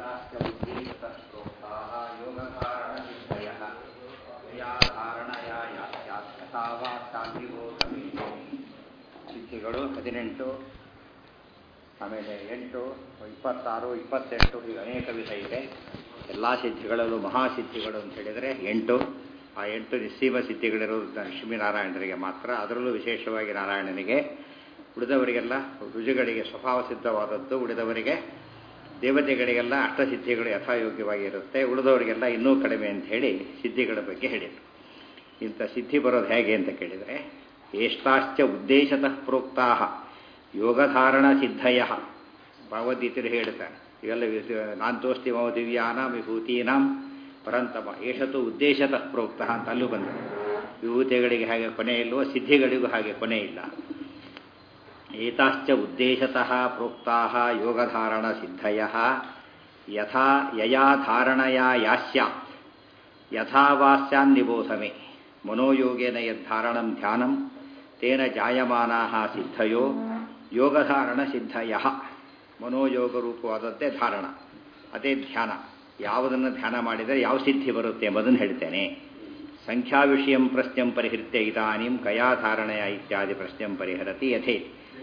एताश्च बुद्धिस्तत्प्रोक्ताः योगकारणसिद्धयः यया धारणया यास्यात् यथा वा शान्तिಬೋधमेषु ಸಿದ್ಧಿಗಳು ಹದಿನೆಂಟು ಆಮೇಲೆ ಎಂಟು ಇಪ್ಪತ್ತಾರು ಇಪ್ಪತ್ತೆಂಟು ಈಗ ಅನೇಕ ವಿಧ ಇದೆ ಎಲ್ಲ ಸಿದ್ಧಿಗಳಲ್ಲೂ ಮಹಾಸಿದ್ಧಿಗಳು ಅಂತ ಹೇಳಿದರೆ ಎಂಟು ಆ ಎಂಟು ನಿಸ್ಸೀಮ ಸಿದ್ಧಿಗಳಿರೋದು ಲಕ್ಷ್ಮೀನಾರಾಯಣರಿಗೆ ಮಾತ್ರ ಅದರಲ್ಲೂ ವಿಶೇಷವಾಗಿ ನಾರಾಯಣನಿಗೆ ಉಳಿದವರಿಗೆಲ್ಲ ರುಜುಗಳಿಗೆ ಸ್ವಭಾವ ಸಿದ್ಧವಾದದ್ದು ಉಳಿದವರಿಗೆ ದೇವತೆಗಳಿಗೆಲ್ಲ ಅಷ್ಟಸಿದ್ಧಿಗಳು ಯಥಾಯೋಗ್ಯವಾಗಿ ಇರುತ್ತೆ ಉಳಿದವರಿಗೆಲ್ಲ ಇನ್ನೂ ಕಡಿಮೆ ಅಂತ ಹೇಳಿ ಸಿದ್ಧಿಗಳ ಬಗ್ಗೆ ಹೇಳಿದರು ಇಂಥ ಸಿದ್ಧಿ ಬರೋದು ಹೇಗೆ ಅಂತ ಕೇಳಿದರೆ ಏಷ್ಟಾಶ್ಚ ಉದ್ದೇಶತಃ ಪ್ರೋಕ್ತಾ ಯೋಗಧಾರಣ ಸಿದ್ಧಯ ಭಗವದ್ಗೀತೆಯಲ್ಲಿ ಹೇಳ್ತಾರೆ ಇವೆಲ್ಲ ನಾಂತೋಸ್ತಿ ಮಮ ದಿವ್ಯಾನಾಂ ವಿಭೂತೀನಾಂ ಪರಂತಮ ಏಷತು ಉದ್ದೇಶತಃ ಪ್ರೋಕ್ತ ಅಂತ ಅಲ್ಲೂ ಬಂದಿದೆ ವಿಭೂತಿಗಳಿಗೆ ಹಾಗೆ ಕೊನೆ ಇಲ್ಲವೋ ಸಿದ್ಧಿಗಳಿಗೂ ಹಾಗೆ ಕೊನೆ ಇಲ್ಲ ಏತಾಶ್ಚ ಉದ್ದೇಶತಃ ಪ್ರೋಕ್ತಾ ಯೋಗಧಾರಣ ಸಿದ್ಧಯ ಯಥಾ ಯಯಾ ಧಾರಣಯಾ ಯಾಸ್ಯಾತ್ ಯಥಾವಾಸ್ಯಾನ್ ನಿಬೋಧಮೆ ಮನೋಯೋಗೇನ ಯದ್ಧಾರಣಂ ಧ್ಯಾನಂ ತೇನ ಜಾಯಮಾನಾ ಸಿದ್ಧಯೋ ಯೋಗಧಾರಣ ಸಿದ್ಧಯ ಮನೋಯೋಗ ರೂಪವಾದದ್ದೇ ಧಾರಣ ಅದೇ ಧ್ಯಾನ ಯಾವುದನ್ನು ಧ್ಯಾನ ಮಾಡಿದರೆ ಯಾವ ಸಿದ್ಧಿ ಬರುತ್ತೆ ಎಂಬುದನ್ನು ಹೇಳ್ತೇನೆ ಸಂಖ್ಯಾ ವಿಷಯಂ ಪ್ರಶ್ನೆಂ ಪರಿಹೃತ್ಯ ಇದಾನಿಂ ಕಯಾಧಾರಣಯ ಇತ್ಯಾದಿ ಪ್ರಶ್ನೆಂ ಪರಿಹರತಿ ಯಥೇ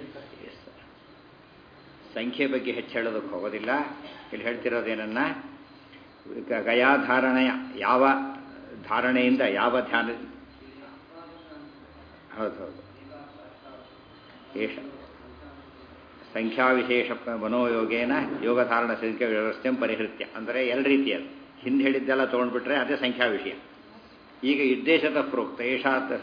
ಸಂಖ್ಯೆ ಬಗ್ಗೆ ಹೆಚ್ಚು ಹೇಳೋದಕ್ಕೆ ಹೋಗೋದಿಲ್ಲ ಇಲ್ಲಿ ಹೇಳ್ತಿರೋದೇನನ್ನ ಗಯಾಧಾರಣೆಯ ಯಾವ ಧಾರಣೆಯಿಂದ ಯಾವ ಧ್ಯಾನ ಹೌದು ಹೌದು ಏಷ ಸಂಖ್ಯಾವಿಶೇಷ ಮನೋಯೋಗೇನ ಯೋಗಧಾರಣ ಸಂಖ್ಯಾ ವ್ಯವಸ್ಥೆ ಪರಿಹೃತ್ಯ ಅಂದರೆ ಎರಡು ರೀತಿಯದು ಹಿಂದೆ ಹೇಳಿದ್ದೆಲ್ಲ ತೊಗೊಂಡ್ಬಿಟ್ರೆ ಅದೇ ಸಂಖ್ಯಾ ವಿಷಯ ಈಗ ಉದ್ದೇಶದ ಪ್ರೋಕ್ತ ಏಷಾತ್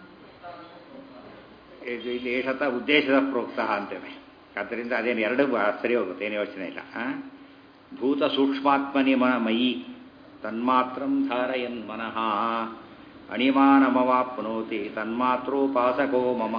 ಇಲ್ಲಿ ಏಷತ ಉದ್ದೇಶದ ಪ್ರೋಕ್ತ ಅಂತೇವೆ ಆದ್ದರಿಂದ ಅದೇನು ಎರಡು ಸರಿ ಹೋಗುತ್ತೆ ಏನು ಯೋಚನೆ ಇಲ್ಲ ಭೂತ ಸೂಕ್ಷ್ಮಾತ್ಮನಿ ಮಯಿ ತನ್ಮಾತ್ರಂ ಧಾರಯನ್ ಮನಃ ಅಣಿಮಾನಮವಾಪ್ನೋತಿ ತನ್ಮಾತ್ರೋಪಾಸಕೋ ಮಮ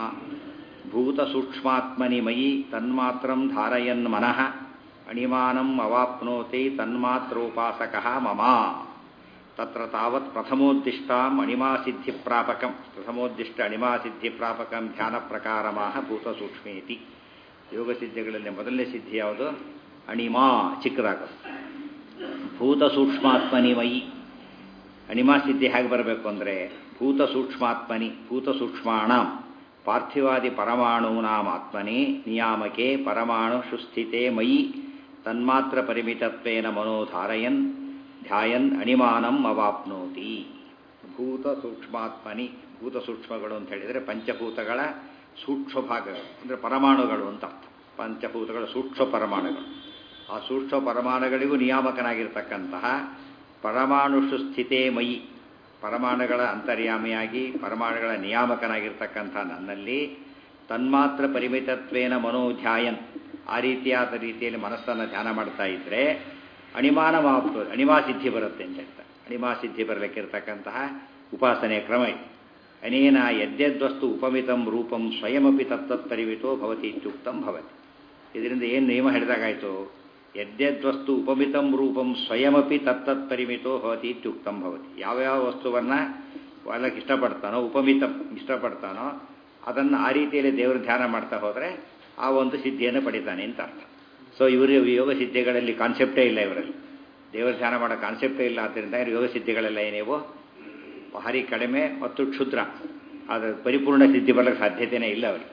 ಭೂತ ಸೂಕ್ಷ್ಮಾತ್ಮನಿ ಮಯಿ ತನ್ಮಾತ್ರಂ ಧಾರಯನ್ ಮನಃ ಅಣಿಮಾನಂ ಅವಾಪ್ನೋತಿ ತನ್ಮಾತ್ರೋಪಾಸಕ ಮಮ ತತ್ರ ತಾವತ್ ಪ್ರಥಮೋದ್ದಿಷ್ಟಾಂ ಅಣಿಮಾಸಿದ್ಧಿಪ್ರಾಪಕಂ ಪ್ರಥಮೋದ್ದಿಷ್ಟ ಅಣಿಮಾಸಿದ್ಧಿಪ್ರಾಪಕಂ ಧ್ಯಾನ ಪ್ರಕಾರಮಾಹ ಭೂತ ಸೂಕ್ಷ್ಮೇತಿ ಯೋಗ ಸಿದ್ಧಿಗಳಲ್ಲಿ ಮೊದಲನೇ ಸಿದ್ಧಿ ಯಾವುದು ಅಣಿಮಾ ಚಿಕ್ಕದಾಗೋದು ಭೂತ ಸೂಕ್ಷ್ಮಾತ್ಮನಿ ಮಯಿ ಅಣಿಮಾ ಸಿದ್ಧಿ ಹೇಗೆ ಬರಬೇಕು ಅಂದರೆ ಭೂತ ಸೂಕ್ಷ್ಮಾತ್ಮನಿ ಭೂತ ಸೂಕ್ಷ್ಮಾಣ ಪಾರ್ಥಿವಾದಿ ಪರಮಾಣೂನಾಂ ಆತ್ಮನಿ ನಿಯಾಮಕೆ ಪರಮಾಣು ಸುಸ್ಥಿತೆ ಮಯಿ ತನ್ಮಾತ್ರ ಪರಿಮಿತತ್ವೇನ ಮನೋಧಾರಯನ್ ಧ್ಯಾಯನ್ ಅಣಿಮಾನಂ ಅವಾಪ್ನೋತಿ ಭೂತ ಸೂಕ್ಷ್ಮಾತ್ಮನಿ ಭೂತ ಸೂಕ್ಷ್ಮಗಳು ಅಂತ ಹೇಳಿದರೆ ಪಂಚಭೂತಗಳ ಸೂಕ್ಷ್ಮ ಭಾಗಗಳು ಅಂದರೆ ಪರಮಾಣುಗಳು ಅಂತ ಅರ್ಥ ಪಂಚಭೂತಗಳ ಸೂಕ್ಷ್ಮ ಪರಮಾಣುಗಳು ಆ ಸೂಕ್ಷ್ಮ ಪರಮಾಣುಗಳಿಗೂ ನಿಯಾಮಕನಾಗಿರ್ತಕ್ಕಂತಹ ಪರಮಾಣುಷು ಸ್ಥಿತೇ ಮಯಿ ಪರಮಾಣುಗಳ ಅಂತರ್ಯಾಮಿಯಾಗಿ ಪರಮಾಣುಗಳ ನಿಯಾಮಕನಾಗಿರ್ತಕ್ಕಂಥ ನನ್ನಲ್ಲಿ ತನ್ಮಾತ್ರ ಪರಿಮಿತತ್ವೇನ ಮನೋಧ್ಯಾಯನ್ ಆ ರೀತಿಯಾದ ರೀತಿಯಲ್ಲಿ ಮನಸ್ಸನ್ನು ಧ್ಯಾನ ಮಾಡ್ತಾ ಇದ್ದರೆ ಅಣಿಮಾನ ಮಾಪ್ತೋದು ಅಣಿಮಾ ಸಿದ್ಧಿ ಬರುತ್ತೆ ಅಂತ ಹೇಳ್ತಾರೆ ಅಣಿಮಾ ಸಿದ್ಧಿ ಬರಲಿಕ್ಕಿರ್ತಕ್ಕಂತಹ ಉಪಾಸನೆಯ ಕ್ರಮ ಇದೆ ಅನೇನ ಯದ್ಯದ್ವಸ್ತು ಉಪಮಿತಂ ರೂಪಂ ಸ್ವಯಮಪಿ ತತ್ತತ್ ಪರಿಮಿತೋ ಭವತಿ ಇತ್ಯುಕ್ತಂ ಭವತಿ ಇದರಿಂದ ಏನು ನಿಯಮ ಹೇಳಿದಾಗಾಯಿತು ಯದ್ಯದ್ವಸ್ತು ಉಪಮಿತಂ ರೂಪಂ ಸ್ವಯಮಪಿ ತತ್ತತ್ ಪರಿಮಿತೋ ಭವತಿ ಇತ್ಯುಕ್ತಂ ಭವತಿ ಯಾವ್ಯಾವ ವಸ್ತುವನ್ನು ಒಳಗೆ ಇಷ್ಟಪಡ್ತಾನೋ ಉಪಮಿತಂ ಇಷ್ಟಪಡ್ತಾನೋ ಅದನ್ನು ಆ ರೀತಿಯಲ್ಲಿ ದೇವರು ಧ್ಯಾನ ಮಾಡ್ತಾ ಹೋದರೆ ಆ ಒಂದು ಸಿದ್ಧಿಯನ್ನು ಪಡಿತಾನೆ ಅಂತ ಅರ್ಥ ಸೊ ಇವರು ಯೋಗ ಸಿದ್ಧಿಗಳಲ್ಲಿ ಕಾನ್ಸೆಪ್ಟೇ ಇಲ್ಲ ಇವರಲ್ಲಿ ದೇವರ ಧ್ಯಾನ ಮಾಡೋ ಕಾನ್ಸೆಪ್ಟೇ ಇಲ್ಲ ಆದ್ದರಿಂದ ಯೋಗ ಸಿದ್ಧಿಗಳೆಲ್ಲ ಏನೇವೋ ಭಾರಿ ಕಡಿಮೆ ಮತ್ತು ಕ್ಷುದ್ರ ಆದರೆ ಪರಿಪೂರ್ಣ ಸಿದ್ಧಿ ಬರಲಿಕ್ಕೆ ಸಾಧ್ಯತೆಯೇ ಇಲ್ಲ ಅವರಿಗೆ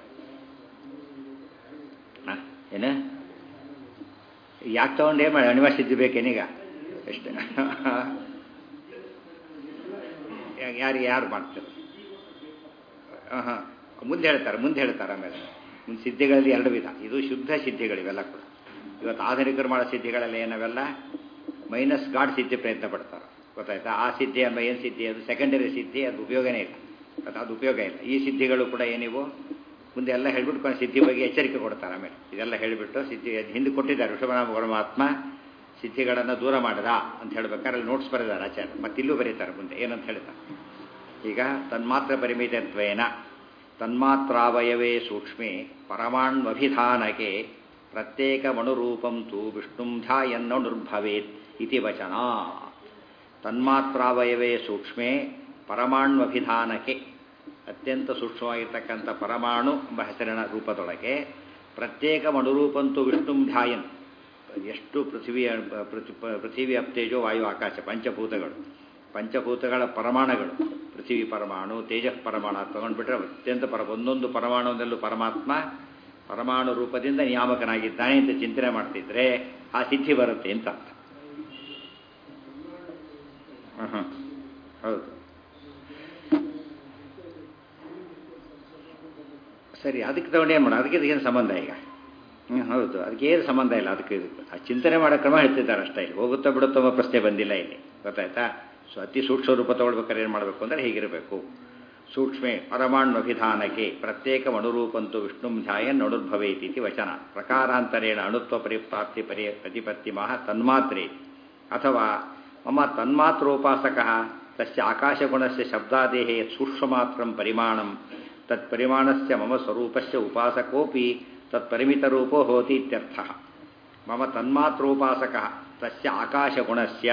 ಏನು ಯಾಕೆ ತಗೊಂಡು ಏನು ಮಾಡಿ ಅನಿವಾರ್ಯ ಸಿದ್ಧಿ ಬೇಕೇನೀಗ ಅಷ್ಟೇ ಯಾರು ಯಾರು ಮಾಡ್ತಾರೆ ಹಾಂ ಮುಂದೆ ಹೇಳ್ತಾರೆ ಮುಂದೆ ಹೇಳ್ತಾರೆ ಆಮೇಲೆ ಮುಂದೆ ಸಿದ್ಧಿಗಳಲ್ಲಿ ಎರಡು ವಿಧ ಇದು ಶುದ್ಧ ಸಿದ್ಧಿಗಳಿವೆಲ್ಲ ಕೂಡ ಇವತ್ತು ಆಧುನಿಕರು ಮಾಡೋ ಸಿದ್ಧಿಗಳೆಲ್ಲ ಏನವೆಲ್ಲ ಮೈನಸ್ ಗಾಡ್ ಸಿದ್ಧಿ ಪ್ರಯತ್ನ ಪಡ್ತಾರೆ ಗೊತ್ತಾಯ್ತಾ ಆ ಸಿದ್ಧಿ ಅನ್ನೋ ಏನು ಸಿದ್ಧಿ ಅದು ಸೆಕೆಂಡರಿ ಸಿದ್ಧಿ ಅದು ಉಪಯೋಗನೇ ಇಲ್ಲ ಅದು ಅದು ಉಪಯೋಗ ಇಲ್ಲ ಈ ಸಿದ್ಧಿಗಳು ಕೂಡ ಏನಿವು ಮುಂದೆ ಎಲ್ಲ ಹೇಳ್ಬಿಟ್ಟು ಕೊನೆ ಸಿದ್ಧಿ ಬಗ್ಗೆ ಎಚ್ಚರಿಕೆ ಕೊಡ್ತಾರೆ ಆಮೇಲೆ ಇದೆಲ್ಲ ಹೇಳಿಬಿಟ್ಟು ಸಿದ್ಧಿ ಹಿಂದೆ ಕೊಟ್ಟಿದ್ದಾರೆ ಋಷಭನಾಮ ಪರಮಾತ್ಮ ಸಿದ್ಧಿಗಳನ್ನು ದೂರ ಮಾಡದ ಅಂತ ಹೇಳ್ಬೇಕಾದ್ರೆ ನೋಟ್ಸ್ ಬರೆದಾರೆ ಆಚಾರ್ಯ ಮತ್ತಿಲ್ಲೂ ಬರೀತಾರೆ ಮುಂದೆ ಏನಂತ ಹೇಳ್ತಾರೆ ಈಗ ತನ್ಮಾತ್ರ ಪರಿಮಿತತ್ವೇನ ತನ್ಮಾತ್ರಾವಯವೇ ಸೂಕ್ಷ್ಮೆ ಪರಮಾಣ್ವಭಿಧಾನಕ್ಕೆ ಪ್ರತ್ಯೇಕ ಮಣುರೂಪಂ ತು ವಿಷ್ಣುಂ ಧ್ಯಾಯನ್ನನುರ್ಭವೇತ್ ಇತಿ ವಚನ ತನ್ಮಾತ್ರಾವಯವೇ ಸೂಕ್ಷ್ಮೆ ಪರಮಾಣ್ವಭಿಧಾನಕ್ಕೆ ಅತ್ಯಂತ ಸೂಕ್ಷ್ಮವಾಗಿರ್ತಕ್ಕಂಥ ಪರಮಾಣು ಎಂಬ ಹೆಸರಿನ ರೂಪದೊಳಗೆ ಪ್ರತ್ಯೇಕ ಮಣುರೂಪಂತು ವಿಷ್ಣುಂ ಧ್ಯಾಯನ್ ಎಷ್ಟು ಪೃಥ್ವಿಯ ಪೃಥ್ವಿ ಪೃಥ್ವಿ ಅಪ್ತೇಜೋ ವಾಯು ಆಕಾಶ ಪಂಚಭೂತಗಳು ಪಂಚಭೂತಗಳ ಪರಮಾಣುಗಳು ಪೃಥ್ವಿ ಪರಮಾಣು ತೇಜಃ ಪರಮಾಣು ತಗೊಂಡ್ಬಿಟ್ರೆ ಅತ್ಯಂತ ಪರ ಒಂದೊಂದು ಪರಮಾಣುದಲ್ಲೂ ಪರಮಾತ್ಮ ಪರಮಾಣು ರೂಪದಿಂದ ನಿಯಾಮಕನಾಗಿದ್ದಾನೆ ಅಂತ ಚಿಂತನೆ ಮಾಡ್ತಿದ್ರೆ ಆ ಸಿದ್ಧಿ ಬರುತ್ತೆ ಅಂತ ಅರ್ಥ ಹಾಂ ಹೌದು ಸರಿ ಅದಕ್ಕೆ ತಗೊಂಡು ಏನು ಮಾಡೋದು ಅದಕ್ಕೆ ಏನು ಸಂಬಂಧ ಈಗ ಹ್ಞೂ ಹೌದು ಅದಕ್ಕೆ ಏನು ಸಂಬಂಧ ಇಲ್ಲ ಅದಕ್ಕೆ ಇದಕ್ಕೆ ಆ ಚಿಂತನೆ ಮಾಡೋ ಕ್ರಮ ಹೇಳ್ತಿದ್ದಾರೆ ಅಷ್ಟೇ ಇಲ್ಲಿ ಹೋಗುತ್ತಾ ಬಿಡುತ್ತೋ ಅನ್ನೋ ಪ್ರಶ್ನೆ ಬಂದಿಲ್ಲ ಇಲ್ಲಿ ಗೊತ್ತಾಯ್ತಾ ಸೊ ಅತಿ ಸೂಕ್ಷ್ಮ ರೂಪ ತಗೊಳ್ಬೇಕಾದ್ರೆ ಏನು ಮಾಡಬೇಕು ಅಂದರೆ ಹೀಗಿರಬೇಕು ಸೂಕ್ಷ್ಮೆ ಪರಮಾಣು ಅಭಿಧಾನಕ್ಕೆ ಪ್ರತ್ಯೇಕ ಅನುರೂಪಂತು ವಿಷ್ಣು ಧ್ಯಾಯನ್ ಅನುರ್ಭವೇತಿ ವಚನ ಪ್ರಕಾರಾಂತರೇಣ ಅಣುತ್ವ ಪರಿಪ್ರಾಪ್ತಿ ಪರಿ ಪ್ರತಿಪತ್ತಿ ಮಹ ತನ್ಮಾತ್ರೆ ಅಥವಾ ಮಮ ತನ್ಮಾತ್ರೋಪಾಸಕ ತಸ್ಯ ಆಕಾಶಗುಣಸ್ಯ ಶಬ್ದಾದೇಹೇ ಸೂಕ್ಷ್ಮಮಾತ್ರಂ ಪರಿಮಾಣಂ ತತ್ಪರಿಮಾಣಸ್ಯ ಮಮ ಸ್ವರೂಪಸ್ಯ ಉಪಾಸಕೋಪಿ ತತ್ಪರಿಮಿತರೂಪೋ ಹೋತಿ ಇತ್ಯರ್ಥ ಮಮ ತನ್ಮಾತ್ರೋಪಾಸಕ ತಸ್ಯ ಆಕಾಶಗುಣಸ್ಯ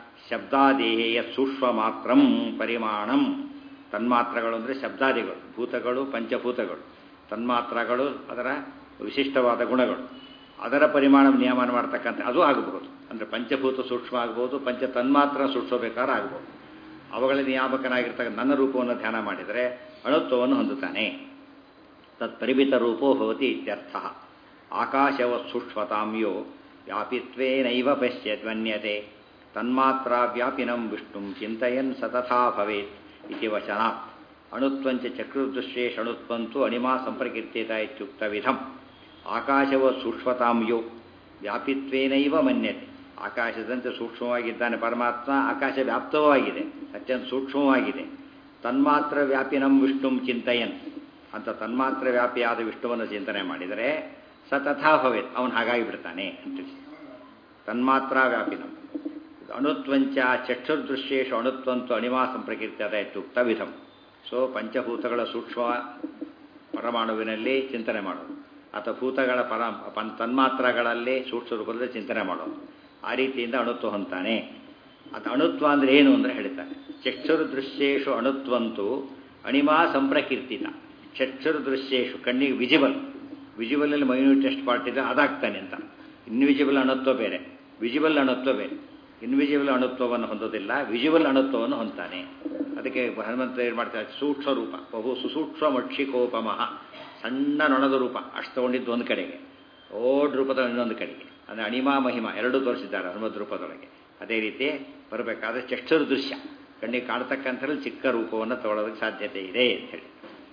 ಶಬ್ದಾದೇಹೇಯ ಸೂಕ್ಷ್ಮಮಾತ್ರಂ ಪರಿಮಾಣಂ ತನ್ಮಾತ್ರಗಳು ಅಂದರೆ ಶಬ್ದಾದಿಗಳು ಭೂತಗಳು ಪಂಚಭೂತಗಳು ತನ್ಮಾತ್ರಗಳು ಅದರ ವಿಶಿಷ್ಟವಾದ ಗುಣಗಳು ಅದರ ಪರಿಮಾಣ ನಿಯಮನ ಮಾಡ್ತಕ್ಕಂಥ ಅದು ಆಗಬಹುದು ಅಂದರೆ ಪಂಚಭೂತ ಸೂಕ್ಷ್ಮ ಆಗ್ಬೋದು ಪಂಚ ತನ್ಮಾತ್ರ ಸೂಕ್ಷ್ಮ ಬೇಕಾದ್ರೆ ಆಗ್ಬೋದು ಅವುಗಳ ನಿಯಾಮಕನಾಗಿರ್ತಕ್ಕಂಥ ನನ್ನ ರೂಪವನ್ನು ಧ್ಯಾನ ಮಾಡಿದರೆ ಅಣುತ್ವವನ್ನು ಹೊಂದುತ್ತಾನೆ ತತ್ಪರಿಮಿತ ರೂಪೋ ಭವತಿ ಇತ್ಯರ್ಥ ಆಕಾಶವ ಸೂಕ್ಷ್ಮತಾಂಯೋ ವ್ಯಾಪಿತ್ವೇನೈವ ಪಶ್ಯದ್ವನ್ಯತೆ ತನ್ಮಾತ್ರ ವ್ಯಾಪಿನಂ ವಿಷ್ಣು ಚಿಂತಯನ್ ಸತಥಾ ಭವೇತ್ ಇತಿ ವಚನಾತ್ ಅಣುತ್ವಂಚ ಚಕ್ರದೃಶ್ಯೇಷ ಅಣುತ್ವಂತು ಅಣಿಮಾ ಸಂಪರ್ಕಿತ್ಯೇತ ಇತ್ಯುಕ್ತವಿಧಂ ಆಕಾಶವ ಸೂಕ್ಷ್ಮತಾಂಯೋ ವ್ಯಾಪಿತ್ವೇನೈವ ಮನ್ಯತೆ ಆಕಾಶದಂತೆ ಸೂಕ್ಷ್ಮವಾಗಿದ್ದಾನೆ ಪರಮಾತ್ಮ ಆಕಾಶ ವ್ಯಾಪ್ತವೂ ಆಗಿದೆ ಅತ್ಯಂತ ಸೂಕ್ಷ್ಮವಾಗಿದೆ ತನ್ಮಾತ್ರ ವ್ಯಾಪಿನಂ ವಿಷ್ಣು ಚಿಂತಯನ್ ಅಂತ ತನ್ಮಾತ್ರ ವ್ಯಾಪಿಯಾದ ವಿಷ್ಣುವನ್ನು ಚಿಂತನೆ ಮಾಡಿದರೆ ಸ ತಥಾ ಭವೇತ್ ಅವನು ಹಾಗಾಗಿ ಬಿಡ್ತಾನೆ ಅಂತ ತನ್ಮಾತ್ರ ವ್ಯಾಪಿನಂ ಅಣುತ್ವಂಚ ಚಕ್ಷುರ್ದೃಶ್ಯೇಶು ಅಣುತ್ವಂತು ಅಣಿಮಾ ಸಂಪ್ರಕೀರ್ತ್ಯದ ಇತ್ಯುಕ್ತ ವಿಧಂ ಸೊ ಪಂಚಭೂತಗಳ ಸೂಕ್ಷ್ಮ ಪರಮಾಣುವಿನಲ್ಲಿ ಚಿಂತನೆ ಮಾಡೋದು ಅಥವಾ ಭೂತಗಳ ಪರ ಪನ್ ತನ್ಮಾತ್ರಗಳಲ್ಲಿ ಸೂಕ್ಷ್ಮ ರೂಪದಲ್ಲಿ ಚಿಂತನೆ ಮಾಡೋದು ಆ ರೀತಿಯಿಂದ ಅಣುತ್ವ ಹೊಂತಾನೆ ಅದು ಅಣುತ್ವ ಅಂದರೆ ಏನು ಅಂದರೆ ಹೇಳ್ತಾನೆ ಚಕ್ಷುರ್ದೃಶ್ಯೇಶು ಅಣುತ್ವಂತು ಅಣಿಮಾ ಸಂಪ್ರಕೀರ್ತಿತ ಚಕ್ಷುರ್ದೃಶ್ಯೇಶು ಕಣ್ಣಿಗೆ ವಿಜಿಬಲ್ ವಿಜಿಬಲಲ್ಲಿ ಮೈನ್ಯೂಟ್ ಟೆಸ್ಟ್ ಪಾರ್ಟ್ ಇದೆ ಅದಾಗ್ತಾನೆ ಅಂತ ಇನ್ವಿಜಿಬಲ್ ಅಣುತ್ವ ಬೇರೆ ವಿಜಿಬಲ್ ಅಣುತ್ವ ಬೇರೆ ಇನ್ವಿಜಿಬಲ್ ಅಣುತ್ವವನ್ನು ಹೊಂದೋದಿಲ್ಲ ವಿಜಿಬಲ್ ಅಣುತ್ವವನ್ನು ಹೊಂತಾನೆ ಅದಕ್ಕೆ ಹನುಮಂತ ಏನು ಮಾಡ್ತಾರೆ ಸೂಕ್ಷ್ಮ ರೂಪ ಬಹು ಸುಸೂಕ್ಷ್ಮ ಮಕ್ಷಿಕೋಪಮಃ ಸಣ್ಣ ನೊಣದ ರೂಪ ಅಷ್ಟು ತಗೊಂಡಿದ್ದು ಒಂದು ಕಡೆಗೆ ಓಡ್ ರೂಪದ ಇನ್ನೊಂದು ಕಡೆಗೆ ಅಂದರೆ ಅಣಿಮಾ ಮಹಿಮಾ ಎರಡೂ ತೋರಿಸಿದ್ದಾರೆ ಹನುಮದ್ ರೂಪದೊಳಗೆ ಅದೇ ರೀತಿ ಬರಬೇಕಾದ್ರೆ ಚಕ್ಷುರ ದೃಶ್ಯ ಕಣ್ಣಿಗೆ ಕಾಣ್ತಕ್ಕಂಥಲ್ಲಿ ಚಿಕ್ಕ ರೂಪವನ್ನು ತಗೊಳ್ಳೋದಕ್ಕೆ ಸಾಧ್ಯತೆ ಇದೆ ಅಂತ ಹೇಳಿ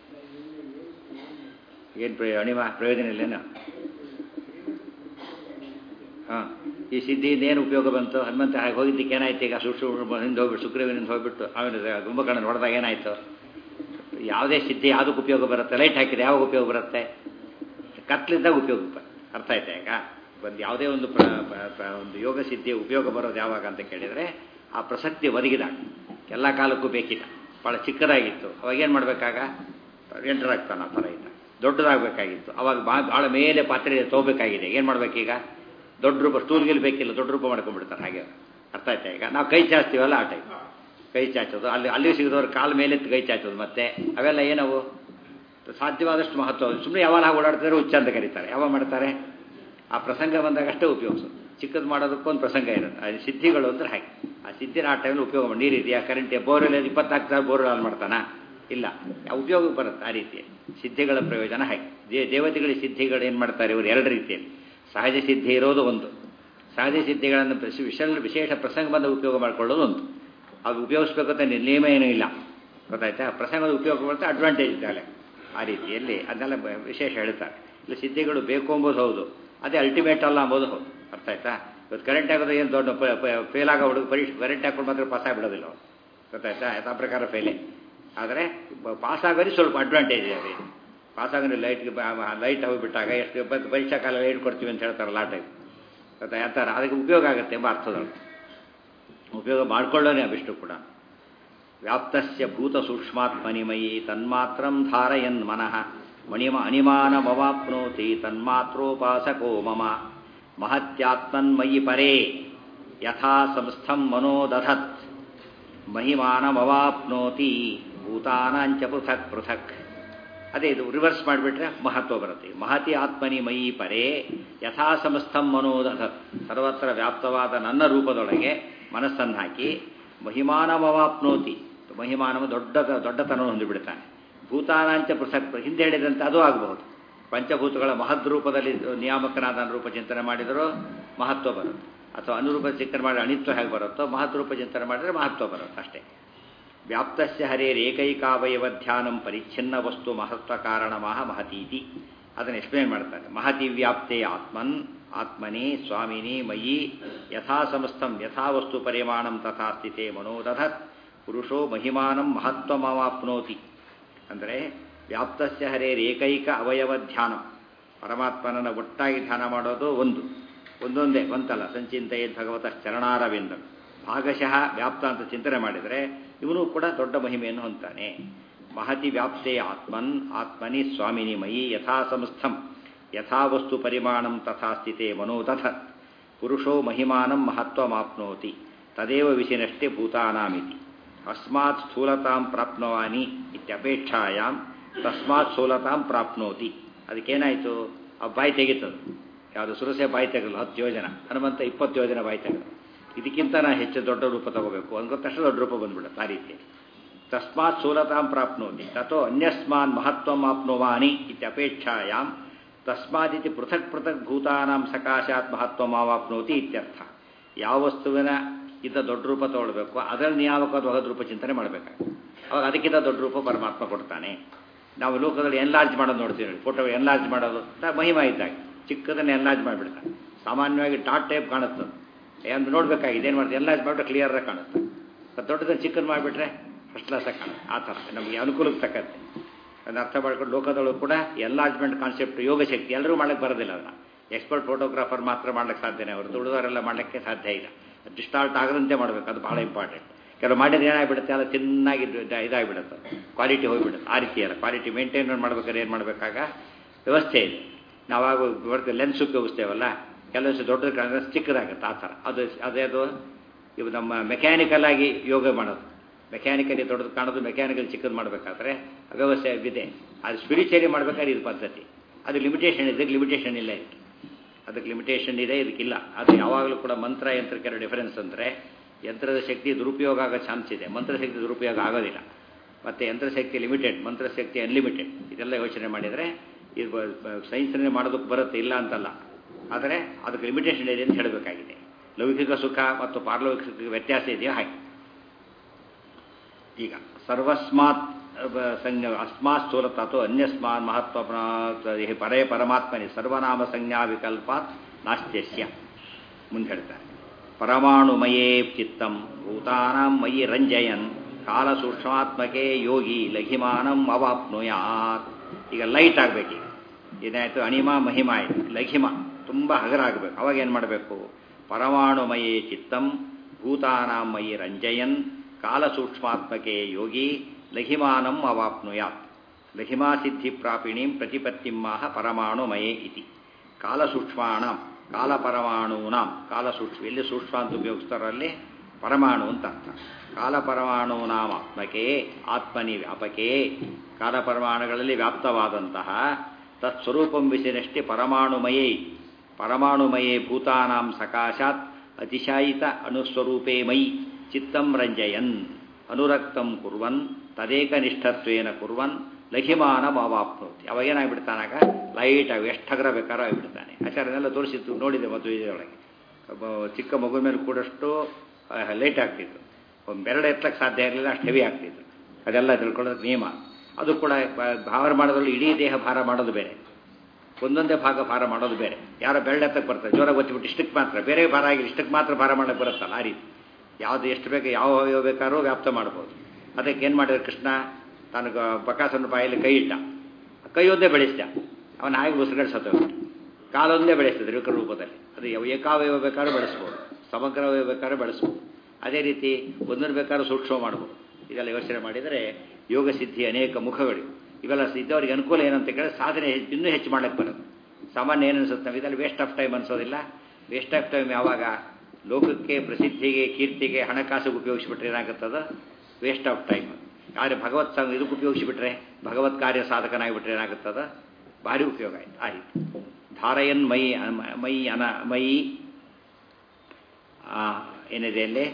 ಏನು ಪ್ರಯೋ ಅಣಿಮಾ ಪ್ರಯೋಜನ ಇಲ್ಲೇನು ಹಾಂ ಈ ಸಿದ್ಧಿಯಿಂದ ಏನು ಉಪಯೋಗ ಬಂತು ಹನುಮಂತ ಹಾಗೆ ಹೋಗಿದ್ದಕ್ಕೆ ಏನಾಯ್ತು ಈಗ ಸೂಕ್ಷ್ಮ ಹಿಂದೆ ಹೋಗ್ಬಿಟ್ಟು ಸುಗ್ರೀವನಿಂದ ಹೋಗ್ಬಿಟ್ಟು ಆಮೇಲೆ ಕುಂಭಕರ್ಣ ನೋಡಿದಾಗ ಏನಾಯ್ತು ಯಾವುದೇ ಸಿದ್ಧಿ ಯಾವುದಕ್ಕೆ ಉಪಯೋಗ ಬರುತ್ತೆ ಲೈಟ್ ಹಾಕಿದ್ರೆ ಯಾವಾಗ ಉಪಯೋಗ ಬರುತ್ತೆ ಕತ್ಲಿದ್ದಾಗ ಉಪಯೋಗ ಅರ್ಥ ಆಯ್ತಾ ಈಗ ಒಂದು ಯಾವುದೇ ಒಂದು ಪ್ರ ಒಂದು ಯೋಗ ಸಿದ್ಧಿಯ ಉಪಯೋಗ ಬರೋದು ಯಾವಾಗ ಅಂತ ಕೇಳಿದರೆ ಆ ಪ್ರಸಕ್ತಿ ಒದಗಿದಾಗ ಎಲ್ಲ ಕಾಲಕ್ಕೂ ಬೇಕಿಲ್ಲ ಭಾಳ ಚಿಕ್ಕದಾಗಿತ್ತು ಅವಾಗ ಏನು ಮಾಡಬೇಕಾಗ ಎಂಟರ್ ಆಗ್ತಾನೆ ಆ ಥರ ಇಲ್ಲ ದೊಡ್ಡದಾಗಬೇಕಾಗಿತ್ತು ಅವಾಗ ಬಾ ಭಾಳ ಮೇಲೆ ಪಾತ್ರೆ ತೊಗೋಬೇಕಾಗಿದೆ ಏನು ಮಾಡಬೇಕೀಗ ದೊಡ್ಡ ರೂಪ ಸ್ಟೂಲ್ಗಿಲ್ ಬೇಕಿಲ್ಲ ದೊಡ್ಡ ರೂಪ ಮಾಡ್ಕೊಂಡ್ಬಿಡ್ತಾರೆ ಹಾಗೆ ಅರ್ಥ ಆಯ್ತಾ ಈಗ ನಾವು ಕೈ ಚಾಚ್ತೀವಲ್ಲ ಆ ಟೈಪ್ ಕೈ ಚಾಚೋದು ಅಲ್ಲಿ ಅಲ್ಲಿ ಸಿಗಿದವ್ರು ಕಾಲ ಮೇಲೆ ಕೈ ಚಾಚೋದು ಮತ್ತೆ ಅವೆಲ್ಲ ಏನವು ಸಾಧ್ಯವಾದಷ್ಟು ಮಹತ್ವ ಸುಮ್ಮನೆ ಯಾವಾಗ ಹಾಗೆ ಓಡಾಡ್ತಾರೆ ಹುಚ್ಚ ಅಂತ ಕರೀತಾರೆ ಯಾವಾಗ ಮಾಡ್ತಾರೆ ಆ ಪ್ರಸಂಗ ಬಂದಾಗಷ್ಟೇ ಉಪಯೋಗಿಸೋದು ಚಿಕ್ಕದು ಮಾಡೋದಕ್ಕೊಂದು ಪ್ರಸಂಗ ಇರುತ್ತೆ ಅದು ಸಿದ್ಧಿಗಳು ಅಂದ್ರೆ ಹಾಗೆ ಆ ಸಿದ್ಧಿನ ಆ ಟೈಮಲ್ಲಿ ಉಪಯೋಗ ಮಾಡಿ ನೀರಿದೆಯಾ ಕರೆಂಟ್ ಬೋರ್ವೆಲ್ ಇಪ್ಪತ್ನಾಲ್ಕು ಸಾವಿರ ಬೋರ್ವೆಲ್ ಆನ್ ಮಾಡ್ತಾನ ಇಲ್ಲ ಉಪಯೋಗಕ್ಕೆ ಬರುತ್ತೆ ಆ ರೀತಿ ಸಿದ್ಧಿಗಳ ಪ್ರಯೋಜನ ಹಾಗೆ ದೇ ದೇವತೆಗಳ ಸಿದ್ಧಿಗಳು ಏನು ಮಾಡ್ತಾರೆ ಇವರು ಎರಡು ರೀತಿಯಲ್ಲಿ ಸಹಜ ಸಿದ್ಧಿ ಇರೋದು ಒಂದು ಸಹಜ ಸಿದ್ಧಿಗಳನ್ನು ವಿಶೇಷ ವಿಶೇಷ ಪ್ರಸಂಗ ಬಂದ ಉಪಯೋಗ ಮಾಡಿಕೊಳ್ಳೋದು ಒಂದು ಅದು ಉಪಯೋಗಿಸ್ಬೇಕಂತ ನಿಯಮ ಏನೂ ಇಲ್ಲ ಗೊತ್ತಾಯ್ತಾ ಪ್ರಸಂಗದ ಉಪಯೋಗ ಬರುತ್ತೆ ಅಡ್ವಾಂಟೇಜ್ ಇದ್ದಾಳೆ ಆ ರೀತಿಯಲ್ಲಿ ಅದನ್ನೆಲ್ಲ ವಿಶೇಷ ಹೇಳ್ತಾರೆ ಇಲ್ಲ ಸಿದ್ಧಿಗಳು ಬೇಕು ಎಂಬುದು ಹೌದು ಅದೇ ಅಲ್ಟಿಮೇಟ್ ಅಲ್ಲ ಅಂಬೋದು ಹೌದು ಅರ್ಥ ಆಯ್ತಾ ಇವತ್ತು ಕರೆಂಟ್ ಆಗೋದು ಏನು ದೊಡ್ಡ ಫೇಲ್ ಆಗೋ ಹುಡುಗ ಪರೀಕ್ಷೆ ಕರೆಂಟ್ ಹಾಕೊಂಡು ಮಾತ್ರ ಪಾಸ್ ಆಗಿಬಿಡೋದಿಲ್ಲ ಅವ್ರು ಗೊತ್ತಾಯ್ತಾ ಆ ಪ್ರಕಾರ ಫೇಲೇ ಆದರೆ ಪಾಸ್ ಆಗೋದು ಸ್ವಲ್ಪ ಅಡ್ವಾಂಟೇಜ್ ಇದೆ ಪಾಸ್ ಆಗೋದು ಲೈಟ್ಗೆ ಲೈಟ್ ಹೋಗಿಬಿಟ್ಟಾಗ ಎಷ್ಟು ಪರೀಕ್ಷಾ ಕಾಲ ಲೈಟ್ ಕೊಡ್ತೀವಿ ಅಂತ ಹೇಳ್ತಾರಲ್ಲ ಆ ಟೈಪ್ ಗೊತ್ತಾ ಆ ಥರ ಅದಕ್ಕೆ ಉಪಯೋಗ ಆಗುತ್ತೆ ಎಂಬ ಅರ್ಥದೊಳಗೆ ಉಪಯೋಗ ಮಾಡ್ಕೊಳ್ಳೋನೇ ಅವಿಷ್ಟು ಕೂಡ ವ್ಯಾಪ್ತಸ್ಯ ಭೂತ ಸೂಕ್ಷ್ಮಾತ್ಮನಿಮಯಿ ತನ್ಮಾತ್ರಂ ಧಾರಯನ್ ಮನಃ ಮಣಿಮ ಅನಿಮಾನಮವಾಪ್ನೋತಿ ತನ್ಮಾತ್ರೋಪಾಸಕೋ ಮಮ ಮಹತ್ಯಾತ್ಮನ್ಮಯಿ ಪರೇ ಯಥಾ ಸಂಸ್ಥಂ ಮನೋದಧತ್ ಮಹಿಮಾನಮವಾಪ್ನೋತಿ ಭೂತಾನಾಂಚ ಪೃಥಕ್ ಪೃಥಕ್ ಅದೇ ಇದು ರಿವರ್ಸ್ ಮಾಡಿಬಿಟ್ರೆ ಮಹತ್ವ ಬರುತ್ತೆ ಮಹತಿ ಆತ್ಮನಿ ಮಯಿ ಪರೇ ಯಥಾ ಸಮಸ್ತಂ ಮನೋದಧ ಸರ್ವತ್ರ ವ್ಯಾಪ್ತವಾದ ನನ್ನ ರೂಪದೊಳಗೆ ಮನಸ್ಸನ್ನು ಹಾಕಿ ಮಹಿಮಾನಮವಾಪ್ನೋತಿ ಮಹಿಮಾನವ ದೊಡ್ಡ ದೊಡ್ಡತನವನ್ನು ಹೊಂದಿಬಿಡ್ತಾನೆ ಭೂತಾನಾಂಚ ಪೃಥಕ್ ಹಿಂದೆ ಹೇಳಿದಂತೆ ಅದು ಆಗಬಹುದು ಪಂಚಭೂತಗಳ ಮಹದ್ ರೂಪದಲ್ಲಿ ನಿಯಾಮಕನಾದ ಅನುರೂಪ ಚಿಂತನೆ ಮಾಡಿದರೂ ಮಹತ್ವ ಬರುತ್ತೆ ಅಥವಾ ಅನುರೂಪ ಚಿಂತನೆ ಮಾಡಿ ಅಣಿತ್ವ ಹೇಗೆ ಬರುತ್ತೋ ಮಹತ್ ರೂಪ ಚಿಂತನೆ ಮಾಡಿದರೆ ಮಹತ್ವ ಬರುತ್ತೆ ಅಷ್ಟೇ ವ್ಯಾಪ್ತಸ್ಯ ಹರೇರೇಕೈಕಾವಯವ ಧ್ಯಾನಂ ಪರಿಚ್ಛಿನ್ನ ವಸ್ತು ಮಹತ್ವ ಕಾರಣಮಃ ಮಹತೀತಿ ಅದನ್ನು ಎಕ್ಸ್ಪ್ಲೇನ್ ಮಾಡ್ತಾರೆ ಮಹತಿ ವ್ಯಾಪ್ತೆ ಆತ್ಮನ್ ಆತ್ಮನಿ ಸ್ವಾಮಿನಿ ಮಯಿ ಯಥಾ ಸಮಸ್ತಂ ಯಥಾ ವಸ್ತು ಪರಿಮಾಣಂ ತಥಾ ಸ್ಥಿತೆ ಮನೋದಧತ್ ಪುರುಷೋ ಮಹಿಮಾನಂ ಮಹತ್ವಮವಾಪ್ನೋತಿ ಅಂದರೆ ವ್ಯಾಪ್ತಸ್ಯ ಹರೇರೇಕೈಕ ಅವಯವ ಧ್ಯಾನ ಪರಮಾತ್ಮನನ್ನು ಒಟ್ಟಾಗಿ ಧ್ಯಾನ ಮಾಡೋದು ಒಂದು ಒಂದೊಂದೇ ಒಂತಲ್ಲ ಸಂಚಿಂತೆಯ ಭಗವತ ಚರಣಾರವಿಂದ ಭಾಗಶಃ ವ್ಯಾಪ್ತ ಅಂತ ಚಿಂತನೆ ಮಾಡಿದರೆ ಇವನು ಕೂಡ ದೊಡ್ಡ ಮಹಿಮೆಯನ್ನು ಹೊಂತಾನೆ ಮಹತಿ ವ್ಯಾಪ್ತೆ ಆತ್ಮನ್ ಆತ್ಮನಿ ಸ್ವಾಮಿನಿ ಮಯಿ ಯಥಾ ಸಂಸ್ಥಂ ಯಥಾ ವಸ್ತು ಪರಿಮಾಣಂ ತಥಾ ಸ್ಥಿತೆ ಮನೋದಥ ಪುರುಷೋ ಮಹಿಮಾನಂ ಮಹತ್ವಮಾಪ್ನೋತಿ ತದೇವ ವಿಷಯನಷ್ಟೇ ಭೂತಾನಾಮಿತಿ ಅಸ್ಮಾತ್ ಸ್ಥೂಲತಾಂ ಪ್ರಾಪ್ನವಾನಿ ಇತ್ಯಪೇಕ್ಷಾಯಾಮ್ ತಸ್ಮಾತ್ ಸ್ಥೂಲತಾಂ ಪ್ರಾಪ್ನೋತಿ ಅದಕ್ಕೇನಾಯಿತು ಆ ಬಾಯಿ ತೆಗಿತದು ಯಾವುದು ಸುರಸೆ ಬಾಯಿ ತೆಗಲು ಹತ್ತು ಯೋಜನ ಹನುಮಂತ ಇಪ್ಪತ್ತು ಯೋಜನ ಬಾಯಿ ತೆಗಲು ಇದಕ್ಕಿಂತ ನಾ ಹೆಚ್ಚು ದೊಡ್ಡ ರೂಪ ತಗೋಬೇಕು ಅಂದ್ಕೊ ತಕ್ಷಣ ದೊಡ್ಡ ರೂಪ ಬಂದ್ಬಿಡುತ್ತೆ ಆ ರೀತಿ ತಸ್ಮಾತ್ ಸ್ಥೂಲತಾಂ ಪ್ರಾಪ್ನೋತಿ ತಥೋ ಅನ್ಯಸ್ಮಾನ್ ಮಹತ್ವಂ ಆಪ್ನೋವಾನಿ ಇತ್ಯಪೇಕ್ಷಾಯಾಮ್ ತಸ್ಮಾದಿತಿ ಪೃಥಕ್ ಪೃಥಕ್ ಭೂತಾನಾಂ ಸಕಾಶಾತ್ ಮಹತ್ವಮಾವಾಪ್ನೋತಿ ಇತ್ಯರ್ಥ ಯಾವ ವಸ್ತುವಿನ ಇದ್ದ ದೊಡ್ಡ ರೂಪ ತಗೊಳ್ಬೇಕು ಅದರ ನಿಯಾಮಕವಾದ ಹೊಗದ ರೂಪ ಚಿಂತನೆ ಮಾಡಬೇಕಾಗುತ್ತೆ ಅವಾಗ ಅದಕ್ಕಿಂತ ದೊಡ್ಡ ರೂಪ ಪರಮಾತ್ಮ ಕೊಡ್ತಾನೆ ನಾವು ಲೋಕದಲ್ಲಿ ಎನ್ಲಾರ್ಜ್ ಮಾಡೋದು ನೋಡ್ತೀವಿ ಫೋಟೋ ಎನ್ಲಾರ್ಜ್ ಮಾಡೋದು ಮಹಿಮಾ ಇದ್ದಾಗ ಚಿಕ್ಕದನ್ನು ಎನ್ಲಾರ್ಜ್ ಮಾಡಿಬಿಡ್ತಾನೆ ಸಾಮಾನ್ಯವಾಗಿ ಟಾಟ್ ಟೈಪ್ ಕಾಣುತ್ತೆ ಏನು ನೋಡಬೇಕಾಗಿದೆ ಏನು ಮಾಡ್ತೀವಿ ಎನ್ಲಾರ್ಜ್ ಮಾಡಿಬಿಟ್ರೆ ಕ್ಲಿಯರಾಗಿ ಕಾಣುತ್ತೆ ದೊಡ್ಡದನ್ನು ಚಿಕ್ಕದು ಮಾಡಿಬಿಟ್ರೆ ಫಸ್ಟ್ ಕ್ಲಾಸಾಗಿ ಕಾಣುತ್ತೆ ಆ ಥರ ನಮಗೆ ಅನುಕೂಲಕ್ಕೆ ತಕ್ಕಂತೆ ಅದನ್ನ ಅರ್ಥ ಮಾಡ್ಕೊಂಡು ಲೋಕದೊಳಗೆ ಕೂಡ ಎನ್ಲಾರ್ಜ್ಮೆಂಟ್ ಕಾನ್ಸೆಪ್ಟ್ ಯೋಗ ಶಕ್ತಿ ಎಲ್ಲರೂ ಮಾಡಕ್ಕೆ ಬರೋದಿಲ್ಲ ಅದನ್ನು ಎಕ್ಸ್ಪರ್ಟ್ ಫೋಟೋಗ್ರಾಫರ್ ಮಾತ್ರ ಮಾಡ್ಲಿಕ್ಕೆ ಸಾಧ್ಯನೇ ಅವರು ದುಡಿದವರೆಲ್ಲ ಮಾಡಲಿಕ್ಕೆ ಸಾಧ್ಯ ಇಲ್ಲ ಡಿಸ್ಟಾರ್ಟ್ ಆಗದಂತೆ ಮಾಡಬೇಕು ಅದು ಬಹಳ ಇಂಪಾರ್ಟೆಂಟ್ ಕೆಲವು ಮಾಡಿದ್ರೆ ಏನಾಗ್ಬಿಡುತ್ತೆ ಎಲ್ಲ ಚೆನ್ನಾಗಿ ಇದಾಗಿಬಿಡುತ್ತೆ ಕ್ವಾಲಿಟಿ ಹೋಗಿಬಿಡುತ್ತೆ ಆ ರೀತಿ ಅಲ್ಲ ಕ್ವಾಲಿಟಿ ಮೇಂಟೈನ್ ಮಾಡ್ಬೇಕಾದ್ರೆ ಏನು ಮಾಡಬೇಕಾಗ ವ್ಯವಸ್ಥೆ ಇದೆ ನಾವಾಗ ಬರ್ತೀವಿ ಲೆನ್ಸ್ ಉಪಯೋಗಿಸ್ತೇವಲ್ಲ ಕೆಲವೊಂದು ದೊಡ್ಡದು ಕಾಣಿದ್ರೆ ಚಿಕ್ಕದಾಗುತ್ತೆ ಆ ಥರ ಅದು ಅದೇ ಅದು ಇವು ನಮ್ಮ ಮೆಕ್ಯಾನಿಕಲ್ ಆಗಿ ಯೋಗ ಮಾಡೋದು ಮೆಕ್ಯಾನಿಕಲಿ ದೊಡ್ಡದು ಕಾಣೋದು ಮೆಕ್ಯಾನಿಕಲ್ ಚಿಕ್ಕದು ಮಾಡಬೇಕಾದ್ರೆ ವ್ಯವಸ್ಥೆ ಇದೆ ಅದು ಸ್ಪಿರಿಚುವಲಿ ಮಾಡ್ಬೇಕಾದ್ರೆ ಇದು ಪದ್ಧತಿ ಅದು ಲಿಮಿಟೇಷನ್ ಇದೆ ಇದಕ್ಕೆ ಲಿಮಿಟೇಷನ್ ಇಲ್ಲ ಇದಕ್ಕೆ ಅದಕ್ಕೆ ಲಿಮಿಟೇಷನ್ ಇದೆ ಇದಕ್ಕಿಲ್ಲ ಅದು ಯಾವಾಗಲೂ ಕೂಡ ಮಂತ್ರ ಯಂತ್ರಕ್ಕೆ ಡಿಫರೆನ್ಸ್ ಅಂದರೆ ಯಂತ್ರದ ಶಕ್ತಿ ದುರುಪಯೋಗ ಆಗೋ ಚಾನ್ಸ್ ಇದೆ ಮಂತ್ರಶಕ್ತಿ ದುರುಪಯೋಗ ಆಗೋದಿಲ್ಲ ಮತ್ತು ಯಂತ್ರಶಕ್ತಿ ಲಿಮಿಟೆಡ್ ಮಂತ್ರಶಕ್ತಿ ಅನ್ಲಿಮಿಟೆಡ್ ಇದೆಲ್ಲ ಯೋಚನೆ ಮಾಡಿದರೆ ಇದು ಸೈನ್ಸ್ನೇ ಮಾಡೋದಕ್ಕೆ ಬರುತ್ತೆ ಇಲ್ಲ ಅಂತಲ್ಲ ಆದರೆ ಅದಕ್ಕೆ ಲಿಮಿಟೇಷನ್ ಇದೆ ಅಂತ ಹೇಳಬೇಕಾಗಿದೆ ಲೌಕಿಕ ಸುಖ ಮತ್ತು ಪಾರಲೌಕಿಕ ಸುಖಕ್ಕೆ ವ್ಯತ್ಯಾಸ ಇದೆಯೋ ಹಾಗೆ ಈಗ ಸರ್ವಸ್ಮಾತ್ ಸಂಜ್ಞ ಅಸ್ಮಾತ್ ಸ್ಥೂಲತ ಅಥವಾ ಅನ್ಯಸ್ಮಾನ್ ಮಹತ್ವ ಪರೇ ಪರಮಾತ್ಮನಿ ಸರ್ವನಾಮ ಸಂಜ್ಞಾ ವಿಕಲ್ಪಾತ್ ನಾಸ್ತ್ಯಸ್ಯ ಮುಂದೆ ಹೇಳ್ತಾರೆ ಪರಮಾಣುಮಯೇ ಚಿತ್ತಂ ಭೂತಾನಾಂ ಮಯಿ ರಂಜಯನ್ ಕಾಲ ಸೂಕ್ಷ್ಮಾತ್ಮಕೆ ಯೋಗಿ ಲಘಿಮಾನಂ ಅವಾಪ್ನುಯಾತ್ ಈಗ ಲೈಟ್ ಆಗಬೇಕೀಗ ಏನಾಯಿತು ಅಣಿಮ ಮಹಿಮ ಆಯಿತು ಲಘಿಮ ತುಂಬ ಹಗರಾಗಬೇಕು ಅವಾಗ ಏನು ಮಾಡಬೇಕು ಪರಮಾಣುಮಯೇ ಚಿತ್ತಂ ಭೂತಾನಾಂ ಮಯಿ ರಂಜಯನ್ ಕಾಲ ಸೂಕ್ಷ್ಮಾತ್ಮಕೆ ಯೋಗಿ ಲಘಿಮಾನಂ ಅವಾಪ್ನುಯಾತ್ ಲಘಿಮಾ ಸಿದ್ಧಿ ಪ್ರಾಪಿಣೀಂ ಪ್ರತಿಪತ್ತಿಮ್ಮಾಹ ಪರಮಾಣುಮಯೇ ಇತಿ ಕಾಲಸೂಕ್ಷ್ಮಾಣಂ ಕಾಲಪರಮಾಣೂನಾಂ ಕಾಲಸೂಕ್ಷ್ಮ ಎಲ್ಲಿ ಸೂಕ್ಷ್ಮ ಅಂತ ಉಪಯೋಗಿಸ್ತಾರಲ್ಲಿ ಪರಮಾಣು ಅಂತ ಅರ್ಥ ಕಾಲಪರಮಾಣೂನಾಂ ಆತ್ಮಕೆ ಆತ್ಮನಿ ವ್ಯಾಪಕೆ ಕಾಲಪರಮಾಣುಗಳಲ್ಲಿ ವ್ಯಾಪ್ತವಾದಂತಹ ತತ್ಸ್ವರೂಪಂ ವಿಷಯನಷ್ಟೇ ಪರಮಾಣುಮಯೇ ಪರಮಾಣುಮಯೇ ಭೂತಾನಾಂ ಸಕಾಶಾತ್ ಅತಿಶಾಯಿತ ಅನುಸ್ವರೂಪೇ ಮಯಿ ಚಿತ್ತಂ ರಂಜಯನ್ ಅನುರಕ್ತಂ ಕುರ್ವನ್ ತದೇಕನಿಷ್ಠತ್ವೇನ ಕುರ್ವನ್ ಲಘಿಮಾನಂ ಅವಾಪ್ನೋತಿ ಅವಾಗ ಏನಾಗ್ಬಿಡ್ತಾನಾಗ ಲೈಟಾಗಿ ಎಷ್ಟು ಹಗರ ಬೇಕಾರೋ ಆಗಿಬಿಡ್ತಾನೆ ಆಚಾರ್ಯನೆಲ್ಲ ತೋರಿಸಿತ್ತು ನೋಡಿದೆ ಮದುವೆಯೊಳಗೆ ಚಿಕ್ಕ ಮಗು ಮೇಲೆ ಕೂಡಷ್ಟು ಲೈಟ್ ಆಗ್ತಿತ್ತು ಒಂದು ಬೆರಳು ಎತ್ತಕ್ಕೆ ಸಾಧ್ಯ ಇರಲಿಲ್ಲ ಅಷ್ಟು ಹೆವಿ ಆಗ್ತಿತ್ತು ಅದೆಲ್ಲ ತಿಳ್ಕೊಳ್ಳೋದಕ್ಕೆ ನಿಯಮ ಅದು ಕೂಡ ಭಾರ ಮಾಡೋದ್ರಲ್ಲಿ ಇಡೀ ದೇಹ ಭಾರ ಮಾಡೋದು ಬೇರೆ ಒಂದೊಂದೇ ಭಾಗ ಭಾರ ಮಾಡೋದು ಬೇರೆ ಯಾರೋ ಬೆರಳೆತ್ತಕ್ಕೆ ಬರ್ತಾರೆ ಜೋರಾಗಿ ಗೊತ್ತಿಬಿಟ್ಟು ಇಷ್ಟಕ್ಕೆ ಮಾತ್ರ ಬೇರೆ ಭಾರ ಆಗಿ ಇಷ್ಟಕ್ಕೆ ಮಾತ್ರ ಭಾರ ಮಾಡೋಕ್ಕೆ ಬರುತ್ತಲ್ಲ ಆ ರೀತಿ ಯಾವುದು ಎಷ್ಟು ಬೇಕು ಯಾವ ಯಾವ ಬೇಕಾದ್ರೂ ವ್ಯಾಪ್ತ ಮಾಡ್ಬೋದು ಅದಕ್ಕೆ ಏನು ಮಾಡಿದ್ರು ಕೃಷ್ಣ ತನಗೆ ಬಕಾಸನ ಬಾಯಲ್ಲಿ ಕೈ ಇಟ್ಟ ಕೈ ಒಂದೇ ಬೆಳೆಸ್ದ ಅವನ ಹಾಗೆ ಉಸಿರುಗಡೆ ಸತ್ತೋಗ್ಬಿಟ್ಟು ಕಾಲೊಂದೇ ಬೆಳೆಸ್ತದೆ ವಿಕೃತ ರೂಪದಲ್ಲಿ ಅದು ಏಕಾವಯವ ಬೇಕಾದ್ರೂ ಬೆಳೆಸ್ಬೋದು ಸಮಗ್ರವಯವ ಬೇಕಾದ್ರೂ ಬೆಳೆಸ್ಬೋದು ಅದೇ ರೀತಿ ಒಂದನ್ನು ಬೇಕಾದ್ರೂ ಸೂಕ್ಷ್ಮ ಮಾಡ್ಬೋದು ಇದೆಲ್ಲ ಯೋಚನೆ ಮಾಡಿದರೆ ಯೋಗ ಸಿದ್ಧಿ ಅನೇಕ ಮುಖಗಳು ಇವೆಲ್ಲ ಇದ್ದವರಿಗೆ ಅನುಕೂಲ ಏನಂತ ಕೇಳಿದ್ರೆ ಸಾಧನೆ ಇನ್ನೂ ಹೆಚ್ಚು ಮಾಡಕ್ಕೆ ಬರೋದು ಸಾಮಾನ್ಯ ಏನು ಅನ್ಸುತ್ತೆ ನಾವು ಇದರಲ್ಲಿ ವೇಸ್ಟ್ ಆಫ್ ಟೈಮ್ ಅನ್ಸೋದಿಲ್ಲ ವೇಸ್ಟ್ ಆಫ್ ಟೈಮ್ ಯಾವಾಗ ಲೋಕಕ್ಕೆ ಪ್ರಸಿದ್ಧಿಗೆ ಕೀರ್ತಿಗೆ ಹಣಕಾಸಿಗೆ ಉಪಯೋಗಿಸ್ಬಿಟ್ರೆ ಏನಾಗುತ್ತದ ವೇಸ್ಟ್ ಆಫ್ ಟೈಮ್ ಆದರೆ ಭಗವತ್ ಸಂಘ ಇದಕ್ಕೆ ಉಪಯೋಗಿಸಿಬಿಟ್ರೆ ಭಗವತ್ ಕಾರ್ಯ ಸಾಧಕನಾಗಿಬಿಟ್ರೆ ಏನಾಗುತ್ತದ ಭಾರಿ ಉಪಯೋಗ ಆಯ್ತು ಆ ರೀತಿ ಧಾರಯನ್ ಮೈ ಮೈ ಅನ ಮೈ ಏನಿದೆ ಅಲ್ಲಿ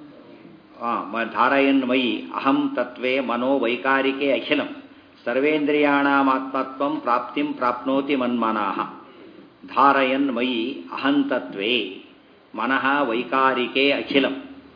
ಧಾರಯನ್ ಮಯಿ ಅಹಂ ತತ್ವೇ ಮನೋ ವೈಕಾರಿಕೆ ಅಖಿಲಂ ಸರ್ವೇಂದ್ರಿಯಾಣಾತ್ಮತ್ವಂ ಪ್ರಾಪ್ತಿಂ ಪ್ರಾಪ್ನೋತಿ ಮನ್ಮನಃ ಧಾರಯನ್ ಮಯಿ ಅಹಂತತ್ವೇ ಮನಃ ವೈಕಾರಿಕೆ ಅಖಿಲಂ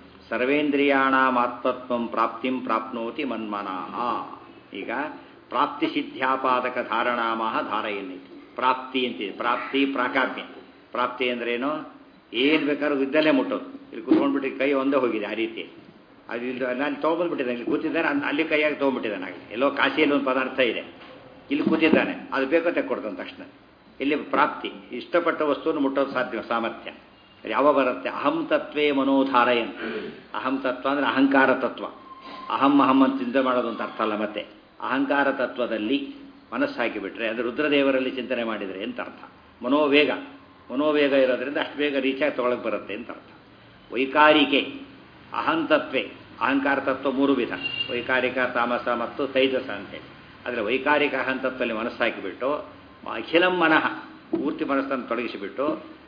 ಸರ್ವೇಂದ್ರಿಯಾಣಾತ್ಮತ್ವಂ ಪ್ರಾಪ್ತಿಂ ಪ್ರಾಪ್ನೋತಿ ಮನ್ಮನಃ ಈಗ ಪ್ರಾಪ್ತಿ ಸಿದ್ಧ್ಯಾಪಾದಕ ಧಾರಣಾಮಹ ಧಾರಯನ್ನಿತಿ ಪ್ರಾಪ್ತಿ ಅಂತಿದೆ ಪ್ರಾಪ್ತಿ ಪ್ರಾಕಾಮ್ಯ ಪ್ರಾಪ್ತಿ ಅಂದ್ರೇನು ಏನು ಬೇಕಾದ್ರೂ ಇದ್ದಲ್ಲೇ ಮುಟ್ಟೋದು ಇಲ್ಲಿ ಕುತ್ಕೊಂಡ್ಬಿಟ್ಟು ಕೈ ಒಂದೇ ಹೋಗಿದೆ ಆ ರೀತಿ ಅದು ಇಲ್ಲಿ ನಾನು ತೊಗೊಂಬಂದ್ಬಿಟ್ಟಿದ್ದಾನೆ ಇಲ್ಲಿ ಕೂತಿದ್ದಾನೆ ಅಲ್ಲಿ ಕೈಯಾಗಿ ತೊಗೊಂಡ್ಬಿಟ್ಟಿದ್ದಾನೆ ಹಾಗೆ ಎಲ್ಲೋ ಕಾಶಿಯಲ್ಲಿ ಒಂದು ಪದಾರ್ಥ ಇದೆ ಇಲ್ಲಿ ಕೂತಿದ್ದಾನೆ ಅದು ಬೇಕೋ ತೆಕ್ಕೊಡ್ತಾನೆ ತಕ್ಷಣ ಇಲ್ಲಿ ಪ್ರಾಪ್ತಿ ಇಷ್ಟಪಟ್ಟ ವಸ್ತುವನ್ನು ಮುಟ್ಟೋದು ಸಾಧ್ಯ ಸಾಮರ್ಥ್ಯ ಯಾವ ಬರುತ್ತೆ ಅಹಂ ತತ್ವೇ ಮನೋಧಾರಯನ್ ಅಹಂ ತತ್ವ ಅಂದರೆ ಅಹಂಕಾರ ತತ್ವ ಅಹಂ ಅಹಂ ಅಂತ ಚಿಂತೆ ಮಾಡೋದು ಅಂತ ಅರ್ಥ ಅಲ್ಲ ಮತ್ತೆ ಅಹಂಕಾರ ತತ್ವದಲ್ಲಿ ಮನಸ್ಸು ಹಾಕಿಬಿಟ್ರೆ ಅದು ರುದ್ರದೇವರಲ್ಲಿ ಚಿಂತನೆ ಮಾಡಿದರೆ ಅಂತ ಅರ್ಥ ಮನೋವೇಗ ಮನೋವೇಗ ಇರೋದ್ರಿಂದ ಅಷ್ಟು ಬೇಗ ರೀಚಾಗಿ ತೊಗೊಳಕ್ಕೆ ಬರುತ್ತೆ ಅಂತ ಅರ್ಥ ವೈಕಾರಿಕೆ ಅಹಂತತ್ವೇ ಅಹಂಕಾರ ತತ್ವ ಮೂರು ವಿಧ ವೈಕಾರಿಕ ತಾಮಸ ಮತ್ತು ತೈಜಸ ಅಂತೇಳಿ ಆದರೆ ವೈಕಾರಿಕ ಅಹಂತತ್ವದಲ್ಲಿ ಮನಸ್ಸು ಹಾಕಿಬಿಟ್ಟು ಅಖಿಲಂ ಮನಃ ಪೂರ್ತಿ ಮನಸ್ಸನ್ನು ತೊಡಗಿಸಿಬಿಟ್ಟು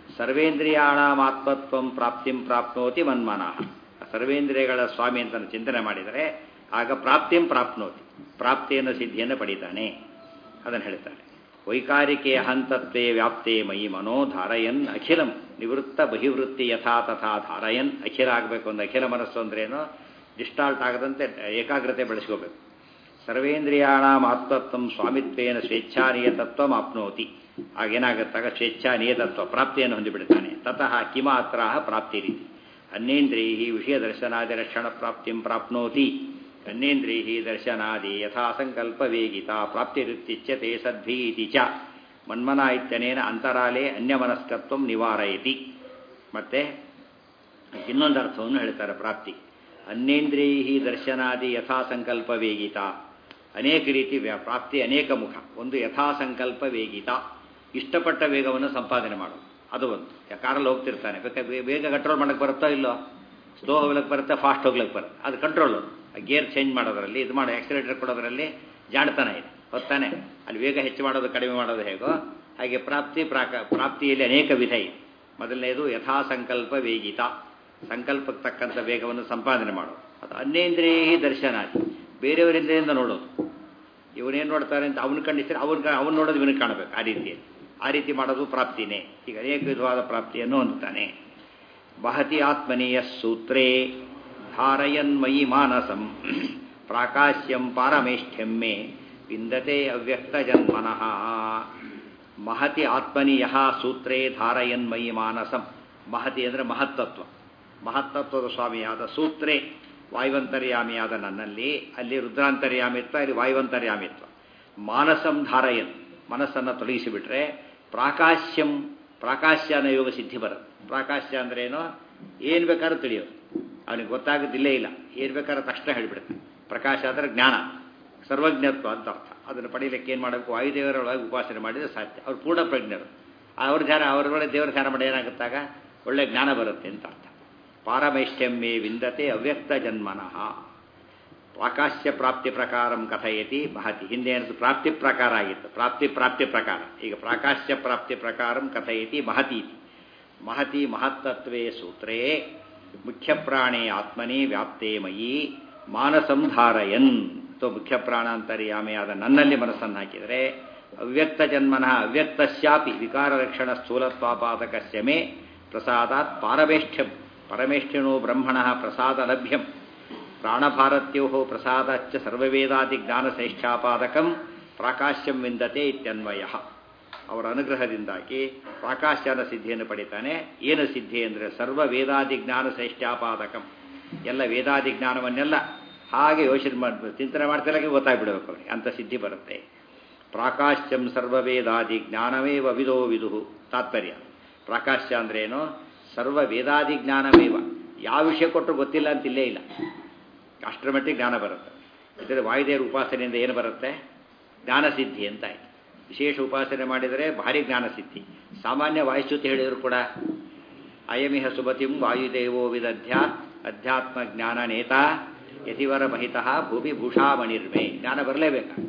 ಸರ್ವೇಂದ್ರಿಯಾಣಾತ್ಮತ್ವಂ ಪ್ರಾಪ್ತಿಂ ಪ್ರಾಪ್ನೋತಿ ಮನ್ಮನಃ ಸರ್ವೇಂದ್ರಿಯಗಳ ಸ್ವಾಮಿ ಅಂತ ಚಿಂತನೆ ಮಾಡಿದರೆ ಆಗ ಪ್ರಾಪ್ತಿಂ ಪ್ರಾಪ್ನೋತಿ ಪ್ರಾಪ್ತಿಯನ್ನು ಸಿದ್ಧಿಯನ್ನು ಪಡಿತಾನೆ ಅದನ್ನು ಹೇಳ್ತಾರೆ ವೈಕಾರಿಕೆ ಹಂತತ್ವೇ ವ್ಯಾಪ್ತೆ ಮಯಿ ಮನೋ ಧಾರಯನ್ ಅಖಿಲಂ ನಿವೃತ್ತ ಬಹಿವೃತ್ತಿ ಯಥಾ ತಥಾ ಧಾರಯನ್ ಅಖಿಲ ಆಗಬೇಕು ಅಂದ್ರೆ ಅಖಿಲ ಮನಸ್ಸು ಅಂದ್ರೇನು ಡಿಸ್ಟಾಲ್ಟ್ ಆಗದಂತೆ ಏಕಾಗ್ರತೆ ಬೆಳೆಸ್ಕೋಬೇಕು ಸರ್ವೇಂದ್ರಿಯಾಣಾಂ ಆತ್ಮತ್ವಂ ಸ್ವಾಮಿತ್ವೇನ ಸ್ವೇಚ್ಛಾನಿಯತತ್ವ ಆಪ್ನೋತಿ ಆಗೇನಾಗುತ್ತಾಗ ಸ್ವೇಚ್ಛಾನಿಯತತ್ವ ಪ್ರಾಪ್ತಿಯನ್ನು ಹೊಂದಿಬಿಡ್ತಾನೆ ತತಃ ಕಿಮಾತ್ರ ಪ್ರಾಪ್ತಿ ರೀತಿ ಅನ್ಯೇಂದ್ರಿಯ ವಿಷಯ ದರ್ಶನಾದಿ ರಕ್ಷಣ ಪ್ರಾಪ್ತಿಂ ಪ್ರಾಪ್ನೋತಿ ಅನ್ಯೇಂದ್ರಿಯ ದರ್ಶನಾದಿ ಯಥಾ ಸಂಕಲ್ಪ ವೇಗಿತ ಪ್ರಾಪ್ತಿರುತ್ಯುಚ್ಯತೆ ಸದ್ಭೀತಿ ಚ ಮನ್ಮನ ಇತ್ಯನೇನ ಅಂತರಾಲೇ ಅನ್ಯಮನಸ್ಕತ್ವ ನಿವಾರಯತಿ ಮತ್ತೆ ಇನ್ನೊಂದು ಅರ್ಥವನ್ನು ಹೇಳ್ತಾರೆ ಪ್ರಾಪ್ತಿ ಅನ್ಯೇಂದ್ರಿಯ ದರ್ಶನಾದಿ ಯಥಾ ಸಂಕಲ್ಪ ವೇಗಿತ ಅನೇಕ ರೀತಿ ಪ್ರಾಪ್ತಿ ಅನೇಕ ಮುಖ ಒಂದು ಯಥಾ ಸಂಕಲ್ಪ ವೇಗಿತ ಇಷ್ಟಪಟ್ಟ ವೇಗವನ್ನು ಸಂಪಾದನೆ ಮಾಡೋದು ಅದು ಒಂದು ಕಾರಲ್ಲಿ ಹೋಗ್ತಿರ್ತಾನೆ ಬೇಕಾದ್ರೆ ಬೇಗ ಕಂಟ್ರೋಲ್ ಮಾಡಕ್ಕೆ ಬರುತ್ತೋ ಇಲ್ಲೋ ಸ್ಲೋ ಹೋಗ್ಲಿಕ್ಕೆ ಬರುತ್ತೆ ಫಾಸ್ಟ್ ಹೋಗ್ಲಿಕ್ಕೆ ಬರುತ್ತೆ ಅದು ಕಂಟ್ರೋಲು ಗೇರ್ ಚೇಂಜ್ ಮಾಡೋದ್ರಲ್ಲಿ ಇದು ಮಾಡೋ ಆಕ್ಸಿಲೇಟರ್ ಕೊಡೋದ್ರಲ್ಲಿ ಜಾಣತನ ಇದೆ ಹೊತ್ತಾನೆ ಅಲ್ಲಿ ವೇಗ ಹೆಚ್ಚು ಮಾಡೋದು ಕಡಿಮೆ ಮಾಡೋದು ಹೇಗೋ ಹಾಗೆ ಪ್ರಾಪ್ತಿ ಪ್ರಾಕ ಪ್ರಾಪ್ತಿಯಲ್ಲಿ ಅನೇಕ ವಿಧ ಇದೆ ಮೊದಲನೇದು ಯಥಾ ಸಂಕಲ್ಪ ವೇಗಿತ ಸಂಕಲ್ಪಕ್ಕೆ ತಕ್ಕಂಥ ವೇಗವನ್ನು ಸಂಪಾದನೆ ಮಾಡೋದು ಅದು ಅನ್ಯೇಂದ್ರಿಯ ದರ್ಶನಾದಿ ಬೇರೆಯವರಿಂದ್ರಿಯಿಂದ ನೋಡೋದು ಇವನೇನು ನೋಡ್ತಾರೆ ಅಂತ ಅವನು ಕಂಡಿಸ್ತಾರೆ ಅವನು ಅವನು ನೋಡೋದು ಇವನಿಗೆ ಕಾಣಬೇಕು ಆ ರೀತಿಯಲ್ಲಿ ಆ ರೀತಿ ಮಾಡೋದು ಪ್ರಾಪ್ತಿನೇ ಈಗ ಅನೇಕ ವಿಧವಾದ ಪ್ರಾಪ್ತಿಯನ್ನು ಹೊಂದುತ್ತಾನೆ ಬಹತಿ ಆತ್ಮನೀಯ ಸೂತ್ರೇ ಧಾರಯನ್ಮಯಿ ಮಾನಸಂ ಪ್ರಾಕಾಶ್ಯಂ ಪಾರಮೇಷ್ಠ್ಯಮ್ಮೆ ವಿಂದತೆ ಅವ್ಯಕ್ತ ಜನ್ಮನಃ ಮಹತಿ ಆತ್ಮನೀಯ ಸೂತ್ರೇ ಧಾರಯನ್ಮಯಿ ಮಾನಸಂ ಮಹತಿ ಅಂದರೆ ಮಹತ್ತತ್ವ ಮಹತ್ತತ್ವದ ಸ್ವಾಮಿಯಾದ ಸೂತ್ರೇ ವಾಯುವಂತರ್ಯಾಮಿಯಾದ ನನ್ನಲ್ಲಿ ಅಲ್ಲಿ ರುದ್ರಾಂತರ್ಯಾಮಿತ್ವ ಇಲ್ಲಿ ವಾಯುವಂತರ್ಯಾಮಿತ್ವ ಮಾನಸಂ ಧಾರಯನ್ ಮನಸ್ಸನ್ನು ತೊಡಗಿಸಿಬಿಟ್ರೆ ಪ್ರಾಕಾಶ್ಯಂ ಪ್ರಾಕಾಶ್ಯ ಅನ್ನೋ ಯೋಗ ಸಿದ್ಧಿ ಬರುತ್ತೆ ಪ್ರಾಕಾಶ್ಯ ಅಂದ್ರೆ ಏನು ಏನು ಬೇಕಾದ್ರೂ ತಿಳಿಯೋದು ಅವನಿಗೆ ಗೊತ್ತಾಗೋದಿಲ್ಲೇ ಇಲ್ಲ ಏನು ಬೇಕಾದ್ರೂ ತಕ್ಷಣ ಹೇಳಿಬಿಡುತ್ತೆ ಪ್ರಕಾಶ ಅಂದರೆ ಜ್ಞಾನ ಸರ್ವಜ್ಞತ್ವ ಅಂತ ಅರ್ಥ ಅದನ್ನು ಪಡೀಲಿಕ್ಕೆ ಏನು ಮಾಡಬೇಕು ವಾಯುದೇವರೊಳಗೆ ಉಪಾಸನೆ ಮಾಡಿದರೆ ಸಾಧ್ಯ ಅವ್ರು ಪೂರ್ಣ ಪ್ರಜ್ಞರು ಅವ್ರ ಧ್ಯಾನ ಅವರೊಳಗೆ ದೇವರ ಧ್ಯಾನ ಮಾಡಿ ಏನಾಗುತ್ತಾಗ ಒಳ್ಳೆ ಜ್ಞಾನ ಬರುತ್ತೆ ಅಂತ ಅರ್ಥ ಪಾರಮೈಷ್ಟ್ಯಮ್ಮೆ ವಿಂದತೆ ಅವ್ಯಕ್ತ ಜನ್ಮನಃ ಪ್ರಾಕಾಶ್ಯ ಪ್ರಾಪ್ತಿ ಪ್ರಕಾರಂ ಕಥಯತಿ ಮಹತಿ ಹಿಂದೆ ಏನದು ಪ್ರಾಪ್ತಿ ಪ್ರಕಾರ ಆಗಿತ್ತು ಪ್ರಾಪ್ತಿ ಪ್ರಾಪ್ತಿ ಪ್ರಕಾರ ಈಗ ಪ್ರಾಕಾಶ್ಯ ಪ್ರಾಪ್ತಿ ಪ್ರಕಾರಂ ಕಥಯತಿ ಮಹತಿ ಮಹತಿ ಮಹತ್ತತ್ವೇ ಸೂತ್ರೇ ಮುಖ್ಯ ಪ್ರಾಣೇ ಆತ್ಮನೇ ವ್ಯಾಪ್ತೇ ಮಯಿ ಮಾನಸಂ ಧಾರಯನ್ ಅಥವಾ ಮುಖ್ಯ ಪ್ರಾಣಾಂತರ್ಯಾಮಿಯಾದ ನನ್ನಲ್ಲಿ ಮನಸ್ಸನ್ನು ಹಾಕಿದರೆ ಅವ್ಯಕ್ತ ಜನ್ಮನಃ ಅವ್ಯಕ್ತಶ್ಯಾಪಿ ವಿಕಾರ ರಕ್ಷಣ ಸ್ಥೂಲತ್ವಾಪಾದಕಸ್ಯ ಮೇ ಪ್ರಸಾದಾತ್ ಪಾರಮೇಷ್ಠ್ಯಂ ಪರಮೇಷ್ಠಿನೋ ಬ್ರಹ್ಮಣ ಪ್ರಸಾದ ಲಭ್ಯಂ ಪ್ರಾಣಭಾರತ್ಯೋ ಪ್ರಸಾದಚ್ಚ ಸರ್ವವೇದಾದಿ ಜ್ಞಾನಶ್ರೇಷ್ಠಾಪಾದಕಂ ಪ್ರಾಕಾಶ್ಯಂ ವಿಂದತೆ ಇತ್ಯನ್ವಯ ಅವರ ಅನುಗ್ರಹದಿಂದಾಗಿ ಪ್ರಾಕಾಶ್ಯನ ಸಿದ್ಧಿಯನ್ನು ಪಡಿತಾನೆ ಏನು ಸಿದ್ಧಿ ಅಂದರೆ ಸರ್ವ ವೇದಾದಿ ಜ್ಞಾನ ಶ್ರೇಷ್ಠಾಪಾದಕಂ ಎಲ್ಲ ವೇದಾದಿ ಜ್ಞಾನವನ್ನೆಲ್ಲ ಹಾಗೆ ಯೋಚನೆ ಮಾಡಿ ಚಿಂತನೆ ಮಾಡ್ತಿಲ್ಲ ಗೊತ್ತಾಗ್ಬಿಡ್ಬೇಕು ಅವ್ರಿಗೆ ಅಂಥ ಸಿದ್ಧಿ ಬರುತ್ತೆ ಪ್ರಾಕಾಶ್ಯಂ ಸರ್ವವೇದಾದಿ ಜ್ಞಾನಮೇವ ವಿದೋ ವಿದುಹು ತಾತ್ಪರ್ಯ ಪ್ರಾಕಾಶ್ಯ ಅಂದ್ರೇನು ಸರ್ವ ವೇದಾದಿ ಜ್ಞಾನಮೇವ ಯಾವ ವಿಷಯ ಕೊಟ್ಟರು ಗೊತ್ತಿಲ್ಲ ಅಂತಿಲ್ಲೇ ಇಲ್ಲ ಅಷ್ಟರ ಮಟ್ಟಿಗೆ ಜ್ಞಾನ ಬರುತ್ತೆ ಇದರ ವಾಯುದೇವರ ಉಪಾಸನೆಯಿಂದ ಏನು ಬರುತ್ತೆ ಜ್ಞಾನಸಿದ್ಧಿ ಅಂತ ಆಯ್ತು ವಿಶೇಷ ಉಪಾಸನೆ ಮಾಡಿದರೆ ಭಾರಿ ಜ್ಞಾನಸಿದ್ಧಿ ಸಾಮಾನ್ಯ ವಾಯುಚ್ಯುತಿ ಹೇಳಿದ್ರು ಕೂಡ ಅಯಮಿಹ ಸುಮತಿಂ ವಾಯುದೇವೋ ವಿದಧ್ಯಾತ್ ಅಧ್ಯಾತ್ಮ ಜ್ಞಾನ ನೇತಾ ಯತಿವರ ಮಹಿತ ಭೂಮಿ ಭೂಷಾಮಣಿರ್ಮೆ ಜ್ಞಾನ ಬರಲೇಬೇಕು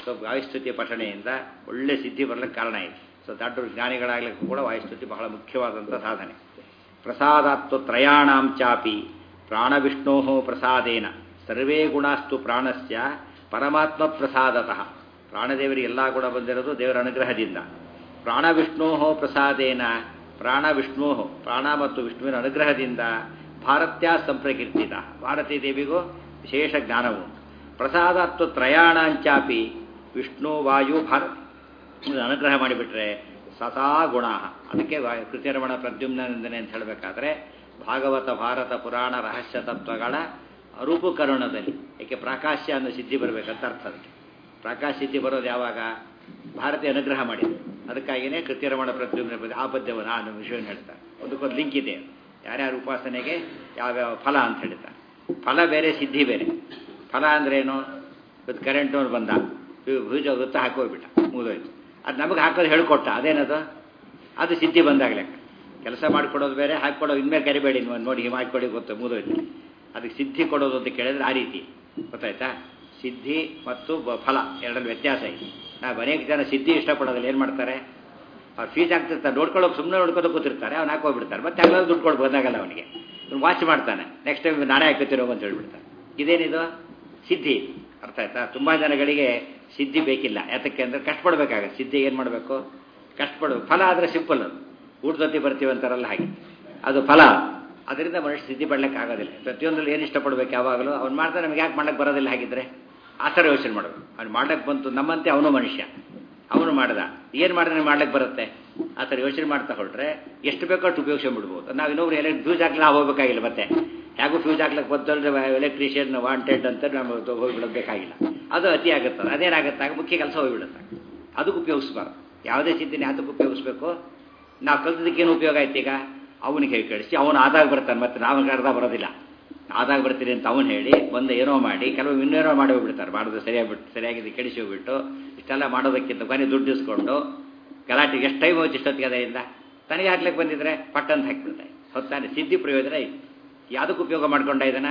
ಸೊ ವಾಯುಸ್ತುತಿ ಪಠಣೆಯಿಂದ ಒಳ್ಳೆ ಸಿದ್ಧಿ ಬರಲಿಕ್ಕೆ ಕಾರಣ ಇದೆ ಸೊ ದೊಡ್ಡ ಜ್ಞಾನಿಗಳಾಗಲಿಕ್ಕೂ ಕೂಡ ವಾಯುಸ್ತುತಿ ಬಹಳ ಮುಖ್ಯವಾದಂಥ ಸಾಧನೆ ಪ್ರಸಾದಾತ್ತು ತ್ರಯಾಣಾಂ ಚಾಪಿ ಪ್ರಾಣವಿಷ್ಣೋ ಪ್ರಸಾದೇನ ಸರ್ವೇ ಗುಣಾಸ್ತು ಪ್ರಾಣಸ್ಯ ಪರಮಾತ್ಮ ಪ್ರಸಾದತಃ ಪ್ರಾಣದೇವರಿಗೆ ಎಲ್ಲ ಗುಣ ಬಂದಿರೋದು ದೇವರ ಅನುಗ್ರಹದಿಂದ ಪ್ರಾಣವಿಷ್ಣೋ ಪ್ರಸಾದೇನ ಪ್ರಾಣ ವಿಷ್ಣು ಪ್ರಾಣ ಮತ್ತು ವಿಷ್ಣುವಿನ ಅನುಗ್ರಹದಿಂದ ಭಾರತ್ಯ ಸಂಪ್ರಕೀರ್ತಿತ ಭಾರತೀ ದೇವಿಗೂ ವಿಶೇಷ ಜ್ಞಾನವು ಪ್ರಸಾದಾತ್ತು ತ್ರಯಾಣಾಂಚಾಪಿ ವಿಷ್ಣು ವಾಯು ಭಾರತ ಅನುಗ್ರಹ ಮಾಡಿಬಿಟ್ರೆ ಸದಾ ಗುಣ ಅದಕ್ಕೆ ಕೃತಿರಮಣ ಪ್ರದ್ಯುಮ್ನಂದನೆ ಅಂತ ಹೇಳಬೇಕಾದ್ರೆ ಭಾಗವತ ಭಾರತ ಪುರಾಣ ರಹಸ್ಯ ತತ್ವಗಳ ರೂಪಕರಣದಲ್ಲಿ ಏಕೆ ಪ್ರಾಕಾಶ್ಯ ಅನ್ನೋ ಸಿದ್ಧಿ ಬರಬೇಕಂತ ಅರ್ಥ ಅದಕ್ಕೆ ಪ್ರಾಕಾಶ ಸಿದ್ಧಿ ಬರೋದು ಯಾವಾಗ ಭಾರತೀಯ ಅನುಗ್ರಹ ಮಾಡಿದೆ ಅದಕ್ಕಾಗಿಯೇ ಕೃತ್ಯರಮಣ ಪ್ರದ್ಯುಮ್ನ ಆ ಪದ್ಯವನ್ನು ಆ ವಿಷಯವನ್ನು ಹೇಳ್ತಾರೆ ಅದಕ್ಕೊಂದು ಲಿಂಕ್ ಇದೆ ಯಾರ್ಯಾರ ಉಪಾಸನೆಗೆ ಯಾವ್ಯಾವ ಫಲ ಅಂತ ಹೇಳ್ತಾರೆ ಫಲ ಬೇರೆ ಸಿದ್ಧಿ ಬೇರೆ ಫಲ ಅಂದ್ರೇನು ಇವತ್ತು ಕರೆಂಟ್ನವ್ರು ಬಂದ ಬೀಜ ವೃತ್ತ ಹಾಕೋಗ್ಬಿಟ್ಟ ಮುಗಿದೋಯ್ತು ಅದು ನಮಗೆ ಹಾಕೋದು ಹೇಳ್ಕೊಟ್ಟ ಅದೇನದು ಅದು ಸಿದ್ಧಿ ಬಂದಾಗಲೇ ಕೆಲಸ ಮಾಡಿಕೊಡೋದು ಬೇರೆ ಹಾಕ್ಕೊಡೋ ಇನ್ಮೇಲೆ ಕರಿಬೇಡಿ ನೀವು ನೋಡಿ ಹಿಂಗೆ ಮಾಡಿಕೊಡಿ ಗೊತ್ತು ಮುಗಿದೋಯ್ತು ಅದಕ್ಕೆ ಸಿದ್ಧಿ ಕೊಡೋದು ಅಂತ ಕೇಳಿದ್ರೆ ಆ ರೀತಿ ಗೊತ್ತಾಯ್ತಾ ಸಿದ್ಧಿ ಮತ್ತು ಫಲ ಎರಡರಲ್ಲಿ ವ್ಯತ್ಯಾಸ ಇದೆ ನಾವು ಅನೇಕ ಜನ ಸಿದ್ಧಿ ಇಷ್ಟಪಡೋದಿಲ್ಲ ಏನು ಮಾಡ್ತಾರೆ ಅವ್ರು ಫೀಸ್ ಆಗ್ತಿರ್ತಾರೆ ನೋಡ್ಕೊಳ್ಳೋಕೆ ಸುಮ್ಮನೆ ನೋಡ್ಕೊಂಡು ಕೂತಿರ್ತಾರೆ ಅವ್ನು ಹಾಕೋಗ್ಬಿಡ್ತಾರೆ ಮತ್ತೆ ಎಲ್ಲ ದುಡ್ಡು ಕೊಟ್ಟು ಬಂದಾಗಲ್ಲ ಅವನಿಗೆ ಇವ್ನು ವಾಚ್ ಮಾಡ್ತಾನೆ ನೆಕ್ಸ್ಟ್ ಟೈಮ್ ನಾನೇ ಹಾಕೋತಿರೋ ಅಂತ ಹೇಳ್ಬಿಡ್ತಾನೆ ಇದೇನಿದು ಸಿದ್ಧಿ ಅರ್ಥ ಆಯ್ತಾ ತುಂಬ ಜನಗಳಿಗೆ ಸಿದ್ಧಿ ಬೇಕಿಲ್ಲ ಯಾತಕ್ಕೆ ಅಂದರೆ ಕಷ್ಟಪಡಬೇಕಾಗತ್ತೆ ಸಿದ್ಧಿ ಏನು ಮಾಡಬೇಕು ಕಷ್ಟಪಡಬೇಕು ಫಲ ಆದರೆ ಸಿಂಪಲ್ ಅದು ಊಟದೊತ್ತಿ ಬರ್ತೀವಿ ಅಂತಾರಲ್ಲ ಹಾಗೆ ಅದು ಫಲ ಅದರಿಂದ ಮನುಷ್ಯ ಸಿದ್ಧಿ ಪಡ್ಲಿಕ್ಕೆ ಆಗೋದಿಲ್ಲ ಪ್ರತಿಯೊಂದರಲ್ಲಿ ಏನು ಇಷ್ಟಪಡಬೇಕು ಯಾವಾಗಲೂ ಅವ್ನು ಮಾಡ್ತಾರೆ ನಮಗೆ ಯಾಕೆ ಮಾಡಕ್ಕೆ ಬರೋದಿಲ್ಲ ಹಾಗಿದ್ರೆ ಆ ಥರ ಯೋಚನೆ ಮಾಡಬೇಕು ಅವ್ನು ಮಾಡ್ಲಿಕ್ಕೆ ಬಂತು ನಮ್ಮಂತೆ ಅವನು ಮನುಷ್ಯ ಅವನು ಮಾಡ್ದ ಏನು ಮಾಡಿದ್ರೆ ಮಾಡ್ಲಿಕ್ಕೆ ಬರುತ್ತೆ ಆ ಥರ ಯೋಚನೆ ಮಾಡ್ತಾ ಹೊರಟ್ರೆ ಎಷ್ಟು ಬೇಕೋ ಅಷ್ಟು ಉಪಯೋಗಿಸ್ಕೊಂಡ್ಬಿಡ್ಬೋದು ನಾವು ಇನ್ನೊಬ್ರು ಎಲೆ ಫ್ಯೂಸ್ ಹಾಕ್ಲಿ ನಾವು ಹೋಗ್ಬೇಕಾಗಿಲ್ಲ ಮತ್ತೆ ಹೇಗೂ ಫ್ಯೂಸ್ ಹಾಕ್ಲಿಕ್ಕೆ ಬಂದ್ರೆ ಎಲೆಕ್ಟ್ರಿಷಿಯನ್ ವಾಂಟೆಡ್ ಅಂತ ನಾವು ಹೋಗಿಬಿಡಬೇಕಾಗಿಲ್ಲ ಅದು ಅತಿ ಆಗುತ್ತದೆ ಅದೇನಾಗುತ್ತಾಗ ಮುಖ್ಯ ಕೆಲಸ ಹೋಗಿಬಿಡುತ್ತೆ ಅದಕ್ಕೆ ಉಪಯೋಗಿಸ್ಬಾರ್ದು ಯಾವುದೇ ಚಿಂತನೆ ಅದಕ್ಕೆ ಉಪಯೋಗಿಸ್ಬೇಕು ನಾವು ಕಲ್ತದಕ್ಕೇನು ಉಪಯೋಗ ಆಯ್ತು ಈಗ ಅವನಿಗೆ ಹೇಳಿ ಕಳಿಸಿ ಅವನು ಆದಾಗ ಬರ್ತಾನೆ ಮತ್ತೆ ನಾವು ಅರ್ಧ ಬರೋದಿಲ್ಲ ಆದಾಗ ಬರ್ತೀನಿ ಅಂತ ಅವನು ಹೇಳಿ ಬಂದು ಏನೋ ಮಾಡಿ ಕೆಲವು ಇನ್ನೇನೋ ಮಾಡಿ ಹೋಗ್ಬಿಡ್ತಾರೆ ಮಾಡೋದು ಸರಿಯಾಗಿಬಿಟ್ಟು ಸರಿಯಾಗಿದೆ ಕೆಡಿಸಿ ಹೋಗ್ಬಿಟ್ಟು ಇಷ್ಟೆಲ್ಲ ಮಾಡೋದಕ್ಕಿಂತ ಕೊನೆ ದುಡ್ಡು ಇಸ್ಕೊಂಡು ಗಲಾಟೆಗೆ ಎಷ್ಟು ಟೈಮ್ ಹೋಯ್ತು ಇಷ್ಟೊತ್ತಿಗೆ ಅದರಿಂದ ತನಗೆ ಹಾಕ್ಲಿಕ್ಕೆ ಬಂದಿದ್ರೆ ಪಟ್ಟಂತ ಹಾಕಿಬಿಡ್ತಾರೆ ಹೊತ್ತಾನೆ ಸಿದ್ಧಿ ಪ್ರಯೋಜನ ಐತಿ ಯಾವುದಕ್ಕೆ ಉಪಯೋಗ ಮಾಡ್ಕೊಂಡ ಇದನ್ನ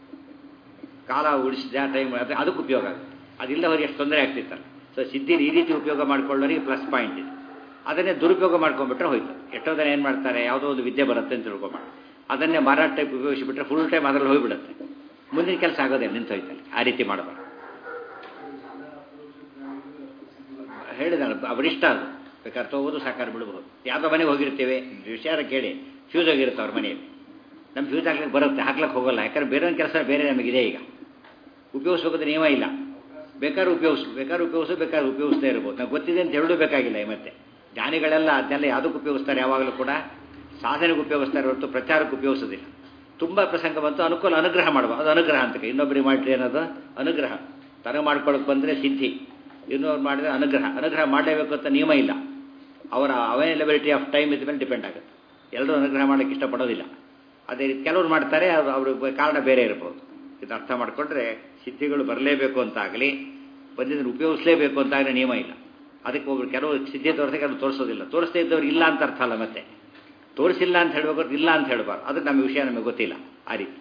ಕಾಲ ಉಳಿಸಿದ ಟೈಮ್ ಅದಕ್ಕೆ ಉಪಯೋಗ ಆಗುತ್ತೆ ಅದಿಲ್ಲ ಅವ್ರಿಗೆ ಎಷ್ಟು ತೊಂದರೆ ಆಗ್ತಿತ್ತಲ್ಲ ಸೊ ಸಿದ್ಧಿ ಈ ರೀತಿ ಉಪಯೋಗ ಮಾಡ್ಕೊಳ್ಳೋರಿಗೆ ಪ್ಲಸ್ ಪಾಯಿಂಟ್ ಇದೆ ಅದನ್ನೇ ದುರುಪಯೋಗ ಮಾಡ್ಕೊಂಡ್ಬಿಟ್ರೆ ಹೋಯ್ತು ಎಷ್ಟೋ ಜನ ಏನು ಮಾಡ್ತಾರೆ ಯಾವುದೋ ಒಂದು ವಿದ್ಯೆ ಬರುತ್ತೆ ಅಂತ ತಿಳ್ಕೊಂಬಾರ ಅದನ್ನೇ ಮಾರಾಟ ಟೈಪ್ ಉಪಯೋಗಿಸಿಬಿಟ್ರೆ ಫುಲ್ ಟೈಮ್ ಅದರಲ್ಲಿ ಹೋಗಿಬಿಡುತ್ತೆ ಮುಂದಿನ ಕೆಲಸ ಆಗೋದೇ ನಿಂತು ಹೋಯ್ತಲ್ಲ ಆ ರೀತಿ ಮಾಡಬಾರ್ದು ಹೇಳಿದಾರೆ ಅವರಿಷ್ಟ ಅದು ಬೇಕಾದ್ರೆ ತಗೋಬೋದು ಸಾಕಾರ ಬಿಡ್ಬೋದು ಯಾವುದೋ ಮನೆಗೆ ಹೋಗಿರ್ತೀವಿ ವಿಚಾರ ಕೇಳಿ ಫ್ಯೂಸ್ ಹೋಗಿರುತ್ತೆ ಅವ್ರ ಮನೆಯಲ್ಲಿ ನಮ್ಮ ಫ್ಯೂಸ್ ಹಾಕ್ಲಿಕ್ಕೆ ಬರುತ್ತೆ ಹಾಕ್ಲಿಕ್ಕೆ ಹೋಗಲ್ಲ ಯಾಕಂದ್ರೆ ಬೇರೆ ಒಂದು ಕೆಲಸ ಬೇರೆ ನಮಗಿದೆ ಈಗ ಉಪಯೋಗಿಸ್ಬೇಕಂದ್ರೆ ನಿಯಮ ಇಲ್ಲ ಬೇಕಾದ್ರೆ ಉಪಯೋಗಿಸು ಬೇಕಾದ್ರೆ ಉಪಯೋಗಿಸು ಬೇಕಾದ್ರೆ ಉಪಯೋಗಿಸ್ತಾ ಇರ್ಬೋದು ನಾವು ಗೊತ್ತಿದೆ ಅಂತ ಹೇಳೂ ಬೇಕಾಗಿಲ್ಲ ಮತ್ತೆ ಜ್ಞಾನಿಗಳೆಲ್ಲ ಅದನ್ನೆಲ್ಲ ಯಾವುದಕ್ಕೆ ಉಪಯೋಗಿಸ್ತಾರೆ ಯಾವಾಗಲೂ ಕೂಡ ಸಾಧನೆಗೆ ಉಪಯೋಗಿಸ್ತಾರೆ ಹೊರತು ಪ್ರಚಾರಕ್ಕೆ ಉಪಯೋಗಿಸೋದಿಲ್ಲ ತುಂಬ ಪ್ರಸಂಗ ಬಂತು ಅನುಕೂಲ ಅನುಗ್ರಹ ಮಾಡುವ ಅದು ಅನುಗ್ರಹ ಅಂತ ಇನ್ನೊಬ್ಬರಿಗೆ ಮಾಡಿದ್ರೆ ಏನದು ಅನುಗ್ರಹ ತನಗೆ ಮಾಡ್ಕೊಳಕ್ಕೆ ಬಂದರೆ ಸಿದ್ಧಿ ಇನ್ನೊಬ್ರು ಮಾಡಿದ್ರೆ ಅನುಗ್ರಹ ಅನುಗ್ರಹ ಮಾಡಲೇಬೇಕು ಅಂತ ನಿಯಮ ಇಲ್ಲ ಅವರ ಅವೈಲಬಿಲಿಟಿ ಆಫ್ ಟೈಮ್ ಇದ್ದ ಮೇಲೆ ಡಿಪೆಂಡ್ ಆಗುತ್ತೆ ಎಲ್ಲರೂ ಅನುಗ್ರಹ ಮಾಡೋಕ್ಕೆ ಇಷ್ಟಪಡೋದಿಲ್ಲ ಅದೇ ರೀತಿ ಕೆಲವರು ಮಾಡ್ತಾರೆ ಅದು ಅವ್ರ ಕಾರಣ ಬೇರೆ ಇರ್ಬೋದು ಇದು ಅರ್ಥ ಮಾಡಿಕೊಂಡ್ರೆ ಸಿದ್ಧಿಗಳು ಬರಲೇಬೇಕು ಅಂತಾಗಲಿ ಬಂದಿದ್ದನ್ನು ಉಪಯೋಗಿಸಲೇಬೇಕು ಅಂತಾಗಲಿ ನಿಯಮ ಇಲ್ಲ ಅದಕ್ಕೆ ಒಬ್ರು ಕೆಲವು ಸಿದ್ಧಿ ತೋರಿಸಿ ಕೆಲವು ತೋರಿಸೋದಿಲ್ಲ ತೋರಿಸ್ತಾ ಇದ್ದವ್ರು ಇಲ್ಲ ಅಂತ ಅರ್ಥ ಅಲ್ಲ ಮತ್ತೆ ತೋರಿಸಿಲ್ಲ ಅಂತ ಹೇಳಬೇಕು ಇಲ್ಲ ಅಂತ ಹೇಳಬಾರ್ದು ಅದು ನಮ್ಮ ವಿಷಯ ನಮಗೆ ಗೊತ್ತಿಲ್ಲ ಆ ರೀತಿ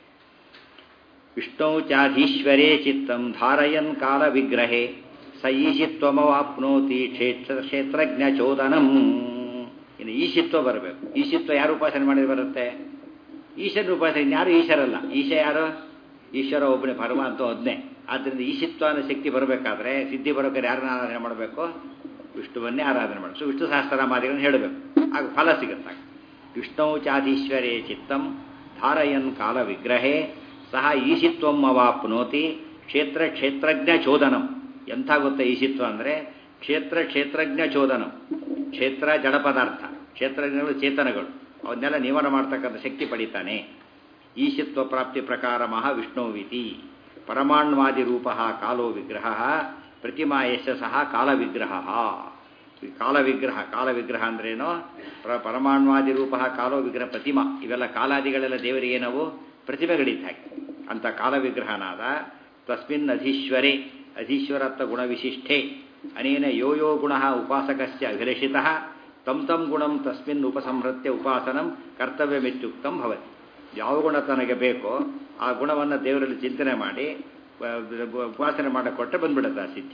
ವಿಷ್ಣು ಚಾಧೀಶ್ವರೇ ಚಿತ್ತಂ ಧಾರಯನ್ ಕಾಲ ವಿಗ್ರಹೇ ಸ ಈಶಿತ್ವಮವಾಪ್ನೋತಿ ಕ್ಷೇತ್ರ ಕ್ಷೇತ್ರಜ್ಞ ಚೋದನಂ ಇನ್ನು ಈಶಿತ್ವ ಬರಬೇಕು ಈಶಿತ್ವ ಯಾರು ಉಪಾಸನೆ ಮಾಡಿದ್ರೆ ಬರುತ್ತೆ ಈಶ್ವರನ ಉಪಾಸನೆ ಯಾರು ಈಶ್ವರಲ್ಲ ಈಶ ಯಾರು ಈಶ್ವರ ಒಬ್ಬನೇ ಪರಮ ಅಂತ ಒದ್ನೇ ಆದ್ದರಿಂದ ಈಶಿತ್ವ ಅನ್ನೋ ಶಕ್ತಿ ಬರಬೇಕಾದ್ರೆ ಸಿದ್ಧಿ ಬರೋಕೆ ಯಾರನ್ನ ಆರಾಧನೆ ಮಾಡಬೇಕು ವಿಷ್ಣುವನ್ನೇ ಆರಾಧನೆ ಮಾಡಬೇಕು ಸೊ ವಿಷ್ಣು ಸಹಸ್ರನಾಮಾದಿಗಳನ್ನು ಹೇಳಬೇಕು ಆಗ ಫಲ ಸಿಗುತ್ತೆ ವಿಷ್ಣು ಚಾಧೀಶ್ವರೇ ಚಿತ್ತಂ ಧಾರಯನ್ ಕಾಲ ವಿಗ್ರಹೇ ಸಹ ಈಶಿತ್ವಂ ಅವಾಪ್ನೋತಿ ಕ್ಷೇತ್ರ ಕ್ಷೇತ್ರಜ್ಞ ಚೋದನಂ ಎಂಥ ಗೊತ್ತಾ ಈಶಿತ್ವ ಅಂದರೆ ಕ್ಷೇತ್ರ ಕ್ಷೇತ್ರಜ್ಞ ಚೋದನಂ ಕ್ಷೇತ್ರ ಜಡ ಪದಾರ್ಥ ಕ್ಷೇತ್ರಜ್ಞಗಳು ಚೇತನಗಳು ಅವನ್ನೆಲ್ಲ ನಿವಾರ ಮಾಡ್ತಕ್ಕಂಥ ಶಕ್ತಿ ಪಡಿತಾನೆ ಈಶಿತ್ವ ಪ್ರಾಪ್ತಿ ಪ್ರಕಾರ ಮಹಾವಿಷ್ಣುವಿತಿ ಪರಮಾಣ್ವಾದಿ ರೂಪ ಕಾಲೋ ವಿಗ್ರಹ ಪ್ರತಿಮಾ ಯಶ ಸಹ ಕಾಲ ವಿಗ್ರಹ ಕಾಲ ವಿಗ್ರಹ ಕಾಲ ವಿಗ್ರಹ ಅಂದ್ರೇನು ಪ್ರ ಪರಮಾಣ್ವಾದಿ ರೂಪ ಕಾಲೋ ವಿಗ್ರಹ ಪ್ರತಿಮಾ ಇವೆಲ್ಲ ಕಾಲಾದಿಗಳೆಲ್ಲ ದೇವರಿಗೆ ನಾವು ಪ್ರತಿಮೆಗಳಿದ್ದ ಅಂತ ಕಾಲ ವಿಗ್ರಹನಾದ ತಸ್ಮಿನ್ ಅಧೀಶ್ವರೇ ಅಧೀಶ್ವರತ್ವ ಗುಣವಿಶಿಷ್ಠೆ ಅನೇನ ಯೋ ಯೋ ಗುಣ ಉಪಾಸಕಸ್ಯ ಅಭಿಲಷಿತ ತಂ ತಂ ಗುಣಂ ತಸ್ಮಿನ್ ಉಪಸಂಹೃತ್ಯ ಉಪಾಸನಂ ಕರ್ತವ್ಯಮಿತ್ಯುಕ್ತಂ ಭವತಿ ಯಾವ ಗುಣ ತನಗೆ ಬೇಕೋ ಆ ಗುಣವನ್ನು ದೇವರಲ್ಲಿ ಚಿಂತನೆ ಮಾಡಿ ಉಪಾಸನೆ ಮಾಡಕ್ಕೆ ಕೊಟ್ಟರೆ ಬಂದ್ಬಿಡುತ್ತೆ ಆ ಸಿದ್ಧಿ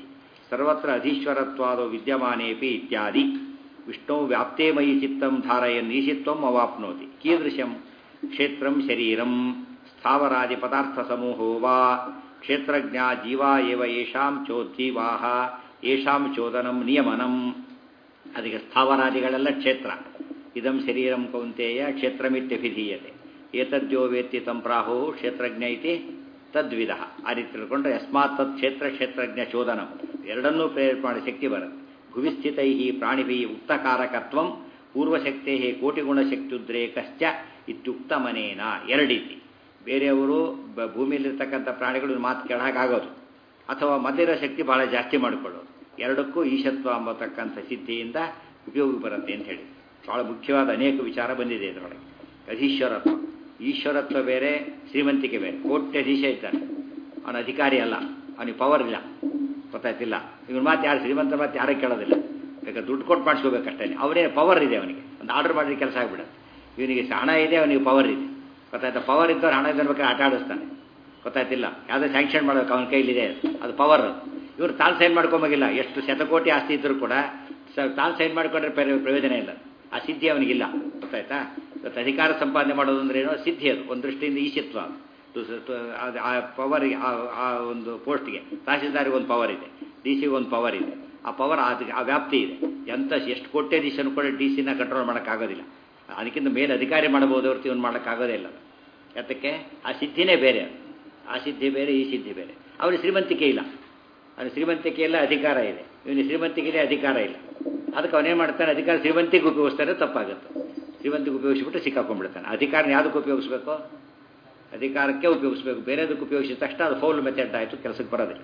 ಸರ್ವತ್ರ ಅಧೀಶ್ವರತ್ವಾದೋ ವಿದ್ಯಮಾನೇಪಿ ಇತ್ಯಾದಿ ವಿಷ್ಣು ವ್ಯಾಪ್ತೇ ಮಯಿ ಚಿತ್ತಂ ಧಾರಯನ್ ಈಶಿತ್ವಂ ಅವಾಪ್ನೋತಿ ಕೀದೃಶಂ ಕ್ಷೇತ್ರಂ ಶರೀರಂ ಸ್ಥಾವರಾದಿ ಪದಾರ್ಥ ಸಮೂಹೋ ವಾ ಕ್ಷೇತ್ರಜ್ಞ ಜೀವಾ ಏವ ಯೇಷಾಂ ಚೋಜ್ಜೀವಾ ಯೇಷಾಂ ಚೋದನಂ ನಿಯಮನಂ ಅದಕ್ಕೆ ಸ್ಥಾವರಾದಿಗಳೆಲ್ಲ ಕ್ಷೇತ್ರ ಇದಂ ಶರೀರಂ ಕೌಂತೆಯ ಕ್ಷೇತ್ರಮಿತ್ಯಭಿಧೀಯತೆ ಏತದ್ಯೋ ವೇತ್ತಿ ತಂ ಪ್ರಾಹು ಕ್ಷೇತ್ರಜ್ಞ ಇತಿ ತದ್ವಿಧ ಆ ರೀತಿ ತಿಳ್ಕೊಂಡ್ರೆ ಯಸ್ಮಾತ್ ತತ್ ಕ್ಷೇತ್ರ ಕ್ಷೇತ್ರಜ್ಞ ಚೋದನಂ ಎರಡನ್ನೂ ಪ್ರೇರೇಪ ಮಾಡೋ ಶಕ್ತಿ ಬರುತ್ತೆ ಭುವಿಸ್ಥಿತೈ ಪ್ರಾಣಿಭಿ ಉಕ್ತಕಾರಕತ್ವಂ ಪೂರ್ವಶಕ್ತೇ ಕೋಟಿಗುಣಶಕ್ತ್ಯುದ್ರೇಕಶ್ಚ ಇತ್ಯುಕ್ತಮನೇನ ಎರಡೀತಿ ಬೇರೆಯವರು ಬ- ಭೂಮಿಯಲ್ಲಿರ್ತಕ್ಕಂಥ ಪ್ರಾಣಿಗಳು ಮಾತು ಕೇಳೋಕ್ಕಾಗೋದು ಅಥವಾ ಮೊದಲಿರೋ ಶಕ್ತಿ ಬಹಳ ಜಾಸ್ತಿ ಮಾಡಿಕೊಳ್ಳೋದು ಎರಡಕ್ಕೂ ಈಶತ್ವ ಅಂಬತಕ್ಕಂಥ ಸಿದ್ಧಿಯಿಂದ ಉಪಯೋಗ ಬರುತ್ತೆ ಅಂತ ಹೇಳಿ ಬಹಳ ಮುಖ್ಯವಾದ ಅನೇಕ ವಿಚಾರ ಬಂದಿದೆ ಇದರೊಳಗೆ ಅಧೀಶ್ವರತ್ವ ಈಶ್ವರತ್ವ ಬೇರೆ ಶ್ರೀಮಂತಿಕೆ ಬೇರೆ ಕೋಟ್ಯಧೀಶ ಇದ್ದಾನೆ ಅವನ ಅಧಿಕಾರಿ ಅಲ್ಲ ಅವನಿಗೆ ಪವರ್ ಇಲ್ಲ ಗೊತ್ತಾಯ್ತಿಲ್ಲ ಇವನ ಮಾತು ಯಾರು ಶ್ರೀಮಂತ ಮಾತು ಯಾರೂ ಕೇಳೋದಿಲ್ಲ ಬೇಕಾದ್ರೆ ದುಡ್ಡು ಕೊಟ್ಟು ಮಾಡಿಸ್ಕೋಬೇಕಷ್ಟೇ ಅವನೇ ಪವರ್ ಇದೆ ಅವನಿಗೆ ಒಂದು ಆರ್ಡರ್ ಮಾಡಿದ ಕೆಲಸ ಆಗ್ಬಿಡುತ್ತೆ ಇವನಿಗೆ ಹಣ ಇದೆ ಅವನಿಗೆ ಪವರ್ ಇದೆ ಗೊತ್ತಾಯ್ತಾ ಪವರ್ ಇದ್ದವ್ರು ಹಣ ಇದ್ದವ್ರ ಬೇಕಾದ್ರೆ ಆಟ ಆಡಿಸ್ತಾನೆ ಗೊತ್ತಾಯ್ತಿಲ್ಲ ಯಾವುದೋ ಸ್ಯಾಂಕ್ಷನ್ ಮಾಡಬೇಕು ಅವನ ಕೈಲಿದೆ ಅದು ಪವರ್ ಇವ್ರು ತಾನು ಸೈನ್ ಮಾಡ್ಕೊಂಬೋಗಿಲ್ಲ ಎಷ್ಟು ಶತಕೋಟಿ ಆಸ್ತಿ ಇದ್ದರೂ ಕೂಡ ಸ- ತಾನು ಸೈನ್ ಮಾಡ್ಕೊಂಡ್ರೆ ಪ್ರ- ಪ್ರಯೋಜನ ಇಲ್ಲ ಆ ಸಿದ್ಧಿ ಅವನಿಗಿಲ್ಲ ಗೊತ್ತಾಯ್ತಾ ಇವತ್ತು ಅಧಿಕಾರ ಸಂಪಾದನೆ ಮಾಡೋದು ಅಂದ್ರೆ ಏನೋ ಸಿದ್ಧಿ ಅದು ಒಂದು ದೃಷ್ಟಿಯಿಂದ ಈಶತ್ವ ಅದು. ತು- ತು- ಅದು ಆ ಪವರ್ಗೆ ಆ ಒಂದು ಪೋಸ್ಟ್ಗೆ ತಹಸೀಲ್ದಾರಿಗೆ ಒಂದು ಪವರ್ ಇದೆ ಡಿ ಸಿಗೆ ಒಂದು ಪವರ್ ಇದೆ ಆ ಪವರ್ ಅದಕ್ಕೆ ಆ ವ್ಯಾಪ್ತಿ ಇದೆ ಎಂಥ ಎಷ್ಟು ಕೋಟ್ಯಾಧೀಶನು ಕೂಡ ಡಿ ಸಿನ ಕಂಟ್ರೋಲ್ ಮಾಡೋಕ್ಕಾಗೋದಿಲ್ಲ ಅದಕ್ಕಿಂತ ಮೇಲೆ ಅಧಿಕಾರಿ ಮಾಡಬಹುದು ಹೊರತು ಇವನು ಮಾಡೋಕ್ಕಾಗೋದೇ ಇಲ್ಲ ಯಾತಕ್ಕೆ ಆ ಸಿದ್ಧಿನೇ ಬೇರೆ ಅದು. ಆ ಸಿದ್ಧಿ ಬೇರೆ ಈ ಸಿದ್ಧಿ ಬೇರೆ ಅವನಿಗೆ ಶ್ರೀಮಂತಿಕೆ ಇಲ್ಲ ಅವನ ಶ್ರೀಮಂತಿಕೆ ಇಲ್ಲ ಅಧಿಕಾರ ಇದೆ ಇವನಿಗೆ ಶ್ರೀಮಂತಿಕೆ ಇದೆ ಅಧಿಕಾರ ಇಲ್ಲ ಅದಕ್ಕೆ ಅವನೇನು ಮಾಡ್ತಾನೆ ಅಧಿಕಾರ ಶ್ರೀಮಂತಿಗೆ ಉಪಯೋಗಿಸ್ತಾನೆ ತಪ್ಪಾಗುತ್ತೆ ಶ್ರೀಮಂತಿಗೆ ಉಪಯೋಗಿಸ್ಬಿಟ್ಟು ಸಿಕ್ಕಾಕೊಂಡ್ಬಿಡ್ತಾನೆ ಅಧಿಕಾರನ ಯಾವುದಕ್ಕೆ ಉಪಯೋಗಿಸ್ಬೇಕು ಅಧಿಕಾರಕ್ಕೆ ಉಪಯೋಗಿಸ್ಬೇಕು ಬೇರೆದಕ್ಕೆ ಉಪಯೋಗಿಸಿದ ತಕ್ಷಣ ಅದು ಫೌಲ್ ಮೆಥಡ್ ಆಯಿತು ಕೆಲಸಕ್ಕೆ ಬರೋದಿಲ್ಲ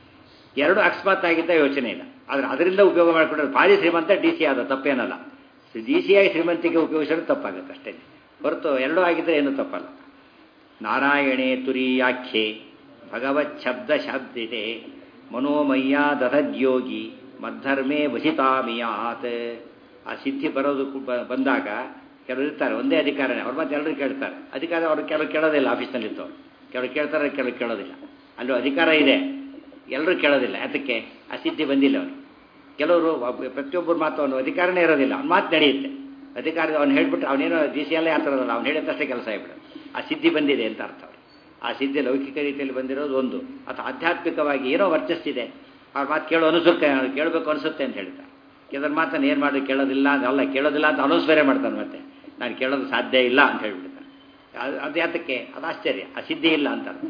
ಎರಡು ಅಕಸ್ಮಾತ್ ಆಗಿದ್ದ ಯೋಚನೆ ಇಲ್ಲ ಆದರೆ ಅದರಿಂದ ಉಪಯೋಗ ಮಾಡಿಕೊಂಡ್ರೆ ಭಾರಿ ಶ್ರೀಮಂತ ಡಿ ಸಿ ಆದ ತಪ್ಪೇನಲ್ಲ ಡಿ ಸಿ ಆಗಿ ಶ್ರೀಮಂತಿಗೆ ಉಪಯೋಗಿಸಿದ್ರೆ ತಪ್ಪಾಗುತ್ತೆ ಅಷ್ಟೇ ಹೊರತು ಎರಡೂ ಆಗಿದ್ದರೆ ಏನೂ ತಪ್ಪಲ್ಲ ನಾರಾಯಣೇ ತುರೀಯಾಖ್ಯೆ ಭಗವತ್ ಶಬ್ದ ಶಾಬ್ದಿತೆ ಮನೋಮಯ್ಯ ದಧದ್ಯೋಗಿ ಮದ್ಧರ್ಮೇ ವಸಿತಾಮಿಯಾತ್ ಆ ಸಿದ್ಧಿ ಬರೋದು ಕು- ಬ- ಬಂದಾಗ ಕೆಲವರು ಇರ್ತಾರೆ ಒಂದೇ ಅಧಿಕಾರನೇ ಅವ್ರ ಮತ್ತೆ ಎಲ್ಲರೂ ಕೇಳ್ತಾರೆ ಅಧಿಕಾರ ಅವರು ಕೆಲವು ಕೇಳೋದಿಲ್ಲ ಆಫೀಸ್ನಲ್ಲಿದ್ದವ್ರು ಕೆಲವರು ಕೇಳ್ತಾರೆ ಕೆಲವರು ಕೇಳೋದಿಲ್ಲ ಅಲ್ಲೂ ಅಧಿಕಾರ ಇದೆ ಎಲ್ಲರೂ ಕೇಳೋದಿಲ್ಲ ಅದಕ್ಕೆ ಆ ಸಿದ್ಧಿ ಬಂದಿಲ್ಲ ಅವನು ಕೆಲವರು ಒಬ್ಬ- ಪ್ರತಿಯೊಬ್ಬರ ಮಾತು ಅವನು ಅಧಿಕಾರನೇ ಇರೋದಿಲ್ಲ ಅವ್ನ ಮಾತು ನಡೆಯುತ್ತೆ ಅಧಿಕಾರ ಅವ್ನು ಹೇಳ್ಬಿಟ್ಟು ಅವನೇನೋ ಡಿ ಸಿ ಎಲ್ಲೇ ಆ ಥರ ಅಲ್ಲ ಅವ್ನು ಹೇಳಿದಷ್ಟೇ ಕೆಲಸ ಆಗ್ಬಿಡು ಆ ಸಿದ್ಧಿ ಬಂದಿದೆ ಅಂತ ಅರ್ಥ ಅವ್ರು ಆ ಸಿದ್ಧಿ ಲೌಕಿಕ ರೀತಿಯಲ್ಲಿ ಬಂದಿರೋದು ಒಂದು ಅಥವಾ ಆಧ್ಯಾತ್ಮಿಕವಾಗಿ ಏನೋ ವರ್ಚಸ್ಸಿದೆ ಅವ್ರ ಮಾತು ಕೇಳೋ ಅನಿಸುತ್ತೆ ಕೇಳಬೇಕು ಅನಿಸುತ್ತೆ ಅಂತ ಹೇಳ್ತಾರೆ ಕೆಲವ್ರ ಮಾತನ್ನು ಏನು ಮಾಡಿ ಕೇಳೋದಿಲ್ಲ ಅಲ್ಲ ಕೇಳೋದಿಲ್ಲ ಅಂತ ಅನೌನ್ಸ್ ಬೇರೆ ಮಾಡ್ತಾನೆ ಮತ್ತೆ ನಾನು ಕೇಳೋದು ಸಾಧ್ಯ ಇಲ್ಲ ಅಂತ ಹೇಳ್ಬಿಡ್ತಾನೆ ಅದು ಅದು ಯಾತಕ್ಕೆ ಅದು ಆಶ್ಚರ್ಯ ಆ ಸಿದ್ಧಿ ಇಲ್ಲ ಅಂತ ಅರ್ಥ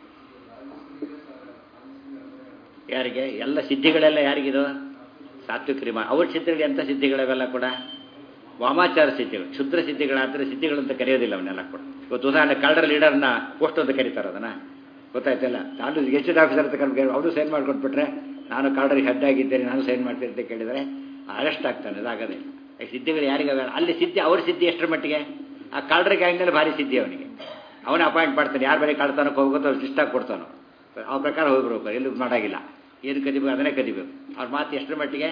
ಯಾರಿಗೆ ಎಲ್ಲ ಸಿದ್ಧಿಗಳೆಲ್ಲ ಯಾರಿಗಿದು ಸಾತ್ವಿಕ ರಿಮ ಅವ್ರ ಸಿದ್ಧಿಗಳು ಎಂಥ ಸಿದ್ಧಿಗಳವೆಲ್ಲ ಕೂಡ ವಾಮಾಚಾರ ಸಿದ್ಧಿಗಳು ಕ್ಷುದ್ರ ಸಿದ್ಧಿಗಳಾದರೆ ಸಿದ್ಧಿಗಳು ಅಂತ ಕರೆಯೋದಿಲ್ಲ ಅವನ್ನೆಲ್ಲ ಕೂಡ ಇವತ್ತು ಉದಾಹರಣೆ ಕಳ್ಳರ ಲೀಡರ್ನ ಪೋಸ್ಟ್ ಅಂತ ಕರೀತಾರೆ ಅದನ್ನ ಗೊತ್ತಾಯ್ತಲ್ಲ ನಾನು ಗೆಸ್ಟೆಡ್ ಆಫೀಸರ್ ಅಂತ ಕರ್ಕೊಂಡು ಅವರು ಸೈನ್ ಮಾಡ್ಕೊಟ್ಬಿಟ್ರೆ ನಾನು ಕಳ್ಳರಿಗೆ ಹೆಡ್ ಆಗಿದ್ದೇನೆ ನಾನು ಸೈನ್ ಮಾಡ್ತೀನಿ ಅಂತ ಕೇಳಿದರೆ ಅರೆಸ್ಟ್ ಆಗ್ತಾನೆ ಅದಾಗದೇ ಇಲ್ಲ ಈ ಸಿದ್ಧಿಗಳು ಯಾರಿಗೆ ಅಲ್ಲಿ ಸಿದ್ಧಿ ಅವ್ರ ಸಿದ್ಧಿ ಎಷ್ಟರ ಮಟ್ಟಿಗೆ ಆ ಕಳ್ಳರ ಗ್ಯಾಂಗ್ನಲ್ಲಿ ಭಾರಿ ಸಿದ್ಧಿ ಅವನಿಗೆ ಅವನೇ ಅಪಾಯಿಂಟ್ ಮಾಡ್ತಾನೆ ಯಾರು ಬೇರೆ ಕಳ್ತಾನಕ್ಕೆ ಹೋಗ್ಬೇಕು ಅವ್ರು ಶಿಸ್ಟಾಗಿ ಕೊಡ್ತಾನೋ ಆ ಪ್ರಕಾರ ಹೋಗ್ಬೇಕು ಎಲ್ಲೂ ಮಾಡಾಗಿಲ್ಲ ಏನು ಕದಿಬೇಕು ಅದನ್ನೇ ಕದಿಬೇಕು ಅವ್ರ ಮಾತು ಎಷ್ಟರ ಮಟ್ಟಿಗೆ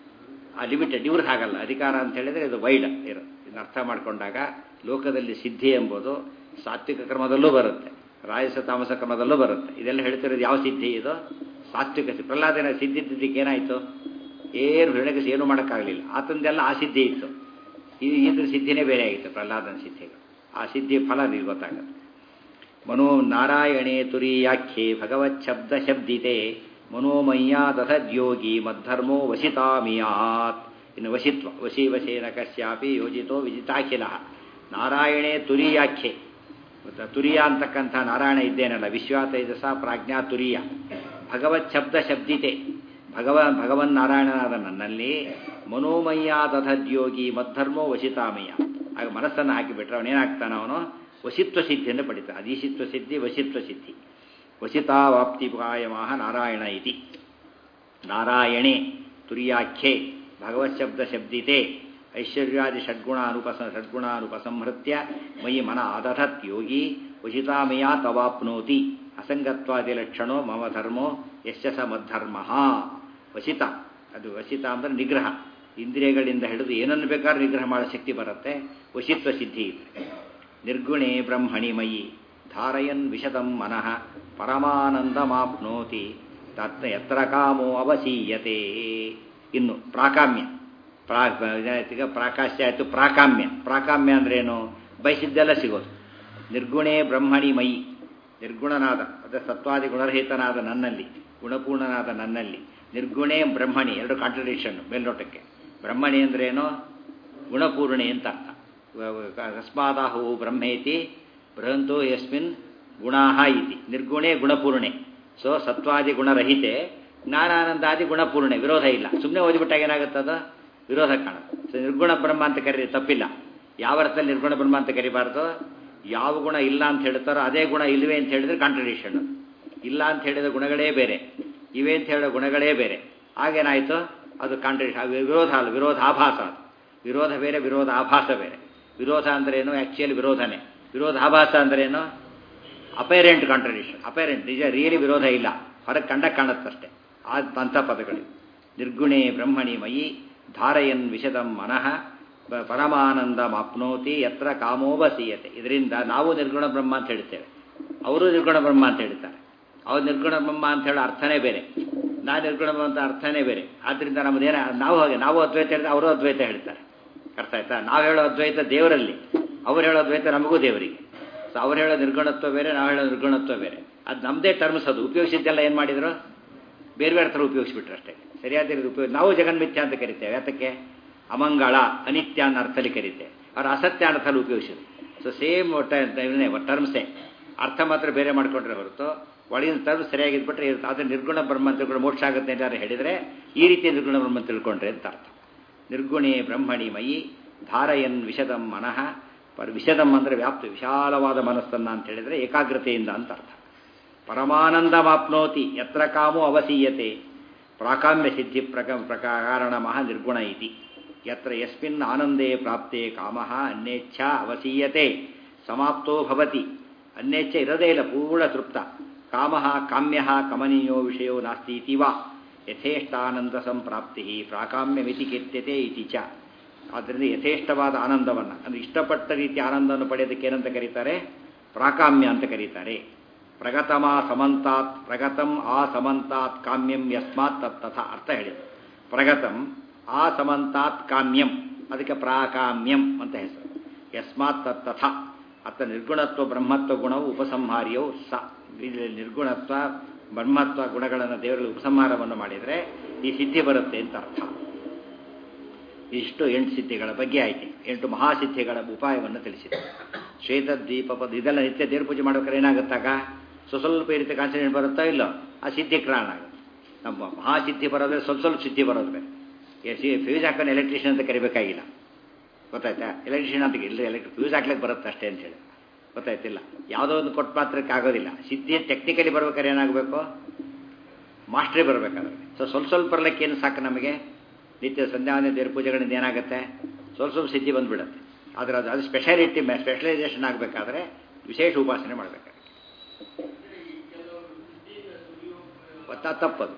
ಆ ಲಿಮಿಟೆಡ್ ಇವ್ರಿಗೆ ಹಾಗಲ್ಲ ಅಧಿಕಾರ ಅಂತ ಹೇಳಿದರೆ ಇದು ವೈಡ್ ಇರೋ ಇದನ್ನ ಅರ್ಥ ಮಾಡಿಕೊಂಡಾಗ ಲೋಕದಲ್ಲಿ ಸಿದ್ಧಿ ಎಂಬುದು ಸಾತ್ವಿಕ ಕ್ರಮದಲ್ಲೂ ಬರುತ್ತೆ ರಾಜಸ ತಾಮಸ ಕ್ರಮದಲ್ಲೂ ಬರುತ್ತೆ ಇದೆಲ್ಲ ಹೇಳ್ತಿರೋದು ಯಾವ ಸಿದ್ಧಿ ಇದು ಸಾತ್ವಿಕ ಸಿದ್ಧಿ ಪ್ರಹ್ಲಾದನ ಸಿದ್ಧಿ ತಿದ್ದಿಕ್ಕೆ ಏನಾಯಿತು ಏನು ಹೇಳಕ್ಕೆ ಏನು ಮಾಡೋಕ್ಕಾಗಲಿಲ್ಲ ಆತಂದೆಲ್ಲ ಆ ಸಿದ್ಧಿ ಇತ್ತು ಈ ಇದ್ರ ಸಿದ್ಧಿನೇ ಬೇರೆ ಆಗಿತ್ತು ಪ್ರಹ್ಲಾದನ ಸಿದ್ಧಿಗಳು ಆ ಸಿದ್ಧಿ ಫಲ ನೀವು ಗೊತ್ತಾಗುತ್ತೆ ಮನೋ ನಾರಾಯಣೇ ತುರೀಯಾಖ್ಯೆ ಭಗವತ್ ಶಬ್ದ ಶಬ್ದಿತೆ ಮನೋಮಯ್ಯ ದಧದ್ಯೋಗಿ ಮದ್ಧರ್ಮೋ ವಸಿತಾಮಿಯಾತ್ ಇನ್ನು ವಶಿತ್ವ ವಶಿ ವಶೇನ ಕಶ್ಯಾಪಿ ಯೋಜಿತೋ ವಿಜಿತಾಖಿಲ ನಾರಾಯಣೇ ತುರೀಯಾಖ್ಯೆ ಗೊತ್ತಾ? ತುರಿಯ ಅಂತಕ್ಕಂಥ ನಾರಾಯಣ ಇದ್ದೇನಲ್ಲ ವಿಶ್ವಾತೈಜಸ ಪ್ರಾಜ್ಞಾ ತುರಿಯ ಭಗವತ್ ಶಬ್ದ ಶಬ್ದಿತೆ ಭಗವ ಭಗವನ್ ನಾರಾಯಣನಾದ ನನ್ನಲ್ಲಿ ಮನೋಮಯ್ಯ ದಧದ್ಯೋಗಿ ಮದ್ಧರ್ಮೋ ವಶಿತಾಮಯ್ಯ ಆಗ ಮನಸ್ಸನ್ನು ಹಾಕಿಬಿಟ್ರೆ ಅವನೇನಾಗ್ತಾನ ಅವನು ವಶಿತ್ವ ಸಿದ್ಧಿಯನ್ನು ಪಡಿತಾನೆ ಅದೀಶಿತ್ವ ಸಿದ್ಧಿ ವಶಿತ್ವ ಸಿದ್ಧಿ ವಸಿತಾವಾಪ್ತಿಪಾಯಮಾಹ ನಾರಾಯಣ ಇತಿ ನಾರಾಯಣೆ ತುರ್ಯಾಖ್ಯೆ ಭಗವತ್ಶಬ್ದ ಶಬ್ದಿತೆ ಐಶ್ವರ್ಯಾದಿ ಷಡ್ಗುಣಾನುಪಸ ಷಡ್ಗುಣಾನುಪಸಂಹೃತ್ಯ ಮಯಿ ಮನ ಅದಧತ್ ಯೋಗಿ ವಶಿತಾಮಯಾ ತವಾಪ್ನೋತಿ ಅಸಂಗತ್ವಾದಿ ಲಕ್ಷಣೋ ಮಮ ಧರ್ಮೋ ಯಶಸ ಮದ್ಧರ್ಮ ವಶಿತ ಅದು ವಶಿತ ಅಂದರೆ ನಿಗ್ರಹ ಇಂದ್ರಿಯಗಳಿಂದ ಹಿಡಿದು ಏನನ್ನು ಬೇಕಾದ್ರೂ ನಿಗ್ರಹ ಮಾಡೋ ಶಕ್ತಿ ಬರುತ್ತೆ ವಶಿತ್ವ ಸಿದ್ಧಿ ಇದೆ ನಿರ್ಗುಣೇ ಬ್ರಹ್ಮಣಿ ಮಯಿ ಧಾರಯನ್ ವಿಶದಂ ಮನಃ ಪರಮಾನಂದಮಾಪ್ನೋತಿ ತತ್ ಎತ್ರ ಕಾಮೋ ಅವಸೀಯತೆ ಇನ್ನು ಪ್ರಾಕಾಮ್ಯ ಪ್ರಾ ಈಗ ಪ್ರಾಕಾಶ್ಯ ಆಯಿತು ಪ್ರಾಕಾಮ್ಯ ಪ್ರಾಕಾಮ್ಯ ಅಂದ್ರೇನು ಬಯಸಿದ್ದೆಲ್ಲ ಸಿಗೋದು ನಿರ್ಗುಣೇ ಬ್ರಹ್ಮಣಿ ಮಯಿ ನಿರ್ಗುಣನಾದ ಅದೇ ಸತ್ವಾದಿ ಗುಣರಹಿತನಾದ ನನ್ನಲ್ಲಿ ಗುಣಪೂರ್ಣನಾದ ನನ್ನಲ್ಲಿ ನಿರ್ಗುಣೇ ಬ್ರಹ್ಮಣಿ ಎರಡು ಕಾಂಟ್ರಡಿಕ್ಷನ್ ಮೇಲ್ನೋಟಕ್ಕೆ ಬ್ರಹ್ಮಣಿ ಅಂದ್ರೇನು ಗುಣಪೂರ್ಣೆ ಅಂತ ಅರ್ಥ ಅಕಸ್ಮಾದಾಹು ಬ್ರಹ್ಮೇತಿ ಬೃಹಂತೋ ಯಸ್ಮಿನ್ ಗುಣಾಹ ಇತಿ ನಿರ್ಗುಣೇ ಗುಣಪೂರ್ಣೆ ಸೊ ಸತ್ವಾದಿ ಗುಣರಹಿತೆ ಜ್ಞಾನಾನಂದಾದಿ ಗುಣಪೂರ್ಣೆ ವಿರೋಧ ಇಲ್ಲ ಸುಮ್ಮನೆ ಓದಿಬಿಟ್ಟಾಗ ಏನಾಗುತ್ತದ ವಿರೋಧ ಕಾಣುತ್ತೆ ಸೊ ನಿರ್ಗುಣ ಬ್ರಹ್ಮ ಅಂತ ಕರೀರಿ ತಪ್ಪಿಲ್ಲ ಯಾವ ಅರ್ಥದಲ್ಲಿ ನಿರ್ಗುಣ ಬ್ರಹ್ಮ ಅಂತ ಕರಿಬಾರ್ದು ಯಾವ ಗುಣ ಇಲ್ಲ ಅಂತ ಹೇಳ್ತಾರೋ ಅದೇ ಗುಣ ಇಲ್ಲವೇ ಅಂತ ಹೇಳಿದ್ರೆ ಕಾಂಟ್ರಡಿಕ್ಷನ್ ಇಲ್ಲ ಅಂತ ಹೇಳಿದ ಗುಣಗಳೇ ಬೇರೆ ಇವೆ ಅಂತ ಹೇಳೋ ಗುಣಗಳೇ ಬೇರೆ ಆಗೇನಾಯಿತು ಅದು ಕಾಂಟ್ರಡಿಕ್ಷನ್ ವಿರೋಧ ಅಲ್ಲ ವಿರೋಧಾಭಾಸ ಅದು ವಿರೋಧ ಬೇರೆ ವಿರೋಧ ಆಭಾಸ ಬೇರೆ ವಿರೋಧ ಅಂದ್ರೇನು ಆ್ಯಕ್ಚುಯಲಿ ವಿರೋಧನೇ ವಿರೋಧಾಭಾಸ ಅಂದ್ರೇನು ಅಪೇರೆಂಟ್ ಕಾಂಟ್ರಡಿಕ್ಷನ್ ಅಪೇರೆಂಟ್ ನಿಜ ರಿಯಲಿ ವಿರೋಧ ಇಲ್ಲ ಹೊರಗೆ ಕಂಡ ಕಾಣುತ್ತಷ್ಟೇ ಆ ಅಂಥ ಪದಗಳು ನಿರ್ಗುಣೇ ಬ್ರಹ್ಮಣಿ ಮಯಿ ಧಾರಯನ್ ವಿಶದಂ ಮನಃ ಪರಮಾನಂದ ಮಾಪ್ನೋತಿ ಯತ್ರ ಕಾಮೋಬಸೀಯತೆ ಇದರಿಂದ ನಾವು ನಿರ್ಗುಣ ಬ್ರಹ್ಮ ಅಂತ ಹೇಳ್ತೇವೆ ಅವರು ನಿರ್ಗುಣ ಬ್ರಹ್ಮ ಅಂತ ಹೇಳ್ತಾರೆ ಅವ್ರು ನಿರ್ಗುಣ ಬ್ರಹ್ಮ ಅಂತ ಹೇಳೋ ಅರ್ಥನೇ ಬೇರೆ ನಾ ನಿರ್ಗುಣ ಬ್ರಹ್ಮ ಅಂತ ಅರ್ಥನೇ ಬೇರೆ ಆದ್ದರಿಂದ ನಮ್ಮದೇನ ನಾವು ಹಾಗೆ ನಾವು ಅದ್ವೈತ ಹೇಳಿದ್ರೆ ಅವರು ಅದ್ವೈತ ಹೇಳ್ತಾರೆ ಅರ್ಥ ಆಯ್ತಾ ನಾವು ಹೇಳೋ ಅದ್ವೈತ ದೇವರಲ್ಲಿ ಅವ್ರು ಹೇಳೋ ಅದ್ವೈತ ನಮಗೂ ದೇವರಿಗೆ ಸೊ ಅವ್ರು ಹೇಳೋ ನಿರ್ಗುಣತ್ವ ಬೇರೆ ನಾವು ಹೇಳೋ ನಿರ್ಗುಣತ್ವ ಬೇರೆ ಅದು ನಮ್ಮದೇ ಟರ್ಮ್ಸ್ ಅದು ಉಪಯೋಗಿಸಿದ್ದೆಲ್ಲ ಏನು ಮಾಡಿದ್ರು ಬೇರೆ ಬೇರೆ ಥರ ಉಪಯೋಗಿಸ್ಬಿಟ್ರು ಅಷ್ಟೇ ಸರಿಯಾದ ರೀತಿ ಉಪಯೋಗ ನಾವು ಜಗನ್ಮಿಥ್ಯ ಅಂತ ಕರಿತೇವೆ ಯಾತಕ್ಕೆ ಅಮಂಗಳ ಅನಿತ್ಯ ಅನ್ನೋ ಅರ್ಥದಲ್ಲಿ ಕರೀತೇವೆ ಅವ್ರು ಅಸತ್ಯ ಅನ್ನೋ ಅರ್ಥದಲ್ಲಿ ಉಪಯೋಗಿಸಿದ್ರು ಸೊ ಸೇಮ್ ಟರ್ಮ್ಸೇ ಅರ್ಥ ಮಾತ್ರ ಬೇರೆ ಮಾಡ್ಕೊಂಡ್ರೆ ಹೊರತು ಒಳಗಿನ ಟರ್ಮ್ ಸರಿಯಾಗಿದ್ಬಿಟ್ರೆ ಇರುತ್ತೆ ಆದರೆ ನಿರ್ಗುಣ ಬ್ರಹ್ಮ ಅಂತ ತಿಳ್ಕೊಂಡು ಮೋಕ್ಷ ಆಗುತ್ತೆ ಅಂತ ಯಾರು ಹೇಳಿದರೆ ಈ ರೀತಿ ನಿರ್ಗುಣ ಬ್ರಹ್ಮ ತಿಳ್ಕೊಂಡ್ರೆ ಅಂತ ಅರ್ಥ ನಿರ್ಗುಣೇ ಬ್ರಹ್ಮಣಿ ಮಯಿ ಧಾರಯನ್ ವಿಷದಂ ಮನಃ ಪರ ವಿಷದಂ ಅಂದರೆ ವ್ಯಾಪ್ತಿ ವಿಶಾಲವಾದ ಮನಸ್ಸನ್ನು ಅಂತ ಹೇಳಿದರೆ ಏಕಾಗ್ರತೆಯಿಂದ ಅಂತ ಅರ್ಥ ಪರಮಾನಂದ ಮಾಪ್ನೋತಿ ಯತ್ರ ಕಾಮೋ ಅವಸೀಯತೆ ಪ್ರಾಕಾಮ್ಯ ಸಿದ್ಧಿ ಪ್ರಕ ಪ್ರಕಾರಣ ಮಹಾ ನಿರ್ಗುಣ ಇತಿ ಯತ್ರ ಯಸ್ಮಿನ್ ಆನಂದೇ ಪ್ರಾಪ್ತೆ ಕಾಮ ಅನ್ಯೇಚ್ಛ ಅವಸೀಯತೆ ಸಮಾಪ್ತೋ ಭವತಿ ಅನ್ಯೇಚ್ಛ ಇರದೇ ಇಲ್ಲ ಪೂರ್ಣ ತೃಪ್ತ ಕಾಮ ಕಾಮ್ಯ ಕಮನೀಯೋ ವಿಷಯೋ ನಾಸ್ತಿ ಇತಿ ವಾ ಯಥೇಷ್ಟಾನಂದ ಸಂಪ್ರಾಪ್ತಿ ಪ್ರಾಕಾಮ್ಯಮಿತಿ ಕೀರ್ತ್ಯತೆ ಇತಿ ಚ ಆದ್ದರಿಂದ ಯಥೇಷ್ಟವಾದ ಆನಂದವನ್ನು ಅಂದರೆ ಇಷ್ಟಪಟ್ಟ ರೀತಿಯ ಆನಂದವನ್ನು ಪಡೆಯೋದಕ್ಕೆ ಏನಂತ ಕರೀತಾರೆ ಪ್ರಾಕಾಮ್ಯ ಅಂತ ಕರೀತಾರೆ ಪ್ರಗತಮ ಸಮಂತಾತ್ ಪ್ರಗತಂ ಆ ಸಮಂತಾತ್ ಕಾಮ್ಯಂ ಯಸ್ಮಾತ್ ತಥಾ ಅರ್ಥ ಹೇಳಿದರು ಪ್ರಗತಂ ಆ ಸಮಂತಾತ್ ಕಾಮ್ಯಂ ಅದಕ್ಕೆ ಪ್ರಾಕಾಮ್ಯಂ ಅಂತ ಹೆಸರು ಯಸ್ಮಾತ್ ತಥಾ ಅತ್ತ ನಿರ್ಗುಣತ್ವ ಬ್ರಹ್ಮತ್ವ ಗುಣವು ಉಪಸಂಹಾರ್ಯವು ಸ ನಿರ್ಗುಣತ್ವ ಬ್ರಹ್ಮತ್ವ ಗುಣಗಳನ್ನು ದೇವರಲ್ಲಿ ಉಪಸಂಹಾರವನ್ನು ಮಾಡಿದರೆ ಈ ಸಿದ್ಧಿ ಬರುತ್ತೆ ಅಂತ ಅರ್ಥ ಇಷ್ಟು ಎಂಟು ಸಿದ್ಧಿಗಳ ಬಗ್ಗೆ ಆಯ್ತು ಎಂಟು ಮಹಾಸಿದ್ಧಿಗಳ ಉಪಾಯವನ್ನು ತಿಳಿಸಿದೆ ಶ್ವೇತದ್ವೀಪ ಪದ ಇದೆಲ್ಲ ನಿತ್ಯ ದೇವ್ರ ಪೂಜೆ ಮಾಡ್ಬೇಕಾದ್ರೆ ಏನಾಗುತ್ತಾಗ ಸ್ವಲ್ಪ ಈ ರೀತಿ ಕಾನ್ಸಂಟ್ರೇಟ್ ಬರುತ್ತಾ ಇಲ್ಲೋ ಆ ಸಿದ್ಧಿ ಕಾರಣ ಆಗುತ್ತೆ ನಮ್ಮ ಮಹಾಸಿದ್ಧಿ ಬರೋದ್ರೆ ಸ್ವಲ್ಪ ಸ್ವಲ್ಪ ಸಿದ್ಧಿ ಬರೋದು ಬೇರೆ ಸಿ ಫ್ಯೂಸ್ ಹಾಕೊಂಡು ಎಲೆಕ್ಟ್ರಿಷಿಯನ್ ಅಂತ ಕರಿಬೇಕಾಗಿಲ್ಲ ಗೊತ್ತಾಯ್ತಾ ಎಲೆಕ್ಟ್ರಿಷಿಯನ್ ಅಂತ ಇಲ್ಲ ಎಲೆಕ್ಟ್ರಿಕ್ ಫ್ಯೂಸ್ ಹಾಕ್ಲಿಕ್ಕೆ ಬರುತ್ತೆ ಅಷ್ಟೇ ಅಂತ ಹೇಳಿ ಗೊತ್ತಾಯ್ತಿಲ್ಲ ಯಾವುದೋ ಒಂದು ಕೊಟ್ಟ ಮಾತ್ರಕ್ಕೆ ಆಗೋದಿಲ್ಲ ಸಿದ್ಧಿ ಟೆಕ್ನಿಕಲಿ ಬರ್ಬೇಕಾದ್ರೆ ಏನಾಗಬೇಕು ಮಾಸ್ಟ್ರೇ ಬರಬೇಕಾದ್ರೆ ಸೊ ಸ್ವಲ್ಪ ಸ್ವಲ್ಪ ಬರಲಿಕ್ಕೆ ಏನು ಸಾಕು ನಮಗೆ ನಿತ್ಯ ಸಂಧ್ಯಾವಂದ ದೇವ್ರ ಪೂಜೆಗಳಿಂದ ಏನಾಗುತ್ತೆ ಸ್ವಲ್ಪ ಸ್ವಲ್ಪ ಸಿದ್ಧಿ ಬಂದುಬಿಡುತ್ತೆ ಆದರೆ ಅದು ಅದು ಸ್ಪೆಷಾಲಿಟಿ ಸ್ಪೆಷಲೈಸೇಷನ್ ಆಗಬೇಕಾದ್ರೆ ವಿಶೇಷ ಉಪಾಸನೆ ಮಾಡಬೇಕಾಗುತ್ತೆ ಗೊತ್ತಾ ತಪ್ಪದು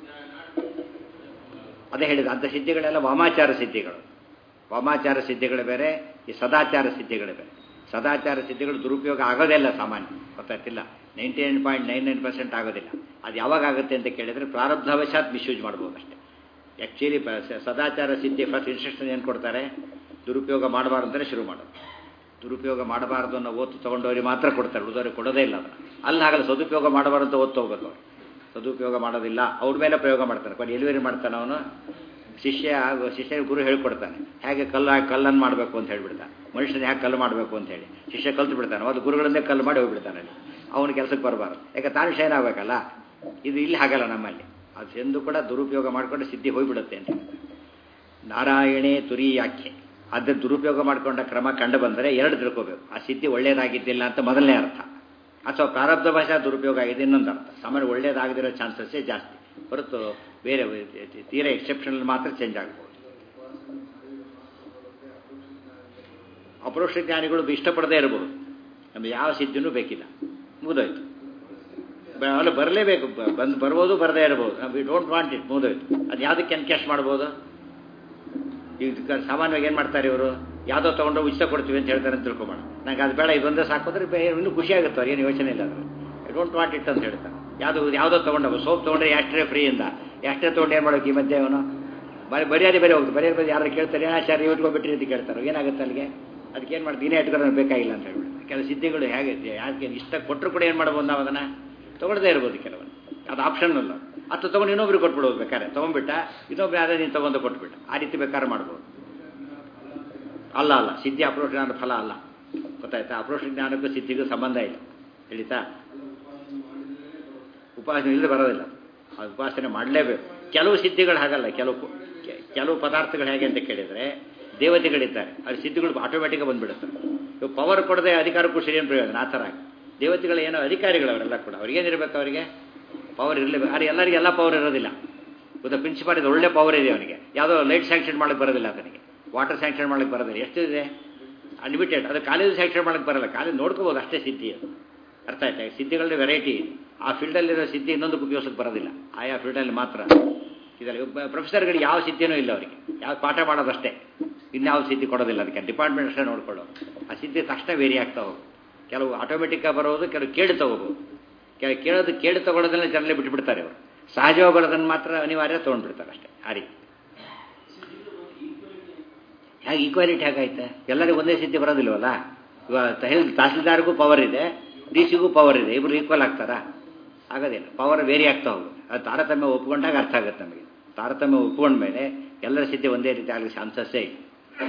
ಅದೇ ಹೇಳಿದ ಅಂಥ ಸಿದ್ಧಿಗಳೆಲ್ಲ ವಾಮಾಚಾರ ಸಿದ್ಧಿಗಳು ವಾಮಾಚಾರ ಸಿದ್ಧಿಗಳು ಬೇರೆ ಈ ಸದಾಚಾರ ಸಿದ್ಧಿಗಳು ಬೇರೆ ಸದಾಚಾರ ಸಿದ್ಧಿಗಳು ದುರುಪಯೋಗ ಆಗೋದೇ ಇಲ್ಲ ಸಾಮಾನ್ಯ ಗೊತ್ತಾಗ್ತಿಲ್ಲ ninety nine point nine nine percent ಆಗೋದಿಲ್ಲ ಅದು ಯಾವಾಗ ಆಗುತ್ತೆ ಅಂತ ಕೇಳಿದರೆ ಪ್ರಾರಬ್ಧವಶಾತ್ ಮಿಸ್ಯೂಸ್ ಮಾಡ್ಬೋದು ಅಷ್ಟೇ ಆ್ಯಕ್ಚುಲಿ ಸದಾಚಾರ ಸಿದ್ಧಿ ಫಸ್ಟ್ ಇನ್ಸ್ಟ್ರಕ್ಷನ್ ಏನು ಕೊಡ್ತಾರೆ ದುರುಪಯೋಗ ಮಾಡಬಾರ್ದು ಅಂತಲೇ ಶುರು ಮಾಡೋದು ದುರುಪಯೋಗ ಮಾಡಬಾರ್ದು ಅನ್ನೋ ಓತು ತೊಗೊಂಡವ್ರಿಗೆ ಮಾತ್ರ ಕೊಡ್ತಾರೆ ಉಳಿದವ್ರಿಗೆ ಕೊಡೋದೇ ಇಲ್ಲ ಅದನ್ನು ಅಲ್ಲಿ ಹಾಗಲ್ಲ ಸದುಪಯೋಗ ಮಾಡಬಾರ್ದು ಅಂತ ಓದ್ತು ಹೋಗ್ಬೇಕು ಅವ್ರು ಸದುಪಯೋಗ ಮಾಡೋದಿಲ್ಲ ಅವ್ರ ಮೇಲೆ ಪ್ರಯೋಗ ಮಾಡ್ತಾನೆ ಕೊನೆ ಎಲಿವರಿ ಮಾಡ್ತಾನೆ ಅವನು ಶಿಷ್ಯ ಶಿಷ್ಯ ಗುರು ಹೇಳ್ಕೊಡ್ತಾನೆ ಹೇಗೆ ಕಲ್ಲು ಹಾಕಿ ಕಲ್ಲನ್ನು ಮಾಡಬೇಕು ಅಂತ ಹೇಳ್ಬಿಡ್ತಾನೆ ಮನುಷ್ಯನ ಹೇಗೆ ಕಲ್ಲು ಮಾಡಬೇಕು ಅಂತ ಹೇಳಿ ಶಿಷ್ಯ ಕಲ್ತು ಬಿಡ್ತಾನೆ ಅದು ಗುರುಗಳನ್ನೇ ಕಲ್ಲು ಮಾಡಿ ಹೋಗ್ಬಿಡ್ತಾನೆ ಅವನ ಕೆಲಸಕ್ಕೆ ಬರಬಾರ್ದು ಯಾಕೆ ತಾನು ಶೈನ್ ಆಗಬೇಕಲ್ಲ ಇದು ಇಲ್ಲಿ ಹಾಗಲ್ಲ ನಮ್ಮಲ್ಲಿ ಅದು ಎಂದು ಕೂಡ ದುರುಪಯೋಗ ಮಾಡಿಕೊಂಡು ಸಿದ್ಧಿ ಹೋಗ್ಬಿಡುತ್ತೆ ಅಂತ ನಾರಾಯಣೇ ತುರಿಯಾಖ್ಯೆ ಅದ್ರ ದುರುಪಯೋಗ ಮಾಡಿಕೊಂಡ ಕ್ರಮ ಕಂಡು ಬಂದರೆ ಎರಡು ತಿಳ್ಕೋಬೇಕು ಆ ಸಿದ್ಧಿ ಒಳ್ಳೆಯದಾಗಿದ್ದಿಲ್ಲ ಅಂತ ಮೊದಲನೇ ಅರ್ಥ ಅಥವಾ ಪ್ರಾರಬ್ಧ ಭಾಷಾ ದುರುಪಯೋಗ ಆಗಿದೆ ಇನ್ನೊಂದು ಅರ್ಥ ಸಾಮಾನ್ಯ ಒಳ್ಳೇದಾಗದಿರೋ ಚಾನ್ಸಸ್ಸೇ ಜಾಸ್ತಿ ಹೊರತು ಬೇರೆ ತೀರಾ ಎಕ್ಸೆಪ್ಷನಲ್ ಮಾತ್ರ ಚೇಂಜ್ ಆಗ್ಬೋದು ಅಪರೋಕ್ಷ ಜ್ಞಾನಿಗಳು ಇಷ್ಟಪಡದೇ ಇರಬಹುದು ನಮ್ಗೆ ಯಾವ ಸಿದ್ಧಿನೂ ಬೇಕಿಲ್ಲ ಮುಗಿದೋಯ್ತು ಅಲ್ಲಿ ಬರಲೇಬೇಕು ಬಂದು ಬರ್ಬೋದು ಬರದೇ ಇರಬಹುದು ವಿ ಡೋಂಟ್ ವಾಂಟ್ ಇಟ್ ಮುಗಿದೋಯ್ತು ಅದು ಯಾವುದಕ್ಕೆ ಎನ್ಕ್ಯಾಶ್ ಮಾಡ್ಬೋದು ಈಗ ಸಾಮಾನ್ಯವಾಗಿ ಏನು ಮಾಡ್ತಾರೆ ಇವರು ಯಾವುದೋ ತೊಗೊಂಡು ಇಷ್ಟ ಕೊಡ್ತೀವಿ ಅಂತ ಹೇಳ್ತಾರೆ ಅಂತ ತಿಳ್ಕೊಬೇಡ ನಂಗೆ ಅದು ಬೇಡ ಇದೊಂದೇ ಸಾಕೋದ್ರೆ ಇನ್ನೂ ಖುಷಿ ಆಗುತ್ತೆ ಅವ್ರು ಏನು ಯೋಚನೆ ಇಲ್ಲ ಅದ್ರ ಐ ಡೋಂಟ್ ವಾಂಟ್ ಇಟ್ ಅಂತ ಹೇಳ್ತಾರೆ ಯಾವುದು ಯಾವುದೋ ತೊಗೊಂಡವ ಸೋಪ್ ತೊಗೊಂಡ್ರೆ ಎಷ್ಟೇ ಫ್ರೀಯಿಂದ ಎಷ್ಟೇ ತೊಗೊಂಡು ಏನು ಮಾಡೋಕೆ ಈ ಮಧ್ಯೆ ಅವನು ಬರೀ ಬರೆಯೋದೇ ಬೇರೆ ಹೋಗ್ತು ಬರೆಯೋದು ಬೇರೆ ಯಾರು ಕೇಳ್ತಾರೆ ಆಚಾರ್ಯ ಇಟ್ಕೊಂಡ್ಬಿಟ್ರಿ ಅಂತ ಕೇಳ್ತಾರೆ ಏನಾಗುತ್ತೆ ಅಲ್ಲಿಗೆ ಅದಕ್ಕೆ ಏನು ಮಾಡ್ತೀವಿ ನೀನೇ ಇಟ್ಕೊಂಡು ಬೇಕಾಗಿಲ್ಲ ಅಂತ ಹೇಳ್ಬಿಟ್ಟು ಕೆಲವು ಸಿದ್ಧಿಗಳು ಹೇಗೆ ಯಾಕೆ ಇಷ್ಟ ಕೊಟ್ಟರು ಕೂಡ ಏನು ಮಾಡ್ಬೋದು ನಾವು ಅದನ್ನು ತೊಗೊಳ್ಳದೇ ಇರ್ಬೋದು ಕೆಲವೊಂದು ಅದು ಆಪ್ಷನ್ ಅಲ್ಲ ಅಥವಾ ತೊಗೊಂಡು ಇನ್ನೊಬ್ರಿಗೆ ಕೊಟ್ಬಿಡೋದು ಬೇಕಾದ್ರೆ ತೊಗೊಂಡ್ಬಿಟ್ಟ ಇನ್ನೊಬ್ರು ಯಾರೇ ನೀನು ತೊಗೊಂಡು ಕೊಟ್ಬಿಟ್ಟ ಆ ರೀತಿ ಬೇಕಾದ್ರೆ ಮಾಡ್ಬೋದು ಅಲ್ಲ ಅಲ್ಲ ಸಿದ್ಧಿ ಅಪ್ರೋಷ ಜ್ಞಾನದ ಫಲ ಅಲ್ಲ ಗೊತ್ತಾಯ್ತಾ ಅಪ್ರೋಷ ಜ್ಞಾನಕ್ಕೂ ಸಿದ್ಧಿಗೂ ಸಂಬಂಧ ಇಲ್ಲ ತಿಳಿತಾ ಉಪಾಸನೆ ಇಲ್ಲದೆ ಬರೋದಿಲ್ಲ ಅದು ಉಪಾಸನೆ ಮಾಡಲೇಬೇಕು ಕೆಲವು ಸಿದ್ಧಿಗಳು ಹಾಗಲ್ಲ ಕೆಲವು ಕೆಲವು ಪದಾರ್ಥಗಳು ಹೇಗೆ ಅಂತ ಕೇಳಿದರೆ ದೇವತೆಗಳಿದ್ದಾರೆ ಅದು ಸಿದ್ಧಿಗಳು ಆಟೋಮೆಟಿಕ್ ಬಂದ್ಬಿಡುತ್ತೆ ಇವು ಪವರ್ ಕೊಡದೆ ಅಧಿಕಾರಕ್ಕೂ ಸರಿ ಏನು ಪ್ರಯೋಜನ ಆ ಥರ ದೇವತೆಗಳು ಏನೋ ಅಧಿಕಾರಿಗಳು ಅವರೆಲ್ಲ ಕೂಡ ಅವ್ರಿಗೇನಿರಬೇಕು ಅವರಿಗೆ ಪವರ್ ಇರಲೇಬೇಕು ಆದರೆ ಎಲ್ಲರಿಗೂ ಎಲ್ಲ ಪವರ್ ಇರೋದಿಲ್ಲ ಗೊತ್ತಾ ಪ್ರಿನ್ಸಿಪಾಲ್ ಇದು ಒಳ್ಳೆ ಪವರ್ ಇದೆ ಅವನಿಗೆ ಯಾವುದೋ ಲೈಟ್ ಸ್ಯಾಂಕ್ಷನ್ ಮಾಡಕ್ಕೆ ಬರೋದಿಲ್ಲ ಅದನಿಗೆ ವಾಟರ್ ಸ್ಯಾಂಕ್ಷನ್ ಮಾಡಕ್ಕೆ ಬರೋದಿಲ್ಲ ಎಷ್ಟಿದೆ ಅನ್ಲಿಮಿಟೆಡ್ ಅದು ಕಾಲೇಜ್ ಸ್ಯಾಂಕ್ಷನ್ ಮಾಡಕ್ಕೆ ಬರಲ್ಲ ಕಾಲೇಜ್ ನೋಡ್ಕೋಬೋದು ಅಷ್ಟೇ ಸಿದ್ಧಿ ಅದು ಅರ್ಥ ಆಯ್ತಾ ಸಿದ್ಧಿಗಳಲ್ಲಿ ವೆರೈಟಿ ಆ ಫೀಲ್ಡಲ್ಲಿರೋ ಸಿದ್ಧಿ ಇನ್ನೊಂದಕ್ಕೆ ಉಪಯೋಗಕ್ಕೆ ಬರೋದಿಲ್ಲ ಆಯಾ ಫೀಲ್ಡಲ್ಲಿ ಮಾತ್ರ ಇದರಲ್ಲಿ ಪ್ರೊಫೆಸರ್ಗಳಿಗೆ ಯಾವ ಸಿದ್ಧಿನೂ ಇಲ್ಲ ಅವರಿಗೆ ಯಾವ ಪಾಠ ಮಾಡೋದಷ್ಟೇ ಇನ್ಯಾವ ಸಿದ್ಧಿ ಕೊಡೋದಿಲ್ಲ ಅದಕ್ಕೆ ಡಿಪಾರ್ಟ್ಮೆಂಟ್ ಅಷ್ಟೇ ನೋಡ್ಕೊಳ್ಳೋ ಆ ಸಿದ್ಧಿ ತಕ್ಷಣ ವೇರಿ ಆಗ್ತಾ ಹೋಗು ಕೆಲವು ಆಟೋಮೆಟಿಕ್ಕಾಗಿ ಬರೋದು ಕೆಲವು ಕೇಳಿ ತಗೋಬೋದು ಕೆಲ ಕೇಳೋದು ಕೇಳಿ ತಗೊಳ್ಳೋದನ್ನ ಜನರಲ್ಲೇ ಬಿಟ್ಬಿಡ್ತಾರೆ ಅವರು ಸಹಜವಾಗಿ ಬರೋದನ್ನು ಮಾತ್ರ ಅನಿವಾರ್ಯ ತೊಗೊಂಡ್ಬಿಡ್ತಾರೆ ಅಷ್ಟೇ ಆ ರೀತಿ ಹೇಗೆ ಈಕ್ವಾಲಿಟಿ ಹೇಗಾಯ್ತು ಎಲ್ಲರಿಗೂ ಒಂದೇ ಸಿದ್ಧಿ ಬರೋದಿಲ್ವಲ್ಲ ಇವಾಗ ತಹಸೀಲ್ದಾರ್ಗೂ ಪವರ್ ಇದೆ ಡಿ ಸಿಗೂ ಪವರ್ ಇದೆ ಇಬ್ಬರು ಈಕ್ವಲ್ ಆಗ್ತಾರಾ ಆಗೋದಿಲ್ಲ ಪವರ್ ವೇರಿ ಆಗ್ತಾ ಹೋಗುತ್ತೆ ಅದು ತಾರತಮ್ಯ ಒಪ್ಕೊಂಡಾಗ ಅರ್ಥ ಆಗುತ್ತೆ ನಮಗೆ ತಾರತಮ್ಯ ಒಪ್ಕೊಂಡ್ಮೇಲೆ ಎಲ್ಲರ ಸಿದ್ಧಿ ಒಂದೇ ರೀತಿ ಆಗಲಿ ಚಾನ್ಸಸ್ಸೇ ಇಲ್ಲ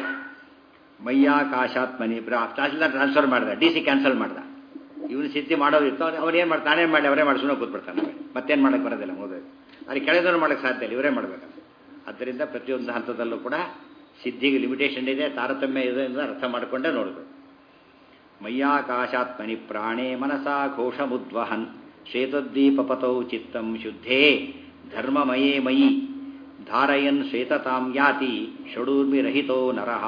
ಮಯ್ಯಾಕಾಶಾತ್ಮನಿ ತಹಸೀಲ್ದಾರ್ ಟ್ರಾನ್ಸ್ಫರ್ ಮಾಡ್ದ ಡಿ ಸಿ ಕ್ಯಾನ್ಸಲ್ ಮಾಡ್ದ ಇವನು ಸಿದ್ಧಿ ಮಾಡೋದಿತ್ತು ಅವ್ರು ಏನು ಮಾಡಿ ತಾನೇ ಮಾಡಿ ಅವರೇ ಮಾಡಿ ಸುಮ್ಮನೆ ಕೂತ್ಬಿಡ್ತಾನೆ ಮತ್ತೇನು ಮಾಡಕ್ಕೆ ಬರೋದಿಲ್ಲ ಓದೋದು ಅಲ್ಲಿ ಕೆಳದವ್ರು ಮಾಡೋಕ್ಕೆ ಸಾಧ್ಯ ಇಲ್ಲ ಇವರೇ ಮಾಡಬೇಕು ಆದ್ದರಿಂದ ಪ್ರತಿಯೊಂದು ಹಂತದಲ್ಲೂ ಕೂಡ ಸಿದ್ಧಿಗೆ ಲಿಮಿಟೇಷನ್ ಇದೆ ತಾರತಮ್ಯ ಇದೆ ಅಂತ ಅರ್ಥ ಮಾಡಿಕೊಂಡೇ ನೋಡಬೇಕು ಮಯ್ಯಾಕಾಶಾತ್ಮನಿ ಪ್ರಾಣೇ ಮನಸಾ ಘೋಷಮುದ್ವಹನ್ ಶ್ವೇತದ್ವೀಪಪತೌ ಚಿತ್ತಂ ಶುದ್ಧೇ ಧರ್ಮಮಯೇ ಮಯಿ ಧಾರಯನ್ ಶ್ವೇತತಾಂ ಯಾತಿ ಷಡೂರ್ಮಿರಹಿತೋ ನರಃ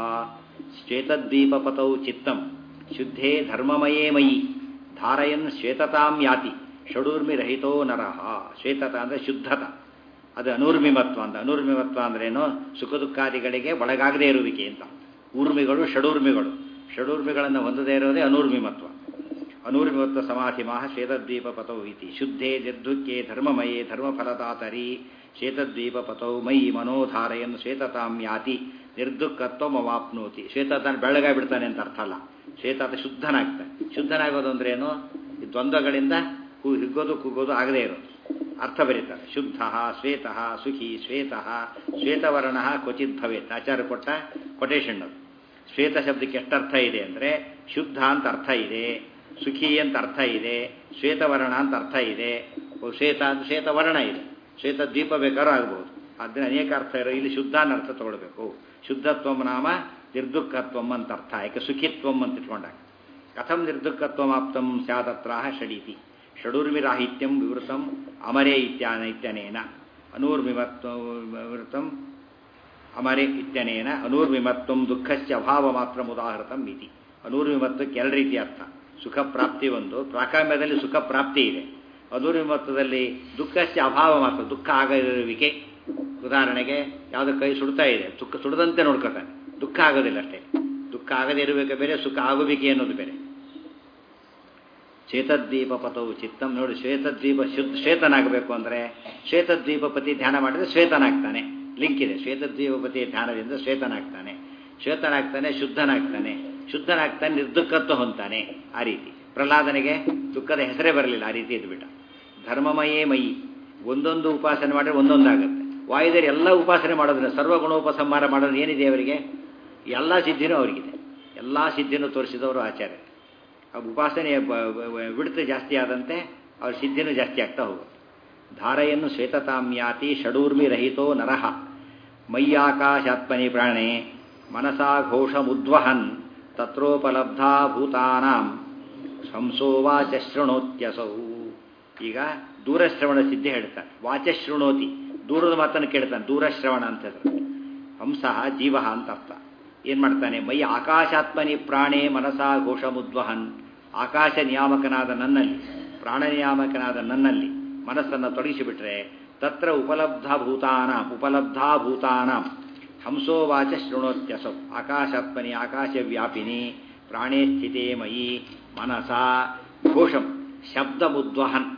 ಶ್ವೇತದ್ವೀಪಪತೌ ಚಿತ್ತಂ ಶುದ್ಧೇ ಧರ್ಮಮಯೇ ಮಯಿ ಧಾರಯನ್ ಶ್ವೇತತಾಂ ಯಾತಿ ಷಡೂರ್ಮಿರಹಿತೋ ನರಃ ಶ್ವೇತತ ಅಂದರೆ ಶುದ್ಧತ ಅದು ಅನೂರ್ಮಿಮತ್ವ ಅಂತ ಅನೂರ್ಮಿಮತ್ವ ಅಂದ್ರೇನು ಸುಖ ದುಃಖಾದಿಗಳಿಗೆ ಒಳಗಾಗದೇ ಇರುವಿಕೆ ಅಂತ ಊರ್ಮಿಗಳು ಷಡೂರ್ಮಿಗಳು ಷಡೂರ್ಮಿಗಳನ್ನು ಹೊಂದದೇ ಇರೋದೇ ಅನೂರ್ಮಿಮತ್ವ ಅನೂರ್ಮಿಮತ್ವ ಸಮಾಧಿ ಮಾಹ ಶ್ವೇತದ್ವೀಪ ಪತೌ ಇತಿ ಶುದ್ಧೇ ನಿರ್ದುಃಖೆ ಧರ್ಮಮಯೇ ಧರ್ಮಫಲದಾತರಿ ಶ್ವೇತದ್ವೀಪಪತೌ ಮಯಿ ಮನೋಧಾರಯನ್ ಶ್ವೇತತಾಂ ಯಾತಿ ನಿರ್ದುಃಖತ್ವಮವಾಪ್ನೋತಿ ಶ್ವೇತತಾನ ಬೆಳಗಾಗಿ ಬಿಡ್ತಾನೆ ಅಂತ ಅರ್ಥ ಅಲ್ಲ ಶ್ವೇತಾತ ಶುದ್ಧನಾಗ್ತಾನೆ ಶುದ್ಧನಾಗೋದು ಅಂದ್ರೆ ಏನು ಈ ದ್ವಂದ್ವಗಳಿಂದ ಕೂ ಹಿಗ್ಗೋದು ಕುಗ್ಗೋದು ಆಗದೇ ಇರೋದು ಅರ್ಥ ಬರೀತಾರೆ ಶುದ್ಧ ಶ್ವೇತ ಸುಖಿ ಶ್ವೇತ ಶ್ವೇತವರ್ಣ ಕ್ವಚಿತ್ ಭವೇತ್ ಆಚಾರ ಕೊಟ್ಟ ಕೊಟೇಶನ್ ಅದು ಶ್ವೇತ ಶಬ್ದಕ್ಕೆ ಎಷ್ಟು ಅರ್ಥ ಇದೆ ಅಂದರೆ ಶುದ್ಧ ಅಂತ ಅರ್ಥ ಇದೆ ಸುಖಿ ಅಂತ ಅರ್ಥ ಇದೆ ಶ್ವೇತವರ್ಣ ಅಂತ ಅರ್ಥ ಇದೆ ಶ್ವೇತ ಅಂತ ಶ್ವೇತವರ್ಣ ಇದೆ ಶ್ವೇತ ದ್ವೀಪ ಬೇಕಾದ್ರೂ ಆಗ್ಬೋದು ಅದನ್ನ ಅನೇಕ ಅರ್ಥ ಇರೋ ಇಲ್ಲಿ ಶುದ್ಧ ಅನ್ನೋ ಅರ್ಥ ತಗೊಳ್ಬೇಕು ಶುದ್ಧತ್ವಂ ನಾಮ ನಿರ್ದುಃಖತ್ವಂ ಅಂತ ಅರ್ಥ ಯಾಕೆ ಸುಖಿತ್ವಂ ಅಂತ ಇಟ್ಕೊಂಡಾಗ ಕಥಂ ನಿರ್ದುಃಖತ್ವಮಾಪ್ತಂ ಸ್ಯಾದತ್ರ ಷಡೀತಿ ಷಡೂರ್ಮಿರಾಹಿತ್ಯಂ ವಿವೃತಂ ಅಮರೇ ಇತ್ಯಾನ ಇತ್ಯನೇನ ಅನೂರ್ಮಿಮತ್ವೃತಂ ಅಮರೆ ಇತ್ಯನೇನ ಅನೂರ್ವಿಮತ್ವಂ ದುಃಖಸ್ಯ ಅಭಾವ ಮಾತ್ರ ಉದಾಹೃತಂ ಇತಿ ಅನೂರ್ವಿಮತ್ವಕ್ಕೆ ಎರಡು ರೀತಿ ಅರ್ಥ ಸುಖ ಪ್ರಾಪ್ತಿ ಒಂದು ಪ್ರಾಕಾಮ್ಯದಲ್ಲಿ ಸುಖ ಪ್ರಾಪ್ತಿ ಇದೆ ಅನೂರ್ವಿಮತ್ವದಲ್ಲಿ ದುಃಖಸ್ಯ ಅಭಾವ ಮಾತ್ರ ದುಃಖ ಆಗದಿರುವಿಕೆ ಉದಾಹರಣೆಗೆ ಯಾವುದೋ ಕೈ ಸುಡ್ತಾ ಇದೆ ದುಃಖ ಸುಡದಂತೆ ನೋಡ್ಕೊತಾನೆ ದುಃಖ ಆಗೋದಿಲ್ಲ ಅಷ್ಟೇ ದುಃಖ ಆಗದೇ ಇರಬೇಕು ಬೇರೆ ಸುಖ ಆಗುವಿಕೆ ಅನ್ನೋದು ಬೇರೆ ಶ್ವೇತದ್ವೀಪ ಪಥವು ಚಿತ್ತಂ ನೋಡಿ ಶ್ವೇತದ್ವೀಪ ಶುದ್ಧ ಶ್ವೇತನಾಗಬೇಕು ಅಂದರೆ ಶ್ವೇತದ್ವೀಪಪತಿ ಧ್ಯಾನ ಮಾಡಿದ್ರೆ ಶ್ವೇತನಾಗ್ತಾನೆ ಲಿಂಕ್ ಇದೆ ಶ್ವೇತದ್ವೀಪಪತಿಯ ಧ್ಯಾನದಿಂದ ಶ್ವೇತನಾಗ್ತಾನೆ ಶ್ವೇತನಾಗ್ತಾನೆ ಶುದ್ಧನಾಗ್ತಾನೆ ಶುದ್ಧನಾಗ್ತಾನೆ ನಿರ್ದುಃಖತ್ವ ಹೊಂತಾನೆ ಆ ರೀತಿ ಪ್ರಹ್ಲಾದನಿಗೆ ದುಃಖದ ಹೆಸರೇ ಬರಲಿಲ್ಲ ಆ ರೀತಿ ಇದ್ಬಿಟ್ಟ ಧರ್ಮಮಯೇ ಮಯಿ ಒಂದೊಂದು ಉಪಾಸನೆ ಮಾಡಿದ್ರೆ ಒಂದೊಂದಾಗುತ್ತೆ ವಾಯುದೇವರು ಎಲ್ಲ ಉಪಾಸನೆ ಮಾಡೋದಿಲ್ಲ ಸರ್ವಗುಣೋಪಸಂಹಾರ ಮಾಡೋದು ಏನಿದೆ ಅವರಿಗೆ ಎಲ್ಲ ಸಿದ್ಧಿನೂ ಅವರಿಗಿದೆ ಎಲ್ಲ ಸಿದ್ಧಿನೂ ತೋರಿಸಿದವರು ಆಚಾರ್ಯ ಆ ಉಪಾಸನೆಯ ಬಿಡುತ್ತೆ ಜಾಸ್ತಿ ಆದಂತೆ ಅವ್ರ ಸಿದ್ಧಿನೂ ಜಾಸ್ತಿ ಆಗ್ತಾ ಹೋಗುತ್ತೆ ಧಾರೆಯನ್ನು ಶ್ವೇತತಾಮ್ಯಾತಿ ಷಡೂರ್ಮಿ ರಹಿತೋ ನರಹ ಮಯ್ಯಾಕಾಶಾತ್ಮನಿ ಪ್ರಾಣೆ ಮನಸಾ ಘೋಷಮುದ್ವಹನ್ ತತ್ರೋಪಲಬ್ಧಾ ಭೂತಾನಾಂ ಶಂಸೋವಾಚ ಶೃಣೋತ್ಯಸೌ ಈಗ ದೂರಶ್ರವಣ ಸಿದ್ಧಿ ಹೇಳ್ತಾನೆ ವಾಚ ಶೃಣೋತಿ ದೂರದ ಮಾತನ್ನು ಕೇಳ್ತಾನೆ ದೂರಶ್ರವಣ ಅಂತ ಹೇಳಿದ್ರೆ ಹಂಸಃ ಜೀವ ಅಂತ ಅರ್ಥ ಏನು ಮಾಡ್ತಾನೆ ಮೈ ಆಕಾಶಾತ್ಮನಿ ಪ್ರಾಣೇ ಮನಸಾ ಘೋಷಮುದ್ವಹನ್ ಆಕಾಶ ನಿಯಾಮಕನಾದ ನನ್ನಲ್ಲಿ ಪ್ರಾಣ ನಿಯಾಮಕನಾದ ನನ್ನಲ್ಲಿ ಮನಸ್ಸನ್ನು ತೊಡಗಿಸಿಬಿಟ್ರೆ ತತ್ರ ಉಪಲಬ್ಧ ಭೂತಾನಾಂ ಉಪಲಬ್ಧಾ ಭೂತಾನಾಂ ಹಂಸೋವಾಚ ಶೃಣೋತ್ಯಸೌ ಆಕಾಶಾತ್ಮನಿ ಆಕಾಶ ವ್ಯಾಪಿನಿ ಪ್ರಾಣೇ ಸ್ಥಿತೇ ಮಯಿ ಮನಸಾ ಘೋಷಂ ಶಬ್ದಮುದ್ವಹನ್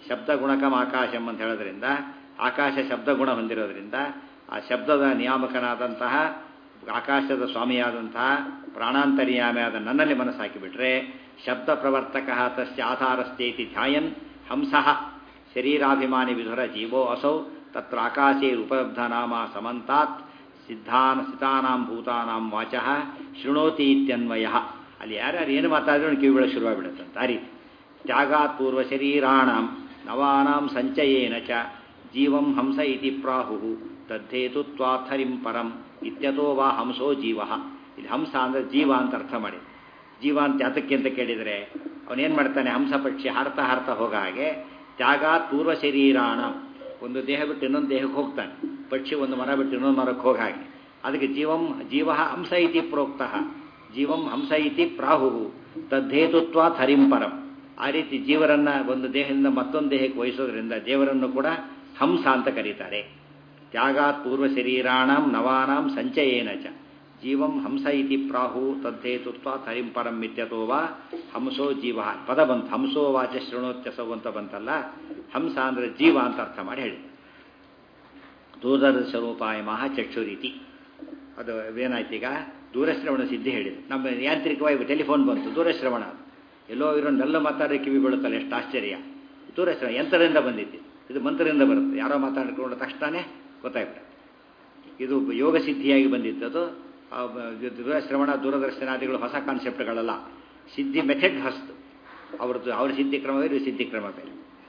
ಶಬ್ದ ಗುಣಕಂ ಆಕಾಶಂ ಅಂತ ಹೇಳೋದ್ರಿಂದ ಆಕಾಶ ಶಬ್ದ ಗುಣ ಹೊಂದಿರೋದ್ರಿಂದ ಆ ಶಬ್ದದ ನಿಯಾಮಕನಾದಂತಹ ಆಕಾಶದ ಸ್ವಾಮಿಯಾದಂತಹ ಪ್ರಾಣಾಂತರ್ಯಾಮಿಯಾದ ನನ್ನಲ್ಲಿ ಮನಸ್ಸು ಹಾಕಿಬಿಟ್ರೆ ಶಬ್ದ ಪ್ರವರ್ತಕ ತಸ್ಯ ಆಧಾರಸ್ಥೇತಿ ಧ್ಯಾಯನ್ ಹಂಸಃ ಶರೀರಾಭಿಮಾನಿ ವಿಧುರ ಜೀವೋ ಅಸೌ ತತ್ರ ಆಕಾಶೇ ಉಪಲಬ್ಧ ನಾಮ ಸಮಂತಾತ್ ಸಿದ್ಧಾನ ಸ್ಥಿತಾನಾಂ ಭೂತಾನಾಂ ವಾಚಃ ಶೃಣೋತಿ ಇತ್ಯನ್ವಯ ಅಲ್ಲಿ ಯಾರ್ಯಾರು ಏನು ಮಾತಾಡಿದ್ರು ಕಿವಿಗಳು ಶುರುವಾಗಿಬಿಡುತ್ತಂತ ಆ ರೀತಿ ತ್ಯಾಗಾತ್ ಪೂರ್ವ ಶರೀರಾಣಂ ನವಾನಾಂ ಸಂಚಯೇನ ಚ ಜೀವಂ ಹಂಸ ಇತಿ ಪ್ರಾಹು ತದ್ದೇತುತ್ವಾಥರಿಂ ಪರಂ ಇತ್ಯತೋ ವಾ ಹಂಸೋ ಜೀವ ಇಲ್ಲಿ ಹಂಸ ಅಂದರೆ ಜೀವ ಅಂತ ಅರ್ಥ ಮಾಡಿ ಜೀವ ಅಂತ ಯಾತಕ್ಕೆ ಅಂತ ಕೇಳಿದರೆ ಅವನೇನು ಮಾಡ್ತಾನೆ ಹಂಸ ಪಕ್ಷಿ ಹಾರ್ತಾ ಹಾರ್ತಾ ಹೋಗೋ ಹಾಗೆ ತ್ಯಾಗಾತ್ ಪೂರ್ವ ಶರೀರಾಣ ಒಂದು ದೇಹ ಬಿಟ್ಟು ಇನ್ನೊಂದು ದೇಹಕ್ಕೆ ಹೋಗ್ತಾನೆ ಪಕ್ಷಿ ಒಂದು ಮರ ಬಿಟ್ಟು ಇನ್ನೊಂದು ಮರಕ್ಕೆ ಹೋಗ ಹಾಗೆ ಅದಕ್ಕೆ ಜೀವಂ ಜೀವ ಹಂಸ ಇತಿ ಪ್ರೋಕ್ತಃ ಜೀವಂ ಹಂಸ ಇತಿ ಪ್ರಾಹು ತದ್ದೇತುತ್ವಾತ್ ಹರಿಂ ಪರಂ ಆ ರೀತಿ ಜೀವರನ್ನ ಒಂದು ದೇಹದಿಂದ ಮತ್ತೊಂದು ದೇಹಕ್ಕೆ ವಹಿಸೋದ್ರಿಂದ ದೇವರನ್ನು ಕೂಡ ಹಂಸ ಅಂತ ಕರೀತಾರೆ ತ್ಯಾಗಾತ್ ಪೂರ್ವ ಶರೀರಾಣಂ ನವಾನಾಂ ಸಂಚಯೇನ ಚ ಜೀವಂ ಹಂಸ ಇತಿ ಪ್ರಾಹು ತದ್ದೇತುತ್ವಾತ್ ಹರಿಂ ಪರಂ ಇತ್ಯತೋ ವಾ ಹಂಸೋ ಜೀವ ಪದ ಬಂತು ಹಂಸೋ ವಾಚ ಶೃಣೋತ್ಯಸವು ಅಂತ ಬಂತಲ್ಲ ಹಂಸ ಅಂದರೆ ಜೀವ ಅಂತ ಅರ್ಥ ಮಾಡಿ ಹೇಳಿ ದೂರದರ್ಶನೋಪಾಯ ಮಹ ಚಕ್ಷುರೀತಿ ಅದು ಏನಾಯ್ತು ಈಗ ದೂರಶ್ರವಣ ಸಿದ್ಧಿ ಹೇಳಿದೆ ನಮ್ಮ ಯಾಂತ್ರಿಕವಾಗಿ ಟೆಲಿಫೋನ್ ಬಂತು ದೂರಶ್ರವಣ ಅದು ಎಲ್ಲೋ ಇರೋನ್ನೆಲ್ಲ ಮಾತಾಡೋ ಕಿವಿ ಬೀಳುತ್ತಲ್ಲ ಎಷ್ಟು ಆಶ್ಚರ್ಯ ದೂರಶ್ರವಣ ಯಂತ್ರದಿಂದ ಬಂದಿತ್ತು ಇದು ಮಂತ್ರದಿಂದ ಬರುತ್ತೆ ಯಾರೋ ಮಾತಾಡಿಕೊಂಡ ತಕ್ಷಣವೇ ಗೊತ್ತಾಗ್ಬಿಡುತ್ತೆ ಇದು ಯೋಗ ಸಿದ್ಧಿಯಾಗಿ ಬಂದಿದ್ದದು ದೂರಶ್ರವಣ ದೂರದರ್ಶನಾದಿಗಳು ಹೊಸ ಕಾನ್ಸೆಪ್ಟ್ಗಳಲ್ಲ ಸಿದ್ಧಿ ಮೆಥಡ್ ಹೊಸ್ತು ಅವ್ರದ್ದು ಅವ್ರ ಸಿದ್ಧಿ ಕ್ರಮ ಬೇರೆ ಸಿದ್ಧಿ ಕ್ರಮ ಬೇರೆ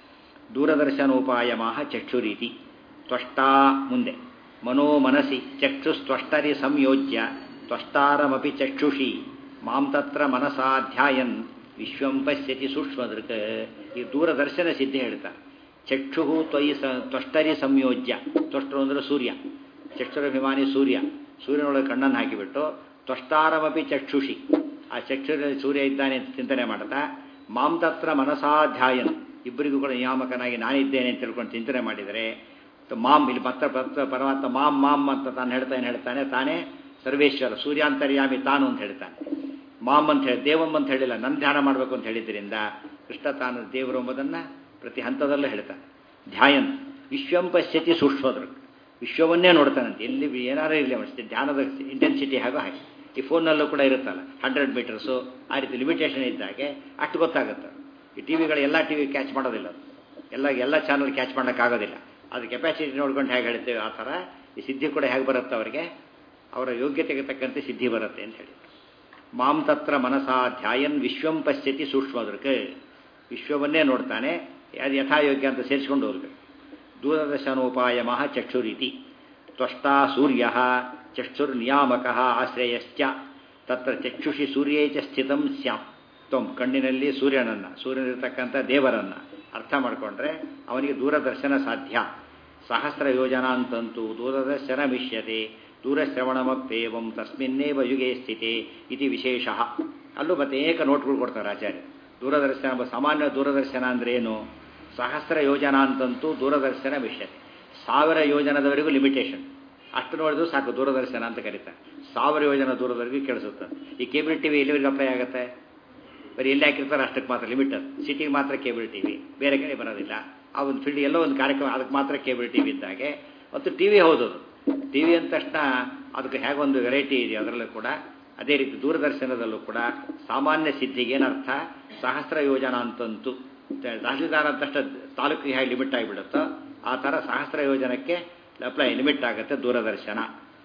ದೂರದರ್ಶನೋಪಾಯ ಮಾಹ ಚಕ್ಷುರೀತಿ ತ್ವಷ್ಟಾ ಮುಂದೆ ಮನೋ ಮನಸಿ ಚಕ್ಷುಸ್ತ್ವಷ್ಟರಿ ಸಂಯೋಜ್ಯ ತ್ವಷ್ಟಾರಮಪಿ ಚಕ್ಷುಷಿ ಮಾಂ ತತ್ರ ಮನಸಾಧ್ಯಾಯನ್ ವಿಶ್ವಂ ಪಶ್ಯತಿ ಸೂಕ್ಷ್ಮದೃಕ್ ಈ ದೂರದರ್ಶನ ಸಿದ್ಧಿ ಹೇಳ್ತಾರೆ ಚಕ್ಷು ತ್ವಯಿ ಸ ತ್ವಷ್ಟರಿ ಸಂಯೋಜ್ಯ ತ್ವಷ್ಟರು ಅಂದರೆ ಸೂರ್ಯ ಚಕ್ಷುರಭಿಮಾನಿ ಸೂರ್ಯ ಸೂರ್ಯನೊಳಗೆ ಕಣ್ಣನ್ನು ಹಾಕಿಬಿಟ್ಟು ತ್ವಷ್ಟಾರಮಪಿ ಚಕ್ಷುಷಿ ಆ ಚಕ್ಷುರ ಸೂರ್ಯ ಇದ್ದಾನೆ ಅಂತ ಚಿಂತನೆ ಮಾಡ್ತಾ ಮಾಂ ತತ್ರ ಮನಸಾಧ್ಯಾಯನ್ ಇಬ್ಬರಿಗೂ ಕೂಡ ನಿಯಾಮಕನಾಗಿ ನಾನಿದ್ದೇನೆ ಅಂತ ತಿಳ್ಕೊಂಡು ಚಿಂತನೆ ಮಾಡಿದರೆ ಮಾಮ್ ಇಲ್ಲಿ ಮತ್ತೆ ಪರಮಾತ್ಮ ಮಾಮ್ ಮಾಮ್ ಅಂತ ತಾನು ಹೇಳ್ತಾನೆ ಹೇಳ್ತಾನೆ ತಾನೇ ಸರ್ವೇಶ್ವರ ಸೂರ್ಯಾಂತರ್ಯಾಮಿ ತಾನು ಅಂತ ಹೇಳ್ತಾನೆ ಮಾಮ್ ಅಂತ ಹೇಳಿ ದೇವಂ ಅಂತ ಹೇಳಿಲ್ಲ ನನ್ನ ಧ್ಯಾನ ಮಾಡಬೇಕು ಅಂತ ಹೇಳಿದ್ರಿಂದ ಕೃಷ್ಣ ತಾನು ದೇವರು ಎಂಬುದನ್ನು ಪ್ರತಿ ಹಂತದಲ್ಲೂ ಹೇಳ್ತಾನೆ ಧ್ಯಾಯನ್ ವಿಶ್ವಂ ಪಶ್ಯತಿ ಸೂಕ್ಷ್ಮದ್ರು ವಿಶ್ವವನ್ನೇ ನೋಡ್ತಾನಂತೆ ಎಲ್ಲಿ ಏನಾರು ಇರಲಿ ಅಷ್ಟೇ ಧ್ಯಾನದ ಇಂಟೆನ್ಸಿಟಿ ಹಾಗೋ ಹಾಗೆ ಈ ಫೋನ್ನಲ್ಲೂ ಕೂಡ ಇರುತ್ತಲ್ಲ ಹಂಡ್ರೆಡ್ ಮೀಟರ್ಸು ಆ ರೀತಿ ಲಿಮಿಟೇಷನ್ ಇದ್ದಾಗೆ ಅಷ್ಟು ಗೊತ್ತಾಗುತ್ತೆ ಈ ಟಿ ವಿಗಳು ಎಲ್ಲ ಟಿ ವಿ ಕ್ಯಾಚ್ ಮಾಡೋದಿಲ್ಲ ಎಲ್ಲ ಎಲ್ಲ ಚಾನಲ್ ಕ್ಯಾಚ್ ಮಾಡೋಕ್ಕಾಗೋದಿಲ್ಲ ಅದು ಕೆಪಾಸಿಟಿ ನೋಡ್ಕೊಂಡು ಹೇಗೆ ಹೇಳ್ತೇವೆ ಆ ಥರ ಈ ಸಿದ್ಧಿ ಕೂಡ ಹೇಗೆ ಬರುತ್ತೆ ಅವರಿಗೆ ಅವರ ಯೋಗ್ಯತೆಗೆ ತಕ್ಕಂತೆ ಸಿದ್ಧಿ ಬರುತ್ತೆ ಅಂತ ಹೇಳಿ ಮಾಂ ತತ್ರ ಮನಸಾ ಧ್ಯಾಯನ್ ವಿಶ್ವಂ ಪಶ್ಯತಿ ಸೂಕ್ಷ್ಮದೃಕ್ ವಿಶ್ವವನ್ನೇ ನೋಡ್ತಾನೆ ಅದು ಯಥಾಯೋಗ್ಯ ಅಂತ ಸೇರಿಸ್ಕೊಂಡು ಹೋಗ್ಬೇಕು ದೂರದರ್ಶನೋಪಾಯ ಮಹ ಚಕ್ಷುರೀತಿ ತ್ವಷ್ಟಾ ಸೂರ್ಯ ಚಕ್ಷುರ್ನಿಯಾಮಕ ಆಶ್ರಯಶ್ಚ ತತ್ರ ಚಕ್ಷುಷಿ ಸೂರ್ಯೇ ಚ ಸ್ಥಿತಂ ಸ್ಯಾಂ ತ್ವಂ ಕಣ್ಣಿನಲ್ಲಿ ಸೂರ್ಯನನ್ನು ಸೂರ್ಯನಿರ್ತಕ್ಕಂಥ ದೇವರನ್ನು ಅರ್ಥ ಮಾಡಿಕೊಂಡ್ರೆ ಅವನಿಗೆ ದೂರದರ್ಶನ ಸಾಧ್ಯ ಸಹಸ್ರ ಯೋಜನಾಂತಂತೂ ದೂರದರ್ಶನ ಮಿಷ್ಯತೆ ದೂರಶ್ರವಣಮಪ್ಪೇವಂ ತಸ್ಮಿನ್ನೇವ ಯುಗೆ ಸ್ಥಿತೆ ಇತಿ ವಿಶೇಷ ಅಲ್ಲೂ ಮತ್ತೆ ಏಕ ನೋಟ್ಗಳು ಕೊಡ್ತಾರೆ ಆಚಾರ್ಯ ದೂರದರ್ಶನ ಸಾಮಾನ್ಯ ದೂರದರ್ಶನ ಅಂದ್ರೆ ಏನು ಸಹಸ್ರ ಯೋಜನಾಂತಂತೂ ದೂರದರ್ಶನ ಮಿಷ್ಯತೆ ಸಾವಿರ ಯೋಜನದವರೆಗೂ ಲಿಮಿಟೇಷನ್ ಅಷ್ಟು ನೋಡಿದ್ರು ಸಾಕು ದೂರದರ್ಶನ ಅಂತ ಕರೀತಾರೆ ಸಾವಿರ ಯೋಜನ ದೂರದವರೆಗೂ ಕೇಳಿಸುತ್ತೆ ಈ ಕೇಬಲ್ ಟಿ ವಿ ಎಲ್ಲಿವರೆಗೂ ಅಪ್ಲೈ ಆಗುತ್ತೆ ಬರೀ ಎಲ್ಲಿ ಹಾಕಿರ್ತಾರೆ ಅಷ್ಟಕ್ಕೆ ಮಾತ್ರ ಲಿಮಿಟ್ ಅದು ಸಿಟಿಗೆ ಮಾತ್ರ ಕೇಬಲ್ ಟಿ ವಿ ಬೇರೆ ಕಡೆ ಬರೋದಿಲ್ಲ ಆ ಒಂದು ಫೀಲ್ಡ್ ಎಲ್ಲೋ ಒಂದು ಕಾರ್ಯಕ್ರಮ ಅದಕ್ಕೆ ಮಾತ್ರ ಕೇಬಲ್ ಟಿ ವಿ ಇದ್ದಾಗೆ ಮತ್ತು ಟಿ ವಿ ಹೌದು ಟಿ ವಿ ಅಂದ ತಕ್ಷಣ ಅದಕ್ಕೆ ಹೇಗೊಂದು ವೆರೈಟಿ ಇದೆ ಅದರಲ್ಲೂ ಕೂಡ ಅದೇ ರೀತಿ ದೂರದರ್ಶನದಲ್ಲೂ ಕೂಡ ಸಾಮಾನ್ಯ ಸಿದ್ಧಿಗೆ ಏನರ್ಥ ಸಹಸ್ರ ಯೋಜನಾ ಅಂತಂತೂ ತಹಸೀಲ್ದಾರ್ ಅಂತ ತಕ್ಷಣ ತಾಲೂಕಿಗೆ ಹೇಗೆ ಲಿಮಿಟ್ ಆಗಿಬಿಡುತ್ತೋ ಆ ಥರ ಸಹಸ್ರ ಯೋಜನಕ್ಕೆ ಅಪ್ಲೈ ಲಿಮಿಟ್ ಆಗುತ್ತೆ ದೂರದರ್ಶನ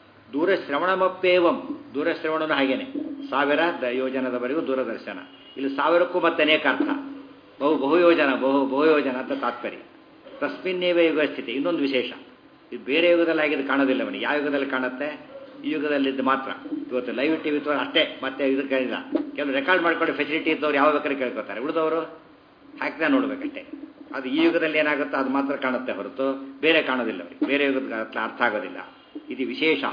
ದೂರಶ್ರವಣಮಪ್ಪೇವಂ ದೂರಶ್ರವಣನೂ ಹಾಗೇನೆ ಸಾವಿರ ಯೋಜನದವರೆಗೂ ದೂರದರ್ಶನ ಇಲ್ಲಿ ಸಾವಿರಕ್ಕೂ ಮತ್ತೆ ಅನೇಕ ಅರ್ಥ ಬಹು ಬಹುಯೋಜನ ಬಹು ಬಹುಯೋಜನ ಅಂತ ತಾತ್ಪರ್ಯ ತಸ್ಮಿನ್ನೇವೇ ಯುಗ ಸ್ಥಿತಿ ಇನ್ನೊಂದು ವಿಶೇಷ ಇದು ಬೇರೆ ಯುಗದಲ್ಲಿ ಆಗಿದ್ದು ಕಾಣೋದಿಲ್ಲ ಅವನಿಗೆ ಯಾವ ಯುಗದಲ್ಲಿ ಕಾಣುತ್ತೆ ಈ ಯುಗದಲ್ಲಿದ್ದು ಮಾತ್ರ ಇವತ್ತು ಲೈವ್ ಟಿ ವಿ ಅಷ್ಟೇ ಮತ್ತೆ ಇದಕ್ಕೆ ಇಲ್ಲ ಕೆಲವು ರೆಕಾರ್ಡ್ ಮಾಡ್ಕೊಂಡು ಫೆಸಿಲಿಟಿ ಇದ್ದವ್ರು ಯಾವ ಬೇಕಾದ್ರೆ ಕೇಳ್ಕೊತಾರೆ ಉಳಿದವರು ಹಾಕ್ತಾ ನೋಡ್ಬೇಕಷ್ಟೇ ಅದು ಈ ಯುಗದಲ್ಲಿ ಏನಾಗುತ್ತೋ ಅದು ಮಾತ್ರ ಕಾಣುತ್ತೆ ಹೊರತು ಬೇರೆ ಕಾಣೋದಿಲ್ಲ ಅವರಿಗೆ ಬೇರೆ ಯುಗದ ಅರ್ಥ ಆಗೋದಿಲ್ಲ ಇದು ವಿಶೇಷ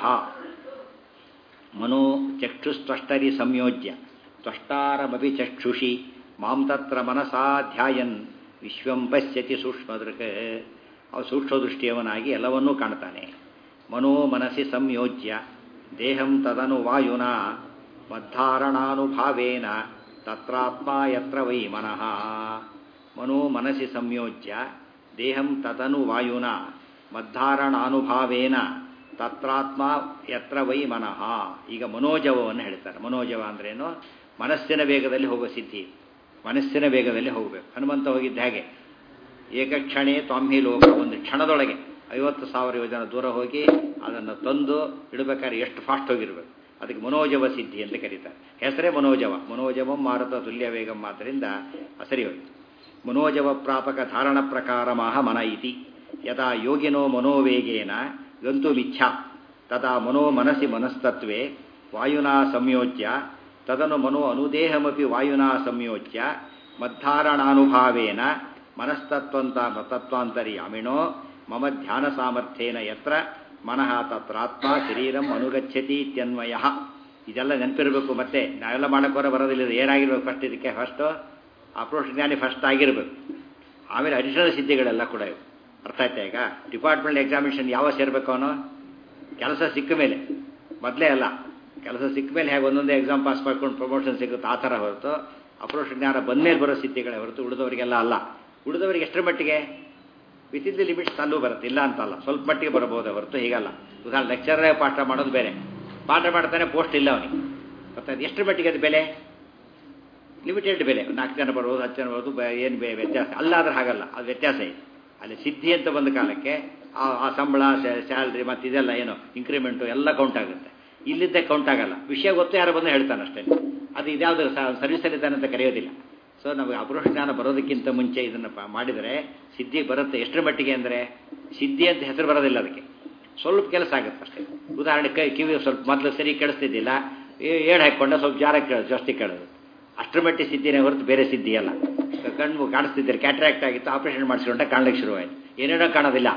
ಮನೋ ಚಕ್ಷುಸ್ತ್ವಷ್ಟರಿ ಸಂಯೋಜ್ಯ ತ್ವಷ್ಟಾರಮಪಿ ಚಕ್ಷುಷಿ ಮಾಂ ತತ್ರ ಮನಸಾ ಧ್ಯಾಯನ್ ವಿಶ್ವಂ ಪಶ್ಯತಿ ಸೂಕ್ಷ್ಮದೃಕ್ ಅವ ಸೂಕ್ಷ್ಮದೃಷ್ಟಿಯವನಾಗಿ ಎಲ್ಲವನ್ನೂ ಕಾಣ್ತಾನೆ ಮನೋ ಮನಸ್ಸಿ ಸಂಯೋಜ್ಯ ದೇಹಂ ತದನು ವಾಯುನ ಮದ್ದಾರಣಾನುಭಾವೇನ ತತ್ರಾತ್ಮ ಯತ್ರ ವೈ ಮನಃ ಮನೋ ಮನಸಿ ಸಂಯೋಜ್ಯ ದೇಹಂ ತತನು ವಾಯುನ ಮದ್ದಾರಣಾನುಭಾವೇನ ತತ್ರಾತ್ಮ ಯತ್ರ ವೈ ಮನಃ ಈಗ ಮನೋಜವವನ್ನು ಹೇಳ್ತಾರೆ ಮನೋಜವ ಅಂದ್ರೇನು ಮನಸ್ಸಿನ ವೇಗದಲ್ಲಿ ಹೋಗೋ ಸಿದ್ಧಿ ಮನಸ್ಸಿನ ವೇಗದಲ್ಲಿ ಹೋಗಬೇಕು ಹನುಮಂತ ಹೋಗಿದ್ದ ಹಾಗೆ ಏಕಕ್ಷಣೆ ತ್ವಾಂಹಿ ಲೋಕ ಒಂದು ಕ್ಷಣದೊಳಗೆ ಐವತ್ತು ಸಾವಿರ ಯೋಜನೆ ದೂರ ಹೋಗಿ ಅದನ್ನು ತಂದು ಇಡಬೇಕಾದ್ರೆ ಎಷ್ಟು ಫಾಸ್ಟ್ ಹೋಗಿರ್ಬೇಕು ಅದಕ್ಕೆ ಮನೋಜವ ಸಿದ್ಧಿ ಅಂತ ಕರೀತಾರೆ ಹೆಸರೇ ಮನೋಜವ ಮನೋಜವಂ ಮಾರುತ ತುಲ್ಯ ವೇಗಂ ಆದ್ದರಿಂದ ಸರಿ ಹೋಯ್ತು ಮನೋಜವ ಪ್ರಾಪಕ ಧಾರಣ ಪ್ರಕಾರ ಮಾಹ ಮನ ಇತಿ ಯಥಾ ಯೋಗಿನೋ ಮನೋವೇಗೇನ ಗಂತುಮಿಚ್ಛಾ ತದಾ ಮನೋ ಮನಸಿ ಮನಸ್ತತ್ವೇ ವಾಯುನಾ ಸಂಯೋಜ್ಯ ತದನು ಮನೋ ಅನುದೇಹಮಪಿ ವಾಯುನಾ ಸಂಯೋಜ್ಯ ಮದ್ದಾರಣಾನುಭಾವೇನ ಮನಸ್ತತ್ವಂತ ತತ್ವಾಂತರ್ಯಾಮಿಣೋ ಮಮ ಧ್ಯಾನ ಸಾಮರ್ಥ್ಯೇನ ಯತ್ರ ಮನಃ ತತ್ರಾತ್ಮ ಶರೀರಂ ಅನುಗಚ್ಚತಿ ಇತ್ಯನ್ವಯ ಇದೆಲ್ಲ ನೆನಪಿರಬೇಕು ಮತ್ತೆ ನಾವೆಲ್ಲ ಮಾಡೋಕ್ಕೋರ ಬರೋದಿಲ್ಲ ಏನಾಗಿರ್ಬೇಕು ಫಸ್ಟ್ ಇದಕ್ಕೆ ಫಸ್ಟು ಅಪ್ರೋಚ್ ಜ್ಞಾನಿ ಫಸ್ಟ್ ಆಗಿರಬೇಕು ಆಮೇಲೆ ಅಡಿಷನಲ್ ಸಿದ್ಧಿಗಳೆಲ್ಲ ಕೂಡ ಇವು ಅರ್ಥ ಆಯ್ತಾ ಈಗ ಡಿಪಾರ್ಟ್ಮೆಂಟ್ ಎಕ್ಸಾಮಿನೇಷನ್ ಯಾವಾಗ ಸೇರಬೇಕು ಅವನು ಕೆಲಸ ಸಿಕ್ಕ ಮೇಲೆ ಮೊದಲೇ ಅಲ್ಲ ಕೆಲಸ ಸಿಕ್ಕ ಮೇಲೆ ಹೇಗೆ ಒಂದೊಂದೇ ಎಕ್ಸಾಮ್ ಪಾಸ್ ಮಾಡ್ಕೊಂಡು ಪ್ರಮೋಷನ್ ಸಿಗುತ್ತೆ ಆ ಥರ ಹೊರತು ಅಪ್ರೋಚ್ ಜ್ಞಾನ ಬಂದಮೇಲೆ ಬರೋ ಸಿದ್ಧಿಗಳೇ ಹೊರತು ಉಳಿದವರಿಗೆಲ್ಲ ಅಲ್ಲ ಉಳಿದವರಿಗೆ ಎಷ್ಟರ ಮಟ್ಟಿಗೆ ವಿತಿನ್ ದಿ ಲಿಮಿಟ್ಸ್ ಅಲ್ಲೂ ಬರುತ್ತೆ ಇಲ್ಲ ಅಂತಲ್ಲ ಸ್ವಲ್ಪ ಮಟ್ಟಿಗೆ ಬರಬಹುದು ಹೊರತು ಹೀಗಲ್ಲ ಉದಾಹರಣೆ ಲೆಕ್ಚರೇ ಪಾಠ ಮಾಡೋದು ಬೇರೆ ಪಾಠ ಮಾಡ್ತಾನೆ ಪೋಸ್ಟ್ ಇಲ್ಲ ಅವನಿಗೆ ಗೊತ್ತಾಯ್ತು ಎಷ್ಟು ಮಟ್ಟಿಗೆ ಅದು ಬೆಲೆ ಲಿಮಿಟೆಡ್ ಬೆಲೆ ನಾಲ್ಕು ಜನ ಬರ್ಬೋದು ಹತ್ತು ಜನ ಬರ್ಬೋದು ಏನು ಬೇ ವ್ಯತ್ಯಾಸ ಅಲ್ಲಾದ್ರೆ ಹಾಗಲ್ಲ ಅದು ವ್ಯತ್ಯಾಸ ಇದೆ ಅಲ್ಲಿ ಸಿದ್ಧಿ ಅಂತ ಬಂದ ಕಾಲಕ್ಕೆ ಆ ಆ ಸಂಬಳ ಸ್ಯಾಲ್ರಿ ಮತ್ತು ಇದೆಲ್ಲ ಏನು ಇಂಕ್ರಿಮೆಂಟು ಎಲ್ಲ ಕೌಂಟ್ ಆಗುತ್ತೆ ಇಲ್ಲಿದ್ದೇ ಕೌಂಟ್ ಆಗಲ್ಲ ವಿಷಯ ಗೊತ್ತು ಯಾರು ಬಂದು ಹೇಳ್ತಾನೆ ಅಷ್ಟೇ ಅದು ಇದ್ಯಾವುದು ಸರ್ವಿಸಲ್ಲಿದ್ದಾನೆ ಅಂತ ಕರೆಯೋದಿಲ್ಲ ಸೊ ನಮಗೆ ಅಪರೋಷ ಜ್ಞಾನ ಬರೋದಕ್ಕಿಂತ ಮುಂಚೆ ಇದನ್ನು ಮಾಡಿದರೆ ಸಿದ್ಧಿ ಬರುತ್ತೆ ಎಷ್ಟರ ಮಟ್ಟಿಗೆ ಅಂದರೆ ಸಿದ್ಧಿ ಅಂತ ಹೆಸರು ಬರೋದಿಲ್ಲ ಅದಕ್ಕೆ ಸ್ವಲ್ಪ ಕೆಲಸ ಆಗುತ್ತೆ ಅಷ್ಟೇ ಉದಾಹರಣೆ ಕೈ ಕಿವಿ ಸ್ವಲ್ಪ ಮೊದಲು ಸರಿ ಕೇಳಿಸ್ತಿದ್ದಿಲ್ಲ ಏಳು ಹಾಕ್ಕೊಂಡ ಸ್ವಲ್ಪ ಜಾರ ಕೇಳೋದು ಜಾಸ್ತಿ ಕೇಳೋದು ಅಷ್ಟರ ಮಟ್ಟಿಗೆ ಸಿದ್ಧಿನೇ ಹೊರತು ಬೇರೆ ಸಿದ್ಧಿ ಅಲ್ಲ ಕಣ್ಣು ಕಾಣಿಸ್ತಿದ್ದಾರೆ ಕ್ಯಾಟ್ರಾಕ್ಟ್ ಆಗಿತ್ತು ಆಪರೇಷನ್ ಮಾಡಿಸ್ಕೊಂಡ ಕಾಣ್ಲಿಕ್ಕೆ ಶುರುವಾಯಿತು ಏನೇನೋ ಕಾಣೋದಿಲ್ಲ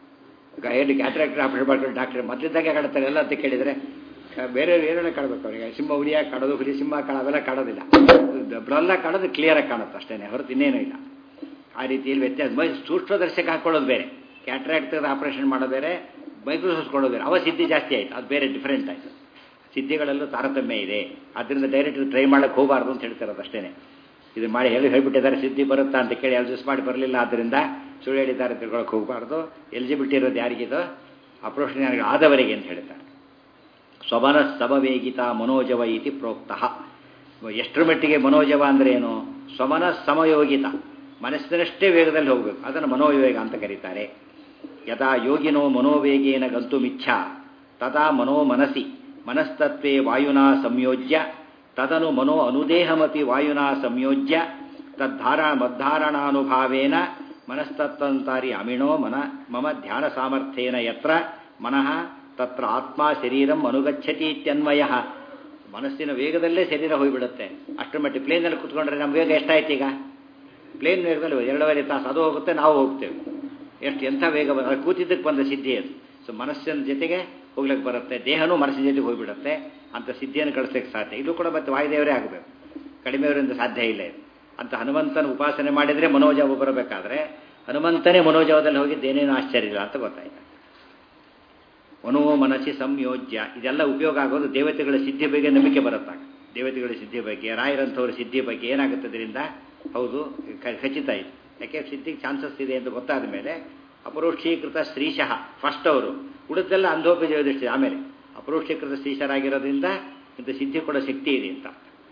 ಏನು ಕ್ಯಾಟ್ರಾಕ್ಟ್ ಆಪರೇಷನ್ ಮಾಡ್ಕೊಂಡು ಡಾಕ್ಟರ್ ಮೊದಲಿದ್ದಾಗೆ ಕಾಣುತ್ತಾರೆ ಎಲ್ಲ ಅಂತ ಕೇಳಿದರೆ ಬೇರೆ ಏನೇನೋ ಕಾಣಬೇಕು ಅವರಿಗೆ ಸಿಂಹ ಹುಲಿಯಾಗಿ ಕಾಣೋದು ಹುಲಿ ಸಿಂಹ ಕಾಣೋದೆಲ್ಲ ಕಾಣೋದಿಲ್ಲ ಬ್ರಲ್ಲ ಕಾಣೋದು ಕ್ಲಿಯರಾಗಿ ಕಾಣುತ್ತೆ ಅಷ್ಟೇ ಹೊರತು ಇನ್ನೇನೂ ಇಲ್ಲ ಆ ರೀತಿಯಲ್ಲಿ ವ್ಯತ್ಯಾಸ ಮೈ ಸೂಕ್ಷ್ಮದರ್ಶಕ ಹಾಕೊಳ್ಳೋದು ಬೇರೆ ಕ್ಯಾಟ್ರಾಕ್ಟ್ ಆಪರೇಷನ್ ಮಾಡೋದು ಬೇರೆ ಮೈಕ್ರೋಸ್ಕೋಪ್ ಬೇರೆ ಅವ ಸಿದ್ಧಿ ಜಾಸ್ತಿ ಆಯಿತು ಅದು ಬೇರೆ ಡಿಫ್ರೆಂಟ್ ಆಯಿತು ಸಿದ್ಧಿಗಳಲ್ಲೂ ತಾರತಮ್ಯ ಇದೆ ಆದ್ದರಿಂದ ಡೈರೆಕ್ಟ್ ಟ್ರೈ ಮಾಡಕ್ಕೆ ಹೋಗಬಾರ್ದು ಅಂತ ಹೇಳ್ತಿರೋದು ಅಷ್ಟೇ ಇದು ಮಾಡಿ ಹೇಳಿ ಹೇಳ್ಬಿಟ್ಟಿದ್ದಾರೆ ಸಿದ್ಧಿ ಬರುತ್ತಾ ಅಂತ ಕೇಳಿ ಅಡ್ಜಸ್ಟ್ ಮಾಡಿ ಬರಲಿಲ್ಲ ಆದ್ದರಿಂದ ಸುಳ್ಳು ಹೇಳಿದ್ದಾರೆ ತಿಳ್ಕೊಳಕ್ಕೆ ಹೋಗಬಾರ್ದು ಎಲಿಜಿಬಿಲಿಟಿ ಇರೋದು ಯಾರಿಗಿದು ಅಪ್ರೋಷನ್ ಆದವರಿಗೆ ಅಂತ ಹೇಳ್ತಾರೆ ಸ್ವಮನ ಸಮವೇಗಿತ ಮನೋಜವ ಇತಿ ಪ್ರೋಕ್ತಃ ಎಷ್ಟರ ಮಟ್ಟಿಗೆ ಮನೋಜವ ಅಂದ್ರೆ ಏನು ಸ್ವಮನ ಸಮಯೋಗಿತ ಮನಸ್ಸಿನಷ್ಟೇ ವೇಗದಲ್ಲಿ ಹೋಗಬೇಕು ಅದನ್ನು ಮನೋವೇಗ ಅಂತ ಕರೀತಾರೆ ಯಥಾ ಯೋಗಿನೋ ಮನೋವೇಗೇನ ಗಂತುಮಿಚ್ಛಾ ತದಾ ಮನೋ ಮನಸಿ ಮನಸ್ತತ್ವೇ ವಾಯುನಾ ಸಂಯೋಜ್ಯ ತದನು ಮನೋ ಅನುದೇಹಮಪಿ ವಾಯುನಾ ಸಂಯೋಜ್ಯ ತದ್ಧಾರ ಮದ್ದಾರಣಾನುಭಾವೇನ ಮನಸ್ತತ್ವಂತಾರಿ ಅಮಿಣೋ ಮನ ಮಮ ಧ್ಯಾನ ಸಾಮರ್ಥ್ಯೇನ ಯತ್ರ ಮನಃ ತತ್ರ ಆತ್ಮ ಶರೀರಂ ಅನುಗಚ್ಚತಿ ಇತ್ಯನ್ವಯ ಮನಸ್ಸಿನ ವೇಗದಲ್ಲೇ ಶರೀರ ಹೋಗಿಬಿಡುತ್ತೆ ಅಷ್ಟರ ಮಟ್ಟಿಗೆ ಪ್ಲೇನಲ್ಲಿ ಕುತ್ಕೊಂಡ್ರೆ ನಮ್ಮ ವೇಗ ಎಷ್ಟಾಯ್ತು ಈಗ ಪ್ಲೇನ್ ವೇಗದಲ್ಲಿ ಎರಡೂವರೆ ತಾಸು ಅದು ಹೋಗುತ್ತೆ ನಾವು ಹೋಗ್ತೇವೆ ಎಷ್ಟು ಎಂಥ ವೇಗ ಕೂತಿದ್ದಕ್ಕೆ ಬಂದ ಸಿದ್ಧಿ ಅದು ಸೊ ಮನಸ್ಸಿನ ಜೊತೆಗೆ ಹೋಗ್ಲಿಕ್ಕೆ ಬರುತ್ತೆ ದೇಹನೂ ಮನಸ್ಸಿನ ಜೊತೆಗೆ ಹೋಗಿಬಿಡುತ್ತೆ ಅಂತ ಸಿದ್ಧಿಯನ್ನು ಕಳಿಸ್ಲಿಕ್ಕೆ ಸಾಧ್ಯ ಇದು ಕೂಡ ಮತ್ತೆ ವಾಯುದೇವರೇ ಆಗಬೇಕು ಕಡಿಮೆಯವರಿಂದ ಸಾಧ್ಯ ಇಲ್ಲ ಇದು ಅಂತ ಹನುಮಂತನ ಉಪಾಸನೆ ಮಾಡಿದರೆ ಮನೋಜವ ಬರಬೇಕಾದ್ರೆ ಹನುಮಂತನೇ ಮನೋಜವದಲ್ಲಿ ಹೋಗಿದ್ದು ಏನೇನು ಆಶ್ಚರ್ಯ ಇಲ್ಲ ಅಂತ ಗೊತ್ತಾಯ್ತು ಮನೋ ಮನಸ್ಸಿ ಸಂಯೋಜ್ಯ ಇದೆಲ್ಲ ಉಪಯೋಗ ಆಗೋದು ದೇವತೆಗಳ ಸಿದ್ಧಿ ಬಗ್ಗೆ ನಂಬಿಕೆ ಬರುತ್ತಾಗ ದೇವತೆಗಳ ಸಿದ್ಧಿ ಬಗ್ಗೆ ರಾಯರಂಥವ್ರ ಸಿದ್ಧಿ ಬಗ್ಗೆ ಏನಾಗುತ್ತೆ ಇದರಿಂದ ಹೌದು ಖಚಿತ ಇದೆ ಯಾಕೆ ಸಿದ್ಧಿಗೆ ಚಾನ್ಸಸ್ ಇದೆ ಅಂತ ಗೊತ್ತಾದ ಮೇಲೆ ಅಪರೋಕ್ಷೀಕೃತ ಶ್ರೀಶಃ ಫಸ್ಟ್ ಅವರು ಉಳಿದೆಲ್ಲ ಅಂಧೋಪಜಯ ದೃಷ್ಟಿ ಆಮೇಲೆ ಅಪರೋಕ್ಷೀಕೃತ ಶ್ರೀಶರಾಗಿರೋದ್ರಿಂದ ಇಂಥ ಸಿದ್ಧಿ ಕೊಡೋ ಶಕ್ತಿ ಇದೆ ಅಂತ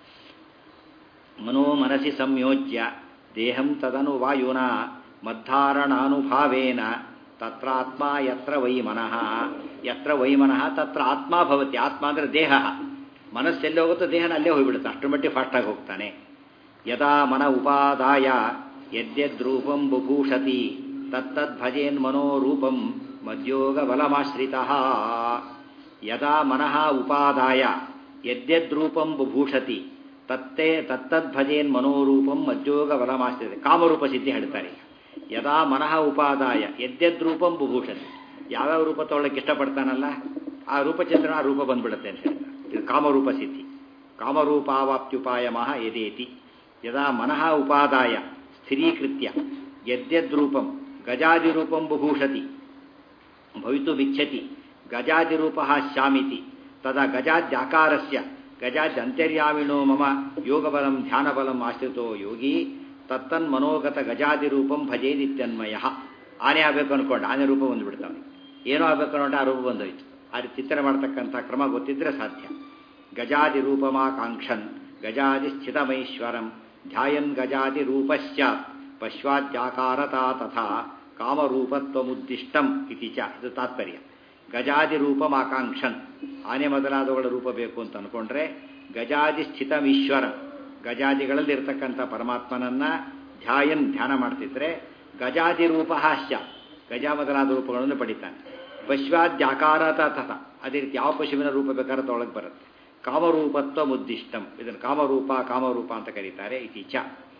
ಮನೋ ಮನಸಿ ಸಂಯೋಜ್ಯ ದೇಹಂ ತದನು ವಾಯುನ ಮದ್ದಾರಣಾನುಭಾವೇನ ತತ್ರಾತ್ಮ ಯತ್ರ ವೈ ಮನಃ ಯತ್ರ ವೈ ಮನಃ ತತ್ರ ಆತ್ಮ ಭವತಿ ಆತ್ಮ ಅಂದರೆ ದೇಹ ಮನಸ್ಸೆಲ್ಲಿ ಹೋಗುತ್ತೋ ದೇಹನ ಅಲ್ಲೇ ಹೋಗಿಬಿಡುತ್ತೆ ಅಷ್ಟರ ಮಟ್ಟಿಗೆ ಫಾಸ್ಟಾಗಿ ಹೋಗ್ತಾನೆ ಯದಾ ಮನ ಉಪಾದಾಯ ಯದ್ಯದ್ರೂಪಂ ಬುಭೂಷತಿ ತತ್ತದ್ ಭಜೇನ್ ಮನೋರೂಪಂ ಮದ್ಯೋಗ ಬಲಮಾಶ್ರಿತ ಯದಾ ಮನಃ ಉಪಾದಾಯ ಯದ್ಯದ್ರೂಪಂ ಬುಭೂಷತಿ ತತ್ತೇ ತತ್ತದ್ ಭಜೇನ್ ಮನೋರೂಪಂ ಮದ್ಯೋಗ ಬಲಮಾಶ್ರಿತ ಕಾಮರೂಪ ಸಿದ್ಧಿ ಹೇಳ್ತಾರೆ ಯದಾ ಮನಃ ಉಪಾದಾಯ ಯದ್ಯದ್ರೂಪಂ ಬುಭೂಷತಿ ಯಾವ್ಯಾವ ರೂಪ ತೊಗೊಳಕ್ಕೆ ಇಷ್ಟಪಡ್ತಾನಲ್ಲ ಆ ರೂಪಚಂದ್ರನ ಆ ರೂಪ ಬಂದ್ಬಿಡುತ್ತೆ ಅಂತ ಹೇಳ್ತಾರೆ ಇದು ಕಾಮರೂಪ ಸಿದ್ಧಿ ಕಾಮರೂಪಾವಾಪ್ತ್ಯುಪಾಯ ಮಹ ಯದೇತಿ ಯದಾ ಮನಃ ಉಪಾದಾಯ ಸ್ಥಿರೀಕೃತ್ಯ ಯದ್ಯದ್ರೂಪಂ ಗಜಾದಿರೂಪಂ ಬುಭೂಷತಿ ಭವಿತುಮಿಚ್ಛತಿ ಗಜಾದಿರೂಪ ಶ್ಯಾಮಿತಿ ತದಾ ಗಜಾದ್ಯಾಕಾರಸ್ಯ ಗಜಾದ್ಯಂತರ್ಯಾಮಿಣೋ ಮಮ ಯೋಗಬಲಂ ಧ್ಯಾನಬಲಂ ಆಶ್ರಿತೋ ಯೋಗಿ ತತ್ತನ್ ಮನೋಗತ ಗಜಾದಿ ರೂಪಂ ಭಜೇದಿತ್ಯನ್ಮಯ ಆನೆ ಆಗಬೇಕು ಅನ್ಕೊಂಡು ಆನೆ ರೂಪ ಬಂದುಬಿಡ್ತಾವೆ ಏನೋ ಆಗಬೇಕು ಅನ್ನೋಂಟ ಆ ರೂಪ ಬಂದೋಯ್ತು ಆ ರೀತಿ ಚಿಂತನೆ ಮಾಡ್ತಕ್ಕಂಥ ಕ್ರಮ ಗೊತ್ತಿದ್ರೆ ಸಾಧ್ಯ ಗಜಾದಿ ರೂಪಮಾಕಾಂಕ್ಷನ್ ಗಜಾದಿ ಸ್ಥಿತಮೈಶ್ವರಂ ಧ್ಯಾಯನ್ ಗಜಾದಿ ರೂಪಶ್ಚ ಪಶ್ವಾದ್ಯಾಕಾರತಾ ತಥಾ ಕಾಮರೂಪತ್ವಮುದ್ದಿಷ್ಟಂ ಇತಿ ಚ ಇದು ತಾತ್ಪರ್ಯ ಗಜಾದಿ ರೂಪಮಾಕಾಂಕ್ಷನ್ ಆನೆ ಮೊದಲಾದವುಗಳ ರೂಪ ಬೇಕು ಅಂತ ಅನ್ಕೊಂಡ್ರೆ ಗಜಾದಿ ಸ್ಥಿತಮೀಶ್ವರ ಗಜಾದಿಗಳಲ್ಲಿ ಇರ್ತಕ್ಕಂಥ ಪರಮಾತ್ಮನನ್ನ ಧ್ಯಾಯನ್ ಧ್ಯಾನ ಮಾಡ್ತಿದ್ರೆ ಗಜಾದಿ ರೂಪ ಹಾಸ್ಯ ಗಜ ಮೊದಲಾದ ರೂಪಗಳನ್ನು ಪಡಿತಾನೆ ಪಶ್ವಾದ್ಯಾಕಾರತ ತಥ ಅದೇ ರೀತಿ ಯಾವ ಪಶುವಿನ ರೂಪ ಬೇಕಾದ್ರೆ ತೊಳಗೆ ಬರುತ್ತೆ ಕಾಮರೂಪತ್ವ ಮುದ್ದಿಷ್ಟಂ ಇದನ್ನು ಕಾಮರೂಪ ಕಾಮರೂಪ ಅಂತ ಕರೀತಾರೆ ಇತೀಚ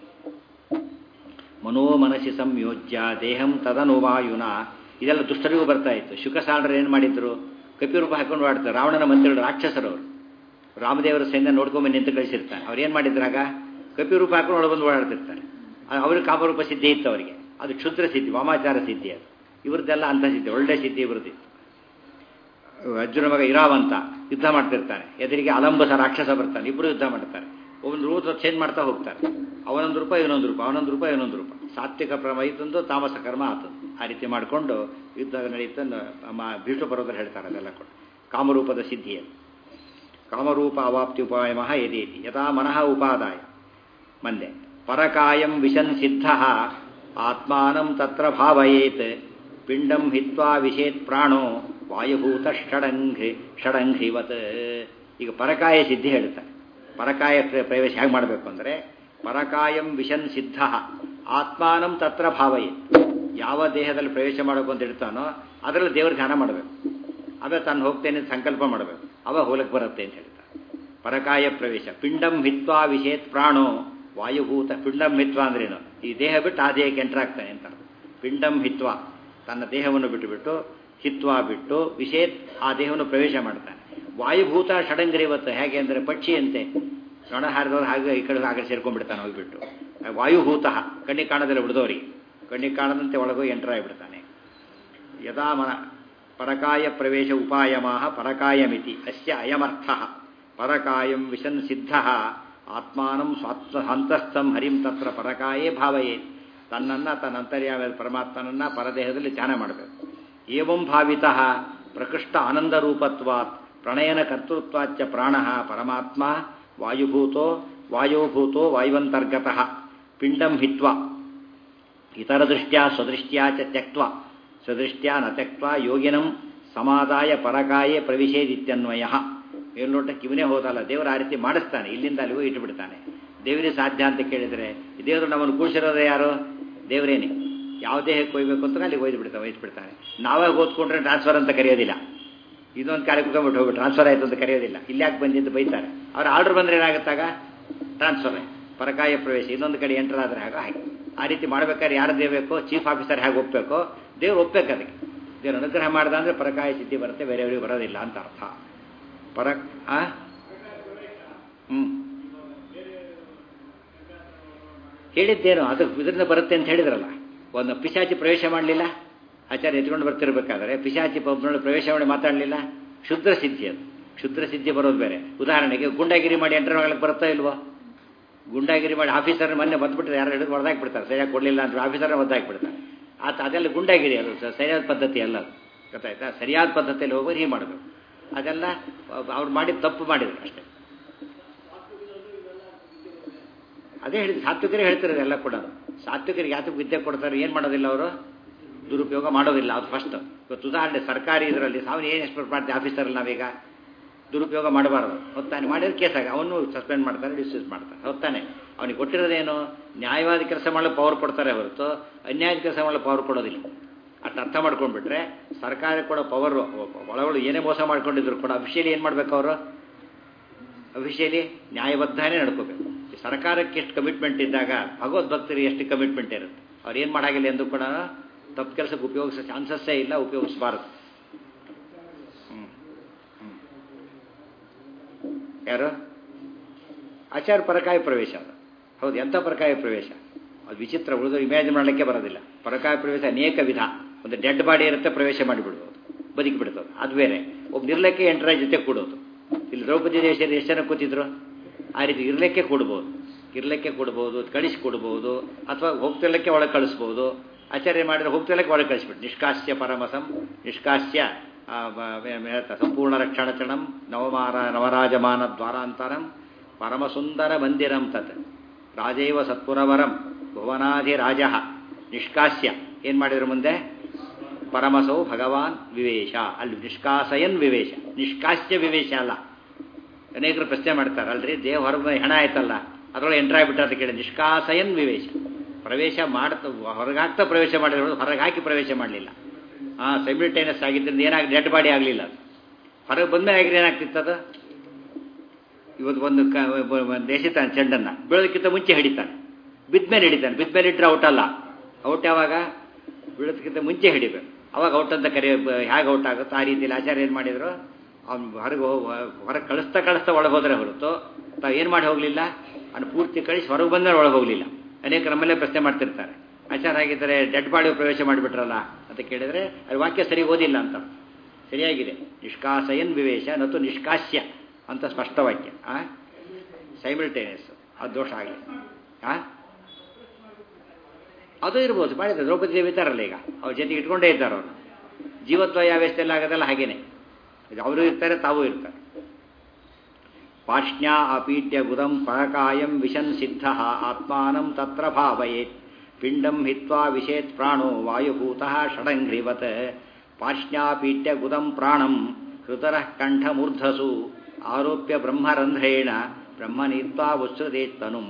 ಮನೋಮನಸಿ ಸಂಯೋಜ್ಯ ದೇಹಂ ತದನುವಾಯುನ ಇದೆಲ್ಲ ದುಷ್ಟರಿಗೂ ಬರ್ತಾ ಇತ್ತು ಶುಕಸಾಳರು ಏನು ಮಾಡಿದ್ರು ಕಪಿರೂಪ ಹಾಕೊಂಡು ಆಡ್ತಾರೆ ರಾವಣನ ಮಂತ್ರಿಗಳು ರಾಕ್ಷಸರವರು ರಾಮದೇವರ ಸೈನ್ಯ ನೋಡ್ಕೊಂಬಂದು ನಿಂತು ಕಳಿಸಿರ್ತಾರೆ ಅವ್ರು ಏನು ಮಾಡಿದ್ರಾಗ ಕಪಿರೂಪ ಹಾಕೊಂಡು ಒಳಬಂದು ಓಡಾಡ್ತಿರ್ತಾರೆ ಅವ್ರಿಗೆ ಕಾಮರೂಪ ಸಿದ್ಧಿ ಇತ್ತು ಅವರಿಗೆ ಅದು ಕ್ಷುದ್ರ ಸಿದ್ಧಿ ವಾಮಾಚಾರ ಸಿದ್ಧಿ ಅದು ಇವ್ರದ್ದೆಲ್ಲ ಅಂತ ಸಿದ್ಧಿ ಒಳ್ಳೆ ಸಿದ್ಧಿ ಇವ್ರದ್ದಿತ್ತು ಅರ್ಜುನ ಮಗ ಇರಾವಂತ ಯುದ್ಧ ಮಾಡ್ತಿರ್ತಾನೆ ಎದುರಿಗೆ ಅಲಂಬಸ ರಾಕ್ಷಸ ಬರ್ತಾನೆ ಇಬ್ಬರು ಯುದ್ಧ ಮಾಡ್ತಾರೆ ಒಂದು ರೂಪ ಚೇಂಜ್ ಮಾಡ್ತಾ ಹೋಗ್ತಾರೆ ಅವನೊಂದು ರೂಪ ಇವನೊಂದು ರೂಪ ಅವನೊಂದು ರೂಪ ಇವನೊಂದು ರೂಪ ಸಾತ್ವಿಕ ಕ್ರಮ ಇತ್ತಂದು ತಾಮಸ ಕರ್ಮ ಆತಂದು ಆ ರೀತಿ ಮಾಡಿಕೊಂಡು ಯುದ್ಧ ನಡೀತಂದು ಭೀಷ್ಮ ಪರ್ವತರು ಹೇಳ್ತಾರೆ ಅದೆಲ್ಲ ಕೂಡ ಕಾಮರೂಪದ ಸಿದ್ಧಿಯಲ್ಲಿ ಕಾಮರೂಪ ಅವಾಪ್ತಿ ಉಪಾಯ ಯದೇತಿ ಯಥಾ ಮನಃ ಉಪಾದಾಯ ಮಂದೆ ಪರಕಾಯಂ ವಿಶನ್ ಸಿದ್ಧ ಆತ್ಮಾನಂ ತತ್ರ ಭಾವಯೇತ್ ಪಿಂಡಂ ಹಿತ್ವಾ ವಿಷೇತ್ ಪ್ರಾಣೋ ವಾಯುಭೂತ ಷಡಂಘ್ರಿ ಷಡಂಘ್ರಿವತ್ ಈಗ ಪರಕಾಯ ಸಿದ್ಧಿ ಹೇಳ್ತಾರೆ ಪರಕಾಯ ಪ್ರವೇಶ ಹೇಗೆ ಮಾಡಬೇಕು ಅಂದರೆ ಪರಕಾಯಂ ವಿಶನ್ ಸಿದ್ಧ ಆತ್ಮಾನಂ ತತ್ರ ಭಾವಯೇತ್ ಯಾವ ದೇಹದಲ್ಲಿ ಪ್ರವೇಶ ಮಾಡಬೇಕು ಅಂತ ಇಡ್ತಾನೋ ಅದರಲ್ಲಿ ದೇವರ ಧ್ಯಾನ ಮಾಡಬೇಕು ಆಮೇಲೆ ತಾನು ಹೋಗ್ತೇನೆ ಅಂತ ಸಂಕಲ್ಪ ಮಾಡಬೇಕು ಅವಾಗ ಹೋಲಕ್ಕೆ ಬರುತ್ತೆ ಅಂತ ಹೇಳ್ತಾರೆ ಪರಕಾಯ ಪ್ರವೇಶ ಪಿಂಡಂ ಹಿತ್ವಾ ವಿಷೇತ್ ಪ್ರಾಣೋ ವಾಯುಭೂತ ಪಿಂಡಂ ಹಿತ್ವ ಅಂದ್ರೇನು ಈ ದೇಹ ಬಿಟ್ಟು ಆ ದೇಹಕ್ಕೆ ಎಂಟರ್ ಆಗ್ತಾನೆ ಅಂತ ಪಿಂಡಂ ಹಿತ್ವ ತನ್ನ ದೇಹವನ್ನು ಬಿಟ್ಟುಬಿಟ್ಟು ಹಿತ್ವ ಬಿಟ್ಟು ವಿಷೇತ್ ಆ ದೇಹವನ್ನು ಪ್ರವೇಶ ಮಾಡ್ತಾನೆ ವಾಯುಭೂತ ಷಡಂಗ್ರಿವತ್ತು ಹೇಗೆ ಅಂದರೆ ಪಕ್ಷಿಯಂತೆ ನೊಣ ಹಾರಿದವ್ರು ಹಾಗೆ ಈ ಕಡೆ ಹಾಗೆ ಸೇರ್ಕೊಂಡ್ಬಿಡ್ತಾನೆ ಹೋಗ್ಬಿಟ್ಟು ವಾಯುಭೂತ ಕಣ್ಣಿಗೆ ಕಾಣದಲ್ಲಿ ಉಳಿದವರಿಗೆ ಕಣ್ಣಿಗೆ ಕಾಣದಂತೆ ಒಳಗೋಗಿ ಎಂಟರ್ ಆಗಿಬಿಡ್ತಾನೆ ಯದಾ ಮನ ಪರಕಾಯ ಪ್ರವೇಶ ಉಪಾಯಮಾಹ ಪರಕಾಯಮಿತಿ ಅಸ್ಯ ಅಯಮರ್ಥ ಪರಕಾಯಂ ವಿಶನ್ ಸಿದ್ಧ ಆತ್ಮಾನಂ ಸ್ವಾತ್ಮ ಹಂತಸ್ಥಂ ಹರಿಂ ತತ್ರ ಪರಕಾಯೇ ಭಾವಯೇ ತನ್ನನ್ನ ತನ್ನ ಅಂತರ್ಯಾಮ ಪರಮಾತ್ಮನನ್ನ ಪರದೇಹದಲ್ಲಿ ಧ್ಯಾನ ಮಾಡಬೇಕು ಏವಂ ಭಾವಿತ ಪ್ರಕೃಷ್ಟ ಆನಂದ ರೂಪತ್ವಾತ್ ಪ್ರಣಯನ ಕರ್ತೃತ್ವಾಚ್ಚ ಪ್ರಾಣ ಪರಮಾತ್ಮ ವಾಯುಭೂತೋ ವಾಯೋಭೂತೋ ವಾಯುವಂತರ್ಗತಃ ಪಿಂಡಂ ಹಿತ್ವ ಇತರ ದೃಷ್ಟ್ಯಾ ಸ್ವದೃಷ್ಟ್ಯಾ ಚ ತ್ಯಕ್ವ ಸ್ವದೃಷ್ಟ್ಯಾ ನ ತ್ಯಕ್ವ ಯೋಗಿನಂ ಸಮಾದಾಯ ಪರಕಾಯೇ ಪ್ರವಿಶೇದಿತ್ಯನ್ವಯ ಮೇಲ್ನೋಟಕ್ಕೆ ಇವನೇ ಹೋದಲ್ಲ ದೇವರು ಆ ರೀತಿ ಮಾಡಿಸ್ತಾನೆ ಇಲ್ಲಿಂದ ಅಲ್ಲಿಗೂ ಇಟ್ಟುಬಿಡ್ತಾನೆ ದೇವರಿಗೆ ಸಾಧ್ಯ ಅಂತ ಕೇಳಿದರೆ ದೇವರು ನಮ್ಮನ್ನು ಕೂಡಿಸಿರೋದೇ ಯಾರು ದೇವರೇನೆ ಯಾವ ದೇಹಕ್ಕೆ ಹೋಗ್ಬೇಕು ಅಂತ ಅಲ್ಲಿಗೆ ಒಯ್ದು ಬಿಡ್ತಾನೆ ವಹಿಸ್ಬಿಡ್ತಾನೆ ನಾವೇ ಓದ್ಕೊಂಡ್ರೆ ಟ್ರಾನ್ಸ್ಫರ್ ಅಂತ ಕರೆಯೋದಿಲ್ಲ ಇದೊಂದು ಕಾರ್ಯ ಕುತ್ಕೊಂಡ್ಬಿಟ್ಟು ಹೋಗಿ ಟ್ರಾನ್ಸ್ಫರ್ ಆಯಿತು ಅಂತ ಕರೆಯೋದಿಲ್ಲ ಇಲ್ಲಿ ಯಾಕೆ ಬಂದಿದ್ದು ಬೈತಾರೆ ಅವ್ರ ಆರ್ಡರ್ ಬಂದರೆ ಏನಾಗುತ್ತಾಗ ಟ್ರಾನ್ಸ್ಫರ್ ಪರಕಾಯ ಪ್ರವೇಶ ಇನ್ನೊಂದು ಕಡೆ ಎಂಟರ್ ಆದರೆ ಆಗ ಹಾಗೆ ಆ ರೀತಿ ಮಾಡ್ಬೇಕಾದ್ರೆ ಯಾರು ದೇವಬೇಕು ಚೀಫ್ ಆಫೀಸರ್ ಹೇಗೆ ಒಪ್ಪಬೇಕು ದೇವ್ರು ಒಪ್ಪಬೇಕು ಅದಕ್ಕೆ ದೇವ್ರು ಅನುಗ್ರಹ ಮಾಡ್ದ ಅಂದರೆ ಪರಕಾಯ ಸಿದ್ಧಿ ಬರುತ್ತೆ ಬೇರೆಯವರಿಗೆ ಬರೋದಿಲ್ಲ ಅಂತ ಅರ್ಥ ಪರ ಆ ಹ್ಞೂ ಹೇಳಿದ್ದೇನು ಅದು ಇದರಿಂದ ಬರುತ್ತೆ ಅಂತ ಹೇಳಿದ್ರಲ್ಲ ಒಂದು ಪಿಶಾಚಿ ಪ್ರವೇಶ ಮಾಡಲಿಲ್ಲ ಆಚಾರ್ಯ ಎತ್ಕೊಂಡು ಬರ್ತಿರ್ಬೇಕಾದ್ರೆ ಪಿಶಾಚಿ ಒಬ್ಬನೊಳಗೆ ಪ್ರವೇಶ ಮಾಡಿ ಮಾತಾಡಲಿಲ್ಲ ಕ್ಷುದ್ರ ಸಿದ್ಧಿ ಅದು ಕ್ಷುದ್ರ ಸಿದ್ಧಿ ಬರೋದು ಬೇರೆ ಉದಾಹರಣೆಗೆ ಗುಂಡಾಗಿರಿ ಮಾಡಿ ಎಂಟರ್ ಒಳಗೆ ಬರುತ್ತಾ ಇಲ್ವೋ ಗುಂಡಾಗಿರಿ ಮಾಡಿ ಆಫೀಸರ್ ಮೊನ್ನೆ ಬಂದ್ಬಿಟ್ರೆ ಯಾರು ಹಿಡಿದು ಹೊಡೆದಾಕ್ಬಿಡ್ತಾರೆ ಸರಿಯಾಗಿ ಕೊಡಲಿಲ್ಲ ಅಂತ ಆಫೀಸರ್ನ ಒದ್ದಾಕ್ಬಿಡ್ತಾರೆ ಆತ ಅದೆಲ್ಲ ಗುಂಡಾಗಿರಿ ಅದು ಸರಿಯಾದ ಪದ್ಧತಿ ಅಲ್ಲ ಅದು ಗೊತ್ತಾಯ್ತಾ ಸರಿಯಾದ ಪದ್ಧತಿಯಲ್ಲಿ ಹೋಗೋರು ಹೀಗೆ ಮಾಡಬೇಕು ಅದೆಲ್ಲ ಅವ್ರು ಮಾಡಿದ ತಪ್ಪು ಮಾಡಿದ್ರು ಅಷ್ಟೇ ಅದೇ ಹೇಳಿದ್ರು ಸಾತ್ವಿಕರೇ ಹೇಳ್ತಿರೋದು ಎಲ್ಲ ಕೂಡ ಸಾತ್ವಿಕರಿಗೆ ಯಾತಕ್ಕೆ ವಿದ್ಯೆ ಕೊಡ್ತಾರೆ ಏನು ಮಾಡೋದಿಲ್ಲ ಅವರು ದುರುಪಯೋಗ ಮಾಡೋದಿಲ್ಲ ಅದು ಫಸ್ಟ್ ಇವತ್ತು ಉದಾಹರಣೆ ಸರ್ಕಾರಿ ಇದರಲ್ಲಿ ಸಾವಿರ ಏನು ಎಕ್ಸ್ಪೆಕ್ಟ್ ಮಾಡ್ತೀವಿ ಆಫೀಸರಲ್ಲಿ ನಾವೀಗ ದುರುಪಯೋಗ ಮಾಡಬಾರ್ದು ಹೊತ್ತಾನೆ ಮಾಡಿದ್ರೆ ಕೇಸಾಗ ಅವನು ಸಸ್ಪೆಂಡ್ ಮಾಡ್ತಾರೆ ಡಿಸ್ಮಿಸ್ ಮಾಡ್ತಾರೆ ಹೊತ್ತಾನೆ ಅವನಿಗೆ ಕೊಟ್ಟಿರೋದೇನು ನ್ಯಾಯವಾದ ಕೆಲಸ ಮಾಡಲು ಪವರ್ ಕೊಡ್ತಾರೆ ಹೊರತು ಅನ್ಯಾಯದ ಕೆಲಸ ಮಾಡಲು ಪವರ್ ಕೊಡೋದಿಲ್ಲ ಅಷ್ಟು ಅರ್ಥ ಮಾಡ್ಕೊಂಡ್ಬಿಟ್ರೆ ಸರ್ಕಾರ ಕೊಡೋ ಪವರ್ ಒಳಗಳು ಏನೇ ಮೋಸ ಮಾಡ್ಕೊಂಡಿದ್ರು ಕೂಡ ಅಫಿಷಿಯಲಿ ಏನು ಮಾಡ್ಬೇಕು ಅವರು ಅಫಿಷಿಯಲಿ ನ್ಯಾಯಬದ್ಧನೇ ನಡ್ಕೋಬೇಕು ಸರ್ಕಾರಕ್ಕೆ ಎಷ್ಟು ಕಮಿಟ್ಮೆಂಟ್ ಇದ್ದಾಗ ಭಗವದ್ಭಕ್ತರಿಗೆ ಎಷ್ಟು ಕಮಿಟ್ಮೆಂಟ್ ಇರುತ್ತೆ ಅವ್ರು ಏನು ಮಾಡಾಗಿಲ್ಲ ಎಂದು ಕೂಡ ತಪ್ಪು ಕೆಲಸಕ್ಕೆ ಉಪಯೋಗಿಸೋ ಚಾನ್ಸಸ್ಸೇ ಇಲ್ಲ ಉಪಯೋಗಿಸಬಾರದು ಯಾರು ಆಚಾರ ಪರಕಾಯ ಪ್ರವೇಶ ಅದು ಹೌದು ಎಂಥ ಪರಕಾಯ ಪ್ರವೇಶ ಅದು ವಿಚಿತ್ರ ಉಳಿದು ಇಮ್ಯಾಜಿನ್ ಮಾಡಲಿಕ್ಕೆ ಬರೋದಿಲ್ಲ ಪರಕಾಯ ಪ್ರವೇಶ ಅನೇಕ ವಿಧ ಒಂದು ಡೆಡ್ ಬಾಡಿ ಇರುತ್ತೆ ಪ್ರವೇಶ ಮಾಡಿಬಿಡ್ಬೋದು ಬದುಕಿ ಬಿಡ್ತದೆ ಅದು ಬೇರೆ ಒಬ್ಬ ನಿರ್ಲಕ್ಕೆ ಎಂಟರ ಜೊತೆ ಕೂಡೋದು ಇಲ್ಲಿ ದ್ರೌಪದಿ ದೇಶ ಎಷ್ಟು ಜನ ಕೂತಿದ್ರು ಆ ರೀತಿ ಇರ್ಲಿಕ್ಕೆ ಕೂಡ್ಬೋದು ಇರ್ಲಿಕ್ಕೆ ಕೊಡ್ಬೋದು ಕಳಿಸಿ ಕೊಡ್ಬೋದು ಅಥವಾ ಹೋಗ್ತಿರ್ಲಿಕ್ಕೆ ಒಳಗೆ ಕಳಿಸ್ಬೋದು ಆಚಾರ್ಯ ಮಾಡಿದ್ರೆ ಹೋಗ್ತಿರ್ಲಿಕ್ಕೆ ಒಳಗೆ ಕಳಿಸ್ಬಿಟ್ಟು ನಿಷ್ಕಾಸ್ಯ ಪರಮಸಂ ನಿಷ್ಕಾಸ್ಯ ಆ, ಬ- ಬ- ಹೇಳ್ತಾರೆ, ಸಂಪೂರ್ಣ ರಕ್ಷಣಚಣಂ ನವಮಾರ ನವರಾಜಮಾನ ದ್ವಾರಾಂತರಂ ಪರಮಸುಂದರ ಮಂದಿರಂ ತತ್ ರಾಜೈವ ಸತ್ಪುರವರಂ ಭುವನಾಧಿರಾಜ ನಿಷ್ಕಾಸ್ಯ ಏನು ಮಾಡಿದ್ರು ಮುಂದೆ ಪರಮಸೌ ಭಗವಾನ್ ವಿವೇಶ ಅಲ್ಲಿ ನಿಷ್ಕಾಸಯನ್ ವಿವೇಶ ನಿಷ್ಕಾಸ್ಯ ವಿವೇಶ ಅಲ್ಲ ಅನೇಕರು ಪ್ರಶ್ನೆ ಮಾಡ್ತಾರೆ ಅಲ್ರಿ ದೇವ ಹೊರಗೆ ಹೆಣ ಆಯ್ತಲ್ಲ ಅದರೊಳಗೆ ಎಂಟ್ರ್ ಆಗಿಬಿಟ್ಟ ಅಂತ ಕೇಳಿ ನಿಷ್ಕಾಸಯನ್ ವಿವೇಶ ಪ್ರವೇಶ ಮಾಡ್ತಾ ಹೊರಗಾಗ್ತಾ ಪ್ರವೇಶ ಮಾಡಿರೋದು ಹೊರಗೆ ಹಾಕಿ ಪ್ರವೇಶ ಮಾಡಲಿಲ್ಲ ಹಾಂ ಸೈಮಿಲ್ಟೇನಿಯಸ್ ಆಗಿದ್ದರಿಂದ ಏನಾಗಿ ಡೆಡ್ ಬಾಡಿ ಆಗಲಿಲ್ಲ ಅದು ಹೊರಗೆ ಬಂದ ಆಗಿದ್ರೆ ಏನಾಗ್ತಿತ್ತು ಅದು ಇವತ್ತು ಒಂದು ಕ ಒಂದು ಎಸಿತಾನೆ ಚೆಂಡನ್ನು ಬೀಳೋದಕ್ಕಿಂತ ಮುಂಚೆ ಹಿಡಿತಾನೆ ಬಿದ್ಮೇಲೆ ಹಿಡಿತಾನೆ ಬಿದ್ಮೇಲೆ ಇಟ್ಟರೆ ಔಟ್ ಅಲ್ಲ ಔಟ್ ಯಾವಾಗ ಬೀಳೋದಕ್ಕಿಂತ ಮುಂಚೆ ಹಿಡಿಬೇಕು ಅವಾಗ ಔಟ್ ಅಂತ ಕರೆ ಹೇಗೆ ಔಟ್ ಆಗುತ್ತೋ ಆ ರೀತಿಯಲ್ಲಿ ಆಚಾರ್ಯ ಏನು ಮಾಡಿದ್ರು ಅವ್ನು ಹೊರಗೆ ಹೊರಗೆ ಕಳಿಸ್ತಾ ಕಳಿಸ್ತಾ ಒಳಗೆ ಹೋದರೆ ಹೊರತು ತಾವು ಏನು ಮಾಡಿ ಹೋಗಲಿಲ್ಲ ಅವ್ನು ಪೂರ್ತಿ ಕಳಿಸಿ ಹೊರಗೆ ಬಂದರೆ ಒಳಗೆ ಹೋಗಲಿಲ್ಲ ಅನೇಕ ನಮ್ಮಲ್ಲೇ ಪ್ರಶ್ನೆ ಮಾಡ್ತಿರ್ತಾರೆ ಆಚಾರ ಆಗಿದ್ದರೆ ಡೆಡ್ ಬಾಡಿ ಪ್ರವೇಶ ಮಾಡಿಬಿಟ್ರಲ್ಲ ಅಂತ ಕೇಳಿದರೆ ಅದು ವಾಕ್ಯ ಸರಿ ಓದಿಲ್ಲ ಅಂತ ಸರಿಯಾಗಿದೆ ನಿಷ್ಕಾಸಯನ್ ವಿವೇಶ ನತು ನಿಷ್ಕಾಸ್ಯ ಅಂತ ಸ್ಪಷ್ಟ ವಾಕ್ಯ ಆ ಸೈಮಿಲ್ಟೇನಿಯಸ್ ಅದು ದೋಷ ಆಗಲಿ ಆ ಅದು ಇರ್ಬೋದು ಮಾಡಿದ್ರೆ ದ್ರೌಪದಿ ದೇವಿ ಇದ್ದಾರಲ್ಲ ಈಗ ಅವ್ರ ಜೊತೆಗೆ ಇಟ್ಕೊಂಡೇ ಇದ್ದಾರೆ ಅವರು ಜೀವತ್ವ ಯಾವ್ಯಾವೆಲ್ಲ ಆಗೋದಲ್ಲ ಹಾಗೇನೆ ಅವರು ಇರ್ತಾರೆ ತಾವೂ ಇರ್ತಾರೆ ಪಾಷ್ಣ್ಯಾ ಅಪೀಡ್ಯ ಗುದಂ ಪರಕಾಯಂ ವಿಶನ್ ಸಿದ್ಧ ಆತ್ಮಾನಂ ತತ್ರ ಭಾವಯೇತ್ ಪಿಂಡಂ ಹಿತ್ವಾ ವಿಷೇತ್ ಪ್ರಾಣೋ ವಾಯುಭೂತಃ ಷಡಂಘ್ರಿವತ್ ಪಾರ್ಷ್ಣ್ಯಾಪೀಡ್ಯ ಗುದಂ ಪ್ರಾಣಂ ಹೃತರ ಕಂಠಮೂರ್ಧಸು ಆರೋಪ್ಯ ಬ್ರಹ್ಮರಂಧ್ರೇಣ ಬ್ರಹ್ಮನೀತ್ವಾ ಉತ್ಸೃದೇತ್ತನು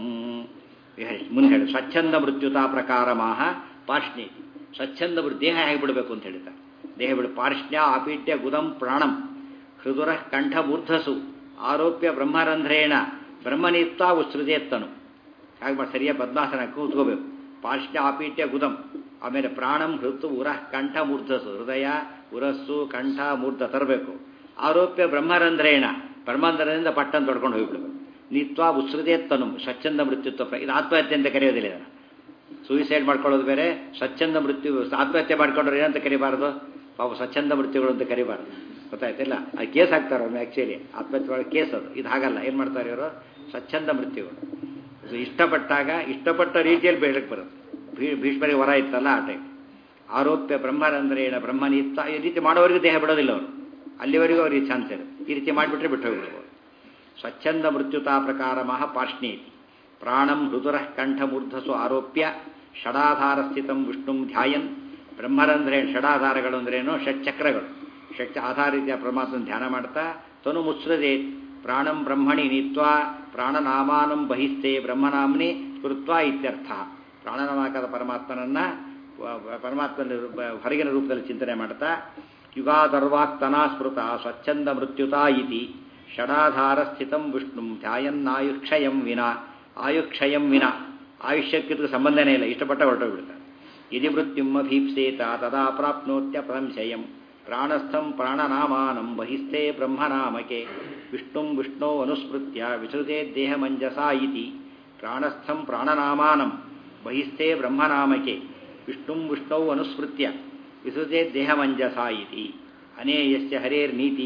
ಮುಂದೆ ಹೇಳಿ ಸ್ವಚ್ಛಂದ ಮೃತ್ಯುತಾ ಪ್ರಕಾರ ಮಾಹ ಪಾರ್ಷ್ಣಿ ಸ್ವಚ್ಛಂದ ಮೃ ದೇಹ ಹೇಗೆ ಬಿಡಬೇಕು ಅಂತ ಹೇಳ್ತಾರೆ ದೇಹ ಬಿಡು ಪಾರ್ಷ್ಣ್ಯ ಆಪೀಟ್ಯ ಗುದಂ ಪ್ರಾಣಂ ಹೃದುರ ಕಂಠಮೂರ್ಧಸು ಆರೋಪ್ಯ ಬ್ರಹ್ಮರಂಧ್ರೇಣ ಬ್ರಹ್ಮನೀತ್ವಾ ಉತ್ಸೃದೇತ್ತನು ಹಾಗೆ ಮಾಡಿ ಸರಿಯಾಗಿ ಪದ್ಮಾಸನ ಕೂತ್ಕೋಬೇಕು ಪಾರ್ಶ್ವ ಆಪೀಟ್ಯ ಗುದಂ ಆಮೇಲೆ ಪ್ರಾಣಂ ಹೃತು ಉರ ಕಂಠ ಮೂರ್ಧಸು ಹೃದಯ ಉರಸ್ಸು ಕಂಠ ಮೂರ್ಧ ತರಬೇಕು ಆರೋಪ್ಯ ಬ್ರಹ್ಮರಂಧ್ರೇಣ ಬ್ರಹ್ಮರಂಧ್ರದಿಂದ ಪಟ್ಟನ್ನು ತೊಡ್ಕೊಂಡು ಹೋಗ್ಬಿಡ್ಬೇಕು ನಿತ್ವಾ ಉತ್ಸೃದೇತ್ತನು ಸ್ವಚ್ಛಂದ ಮೃತ್ಯುತ್ವ ಇದು ಆತ್ಮಹತ್ಯೆ ಅಂತ ಕರೆಯೋದಿಲ್ಲ ಇದನ್ನು ಸೂಯಿಸೈಡ್ ಮಾಡ್ಕೊಳ್ಳೋದು ಬೇರೆ ಸ್ವಚ್ಛಂದ ಮೃತ್ಯು ಆತ್ಮಹತ್ಯೆ ಮಾಡ್ಕೊಂಡ್ರೆ ಏನಂತ ಕರಿಬಾರ್ದು ಪಾಪ ಸ್ವಚ್ಛಂದ ಮೃತ್ಯುಗಳು ಅಂತ ಕರಿಬಾರ್ದು ಗೊತ್ತಾಯ್ತಿಲ್ಲ ಅದು ಕೇಸ್ ಹಾಕ್ತಾರೆ ಒಮ್ಮೆ ಆ್ಯಕ್ಚುಲಿ ಆತ್ಮಹತ್ಯೆ ಒಳಗೆ ಕೇಸ್ ಅದು ಇದು ಹಾಗಲ್ಲ ಏನು ಮಾಡ್ತಾರೆ ಇವರು ಸ್ವಚ್ಛಂದ ಮೃತ್ಯುಗಳು ಇದು ಇಷ್ಟಪಟ್ಟಾಗ ಇಷ್ಟಪಟ್ಟ ರೀತಿಯಲ್ಲಿ ಬೇಡಕ್ಕೆ ಬರುತ್ತೆ ಭೀ ಭೀಷ್ಮರಿಗೆ ವರ ಇತ್ತಲ್ಲ ಆ ಟೈಮ್ ಆರೋಪ್ಯ ಬ್ರಹ್ಮರಂಧ್ರೇಣ ಬ್ರಹ್ಮನಿತ್ತ ಈ ರೀತಿ ಮಾಡೋವರೆಗೂ ದೇಹ ಬಿಡೋದಿಲ್ಲ ಅವರು ಅಲ್ಲಿವರೆಗೂ ಅವ್ರಿಗೆ ಚಾನ್ಸ್ ಇದೆ ಈ ರೀತಿ ಮಾಡಿಬಿಟ್ರೆ ಬಿಟ್ಟು ಹೋಗ್ಬಿಡ್ಬೋದು ಸ್ವಚ್ಛಂದ ಮೃತ್ಯುತಾ ಪ್ರಕಾರ ಮಹ ಪಾರ್ಷ್ಣೀತಿ ಪ್ರಾಣಂ ಹೃದುರ ಕಂಠಮೂರ್ಧಸು ಆರೋಪ್ಯ ಷಡಾಧಾರ ಸ್ಥಿತಂ ವಿಷ್ಣುಂ ಧ್ಯಾಯನ್ ಬ್ರಹ್ಮರಂಧ್ರೇಣ ಷಡಾಧಾರಗಳು ಅಂದ್ರೇನು ಷಟ್ಚಕ್ರಗಳು ಷಟ್ ಆಧಾರಿತ ಪರಮಾತ್ಮನ ಧ್ಯಾನ ಮಾಡ್ತಾ ತನು ಮುತ್ಸದೇ ಪ್ರಾಣಂ ಬ್ರಹ್ಮಣಿ ನೀತ್ವಾ ಪ್ರಾಣನಾಮಾನಂ ಬಹಿಸ್ತೆ ಬ್ರಹ್ಮನಾಮ್ನಿ ಕೃತ್ವ ಇತ್ಯರ್ಥ ಪ್ರಾಣನಾಮಕದ ಪರಮಾತ್ಮನನ್ನ ಪರಮಾತ್ಮನ ಹೊರಗಿನ ರೂಪದಲ್ಲಿ ಚಿಂತನೆ ಮಾಡ್ತಾ ಯುಗಾದರ್ವಾಕ್ತನಾ ಸ್ಮೃತ ಸ್ವಚ್ಛಂದ ಮೃತ್ಯುತಾ ಇತಿ ಷಡಾಧಾರ ಸ್ಥಿತಂ ವಿಷ್ಣು ಧ್ಯಾಯನ್ನಾಯುಕ್ಷಯಂ ವಿನ ಆಯುಕ್ಷಯಂ ವಿನ ಆಯುಷ್ಯಕ್ಕಿದ್ದು ಸಂಬಂಧನೇ ಇಲ್ಲ ಇಷ್ಟಪಟ್ಟ ಹೊರಟೋಗ್ಬಿಡ್ತಾರೆ ಇದಿ ಮೃತ್ಯುಮಭೀಪ್ಸೇತ ತದಾ ಪ್ರಾಪ್ನೋತ್ಯ ಸಂಶಯಂ ಪ್ರಾಣಸ್ಥಂ ಪ್ರಾಣನಾಮಾನಂ ಬಹಿಸ್ಥೆ ಬ್ರಹ್ಮನಾಮಕೆ ವಿಷ್ಣುಂ ವಿಷ್ಣೋ ಅನುಸ್ಮೃತ್ಯ ವಿಸೃತೆ ದೇಹಮಂಜಸಾ ಇತಿ ಪ್ರಾಣಸ್ಥಂ ಪ್ರಾಣನಾಮಾನಂ ಬಹಿಸ್ಥೆ ಬ್ರಹ್ಮನಾಮಕೆ ವಿಷ್ಣುಂ ವಿಷ್ಣೌ ಅನುಸ್ಮೃತ್ಯ ವಿಸೃತೆ ದೇಹಮಂಜಸಾ ಇತಿ ಅನೇಯಸ್ಯ ಹರೇರ್ನೀತಿ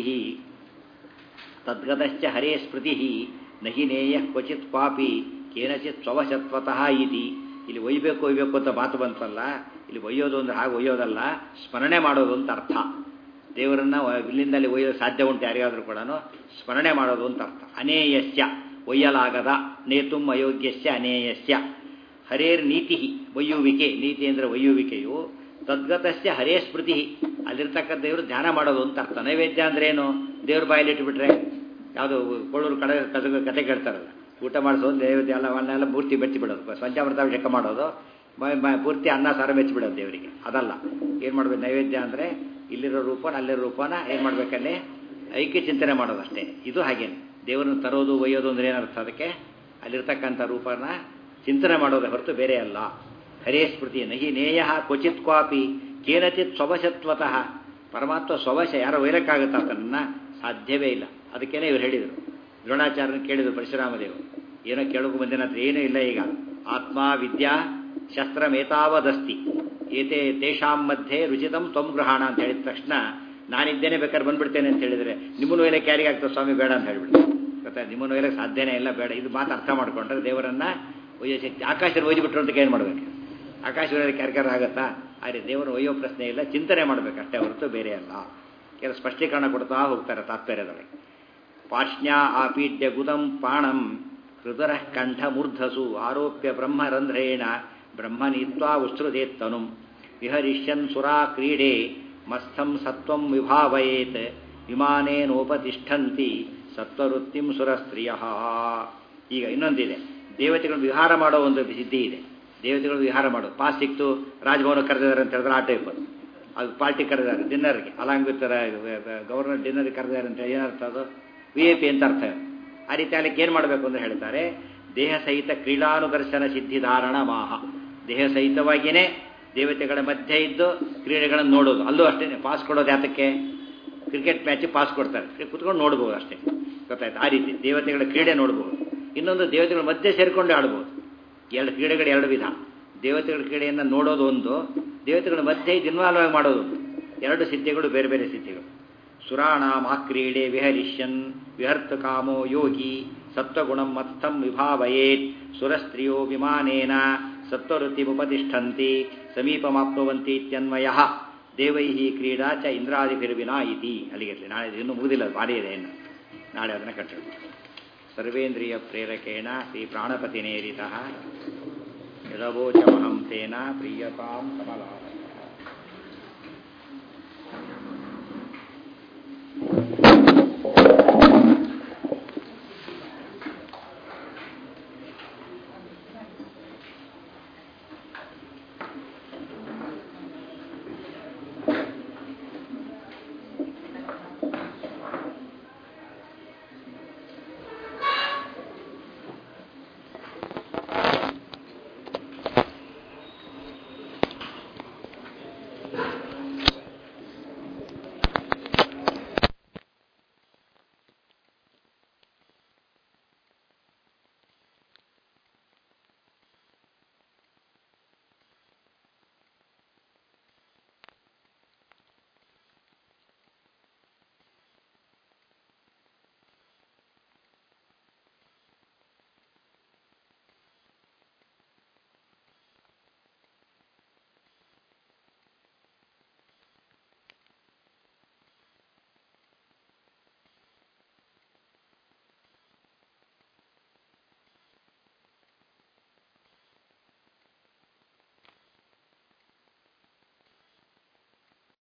ತದ್ಗತಶ್ಚ ಹರೇ ಸ್ಮೃತಿ ನಹಿ ನೇಯ ಕ್ವಚಿತ್ ಪಾಪಿ ಕೇನಚಿತ್ ಸ್ವವಶತ್ವತಃ ಇತಿ ಇಲ್ಲಿ ಒಯ್ಬೇಕು ಒಯ್ಬೇಕು ಅಂತ ಮಾತು ಬಂತಲ್ಲ ಇಲ್ಲಿ ಒಯ್ಯೋದು ಅಂದ್ರೆ ಹಾಗೆ ಒಯ್ಯೋದಲ್ಲ ಸ್ಮರಣೆ ಮಾಡೋದು ಅಂತ ಅರ್ಥ ದೇವರನ್ನ ಇಲ್ಲಿಂದ ಅಲ್ಲಿ ಒಯ್ಯೋದು ಸಾಧ್ಯ ಉಂಟು ಯಾರಿಗಾದ್ರೂ ಕೂಡ ಸ್ಮರಣೆ ಮಾಡೋದು ಅಂತ ಅರ್ಥ ಅನೇಯಸ್ಯ ಒಯ್ಯಲಾಗದ ನೇತುಂ ಅಯೋಗ್ಯಸ್ಯ ಅನೇಯಸ್ಯ ಹರೇರ್ ನೀತಿ ಒಯ್ಯುವಿಕೆ ನೀತಿ ಅಂದರೆ ಒಯ್ಯುವಿಕೆಯು ತದ್ಗತಸ್ಯ ಹರೇ ಸ್ಮೃತಿ ಅಲ್ಲಿರ್ತಕ್ಕಂಥ ದೇವರು ಧ್ಯಾನ ಮಾಡೋದು ಅಂತ ಅರ್ಥ ನೈವೇದ್ಯ ಅಂದ್ರೆ ಏನು ದೇವ್ರ ಬಾಯಲ್ಲಿ ಇಟ್ಬಿಟ್ರೆ ಯಾವುದು ಕೊಳ್ಳೂರು ಕಡೆ ಕತೆ ಕತೆ ಕೇಳ್ತಾರಲ್ಲ ಊಟ ಮಾಡಿಸೋದು ನೈವೇದ್ಯ ಎಲ್ಲ ಅವನ್ನೆಲ್ಲ ಮೂರ್ತಿ ಬೆಚ್ಚಿ ಬಿಡೋದು ಪಂಚಾಮೃತಾಭಿಷೇಕ ಮಾಡೋದು ಪೂರ್ತಿ ಅನ್ನ ಸಾರ ಬೆಚ್ಚಿಬಿಡೋದು ದೇವರಿಗೆ ಅದಲ್ಲ ಏನು ಮಾಡ್ಬೇಕು ನೈವೇದ್ಯ ಅಂದರೆ ಇಲ್ಲಿರೋ ರೂಪನ ಅಲ್ಲಿರೋ ರೂಪನ ಏನು ಮಾಡ್ಬೇಕಲ್ಲಿ ಐಕ್ಯ ಚಿಂತನೆ ಮಾಡೋದಷ್ಟೇ ಇದು ಹಾಗೇನೆ ದೇವರನ್ನು ತರೋದು ಒಯ್ಯೋದು ಅಂದ್ರೆ ಏನರ್ಥ ಅದಕ್ಕೆ ಅಲ್ಲಿರ್ತಕ್ಕಂಥ ರೂಪನ ಚಿಂತನೆ ಮಾಡೋದೇ ಹೊರತು ಬೇರೆ ಅಲ್ಲ ಹರೇ ಸ್ಮೃತಿ ನಹಿ ನೇಯ ಕ್ವಚಿತ್ ಕ್ವಾಪಿ ಕೇನಚಿತ್ ಸ್ವವಶತ್ವತಃ ಪರಮಾತ್ಮ ಸ್ವವಶ ಯಾರೋ ಒಯ್ಯಕ್ಕಾಗುತ್ತಾ ತನ್ನ ಸಾಧ್ಯವೇ ಇಲ್ಲ ಅದಕ್ಕೇನೆ ಇವ್ರು ಹೇಳಿದರು ದ್ರೋಣಾಚಾರ್ಯನ ಕೇಳಿದರು ಪರಶುರಾಮದೇವರು ಏನೋ ಕೇಳೋಕೆ ಬಂದಿನಂತ ಏನೂ ಇಲ್ಲ ಈಗ ಆತ್ಮ ವಿದ್ಯಾ ಶಸ್ತ್ರಮೇತಾವದಸ್ತಿ ಏತೆ ತೇಷಾಂ ಮಧ್ಯೆ ರುಚಿತಂ ತ್ವಂ ಗ್ರಹಣ ಅಂತ ಹೇಳಿದ ತಕ್ಷಣ ನಾನಿದ್ದೇನೆ ಬೇಕಾದ್ರೆ ಬಂದ್ಬಿಡ್ತೇನೆ ಅಂತ ಹೇಳಿದರೆ ನಿಮ್ಮನ್ನು ಒಯ್ಯಕ್ಕೆ ಯಾರಿಗಾಗ್ತದೆ ಸ್ವಾಮಿ ಬೇಡ ಅಂತ ಹೇಳಿಬಿಡ್ತಾರೆ ಗೊತ್ತಾಯ್ತು ನಿಮ್ಮನ್ನು ಒಯ್ಯಕ್ಕೆ ಸಾಧ್ಯನೇ ಇಲ್ಲ ಬೇಡ ಇದು ಮಾತು ಅರ್ಥ ಮಾಡ್ಕೊಂಡ್ರೆ ದೇವರನ್ನ ಒಯ್ಯೋ ಶಕ್ತಿ ಆಕಾಶದಲ್ಲಿ ಒಯ್ದುಬಿಟ್ರು ಅಂತ ಏನು ಮಾಡ್ಬೇಕು ಆಕಾಶ ಒಯ್ಯೋದಕ್ಕೆ ಯಾರಿಗಾರ ಆಗುತ್ತಾ ಆದರೆ ದೇವರು ಒಯ್ಯೋ ಪ್ರಶ್ನೆ ಇಲ್ಲ ಚಿಂತನೆ ಮಾಡಬೇಕು ಅಷ್ಟೇ ಹೊರತು ಬೇರೆ ಅಲ್ಲ ಕೆಲವು ಸ್ಪಷ್ಟೀಕರಣ ಕೊಡ್ತಾ ಹೋಗ್ತಾರೆ ತಾತ್ಪರ್ಯದೊಳಗೆ ಪಾಷ್ಣ್ಯ ಆಪೀಡ್ಯ ಗುದಂ ಪಾಣಂ ಹೃದರ ಕಂಠ ಮೂರ್ಧಸು ಆರೋಪ್ಯ ಬ್ರಹ್ಮರಂಧ್ರೇಣ ಬ್ರಹ್ಮನೀತ್ವಾ ಉಸೃದೇತ್ತನು ವಿಹರಿಷ್ಯನ್ ಸುರಾ ಕ್ರೀಡೆ ಮಸ್ಥಂ ಸತ್ವಂ ವಿಭಾವಯೇತ್ ವಿಮಾನೇನೋಪತಿಷ್ಠಂತಿ ಸತ್ವವೃತ್ತಿಂ ಸುರಸ್ತ್ರೀಯ ಈಗ ಇನ್ನೊಂದಿದೆ ದೇವತೆಗಳು ವಿಹಾರ ಮಾಡೋ ಒಂದು ಸಿದ್ಧಿ ಇದೆ ದೇವತೆಗಳು ವಿಹಾರ ಮಾಡೋದು ಪಾಸ್ ಸಿಕ್ತು ರಾಜಭವನ ಕರೆದಿದ್ದಾರೆ ಅಂತ ಹೇಳಿದ್ರೆ ಆ ಟೈಪ್ ಅದು ಅದು ಪಾರ್ಟಿ ಕರೆದಿದ್ದಾರೆ ಡಿನ್ನರ್ಗೆ ಅಲಾಂಗ್ ವಿತ್ ಗವರ್ನರ್ ಡಿನ್ನರ್ಗೆ ಕರೆದಿದ್ದಾರೆ ಅಂತ ಏನರ್ಥ ಅದು ವಿ ಐ ಪಿ ಅಂತ ಅರ್ಥ ಆ ರೀತಿ ಅಲ್ಲಿಗೆ ಏನು ಮಾಡಬೇಕು ಅಂತ ಹೇಳ್ತಾರೆ ದೇಹ ಸಹಿತ ಕ್ರೀಡಾನುದರ್ಶನ ಸಿದ್ಧಿಧಾರಣ ಮಾಹ ದೇಹ ಸಹಿತವಾಗಿಯೇ ದೇವತೆಗಳ ಮಧ್ಯೆ ಇದ್ದು ಕ್ರೀಡೆಗಳನ್ನು ನೋಡೋದು ಅಲ್ಲೂ ಅಷ್ಟೇ ಪಾಸ್ ಕೊಡೋದು ಯಾತಕ್ಕೆ ಕ್ರಿಕೆಟ್ ಮ್ಯಾಚಿಗೆ ಪಾಸ್ ಕೊಡ್ತಾರೆ ಕುತ್ಕೊಂಡು ನೋಡ್ಬೋದು ಅಷ್ಟೇ ಗೊತ್ತಾಯ್ತು ಆ ರೀತಿ ದೇವತೆಗಳ ಕ್ರೀಡೆ ನೋಡ್ಬೋದು ಇನ್ನೊಂದು ದೇವತೆಗಳ ಮಧ್ಯೆ ಸೇರಿಕೊಂಡು ಆಡ್ಬೋದು ಎರಡು ಕ್ರೀಡೆಗಳು ಎರಡು ವಿಧ ದೇವತೆಗಳ ಕ್ರೀಡೆಯನ್ನು ನೋಡೋದು ಒಂದು ದೇವತೆಗಳ ಮಧ್ಯೆ ಇನ್ವಾಲ್ವ್ ಆಗಿ ಮಾಡೋದು ಒಂದು ಎರಡು ಸಿದ್ಧಿಗಳು ಬೇರೆ ಬೇರೆ ಸಿದ್ಧಿಗಳು ಸುರಾಣಾಮ ಕ್ರೀಡೆ ವಿಹರಿಷ್ಯನ್ ವಿಹರ್ತ ಕಾಮೋ ಯೋಗಿ ಸತ್ವಗುಣಂ ಮತ್ಸ್ಥಂ ವಿಭಾವಯೇತ್ ಸುರಸ್ತ್ರಿಯೋ ವಿಮಾನೇನ ಸತ್ವವೃತ್ತಿಮುಪತಿಷ್ಠಂತಿ ಸಮೀಪಮಾಪ್ನುವಂತಿ ಇತ್ಯನ್ವಯ ದೇವೈ ಕ್ರೀಡಾ ಚ ಇಂದ್ರಾದಿಭಿರ್ವಿನಾ ಇತಿ ಅಲ್ಲಿಗಿರಲಿ ನಾಳೆ ಇನ್ನೂ ಮುಗಿದಿಲ್ಲ ಭಾರಿ ಇದೆ ಇನ್ನು ನಾಳೆ ಅದನ್ನು ಕಟ್ಟೋಣ ಸರ್ವೇಂದ್ರಿಯ ಪ್ರೇರಕೇಣ ಶ್ರೀ ಪ್ರಾಣಪತಿನೇರಿತಃ ಯದವೋಚಮಹಂ ತೇನ ಪ್ರೀಯತಾಂ ಕಮಲಾಲಯ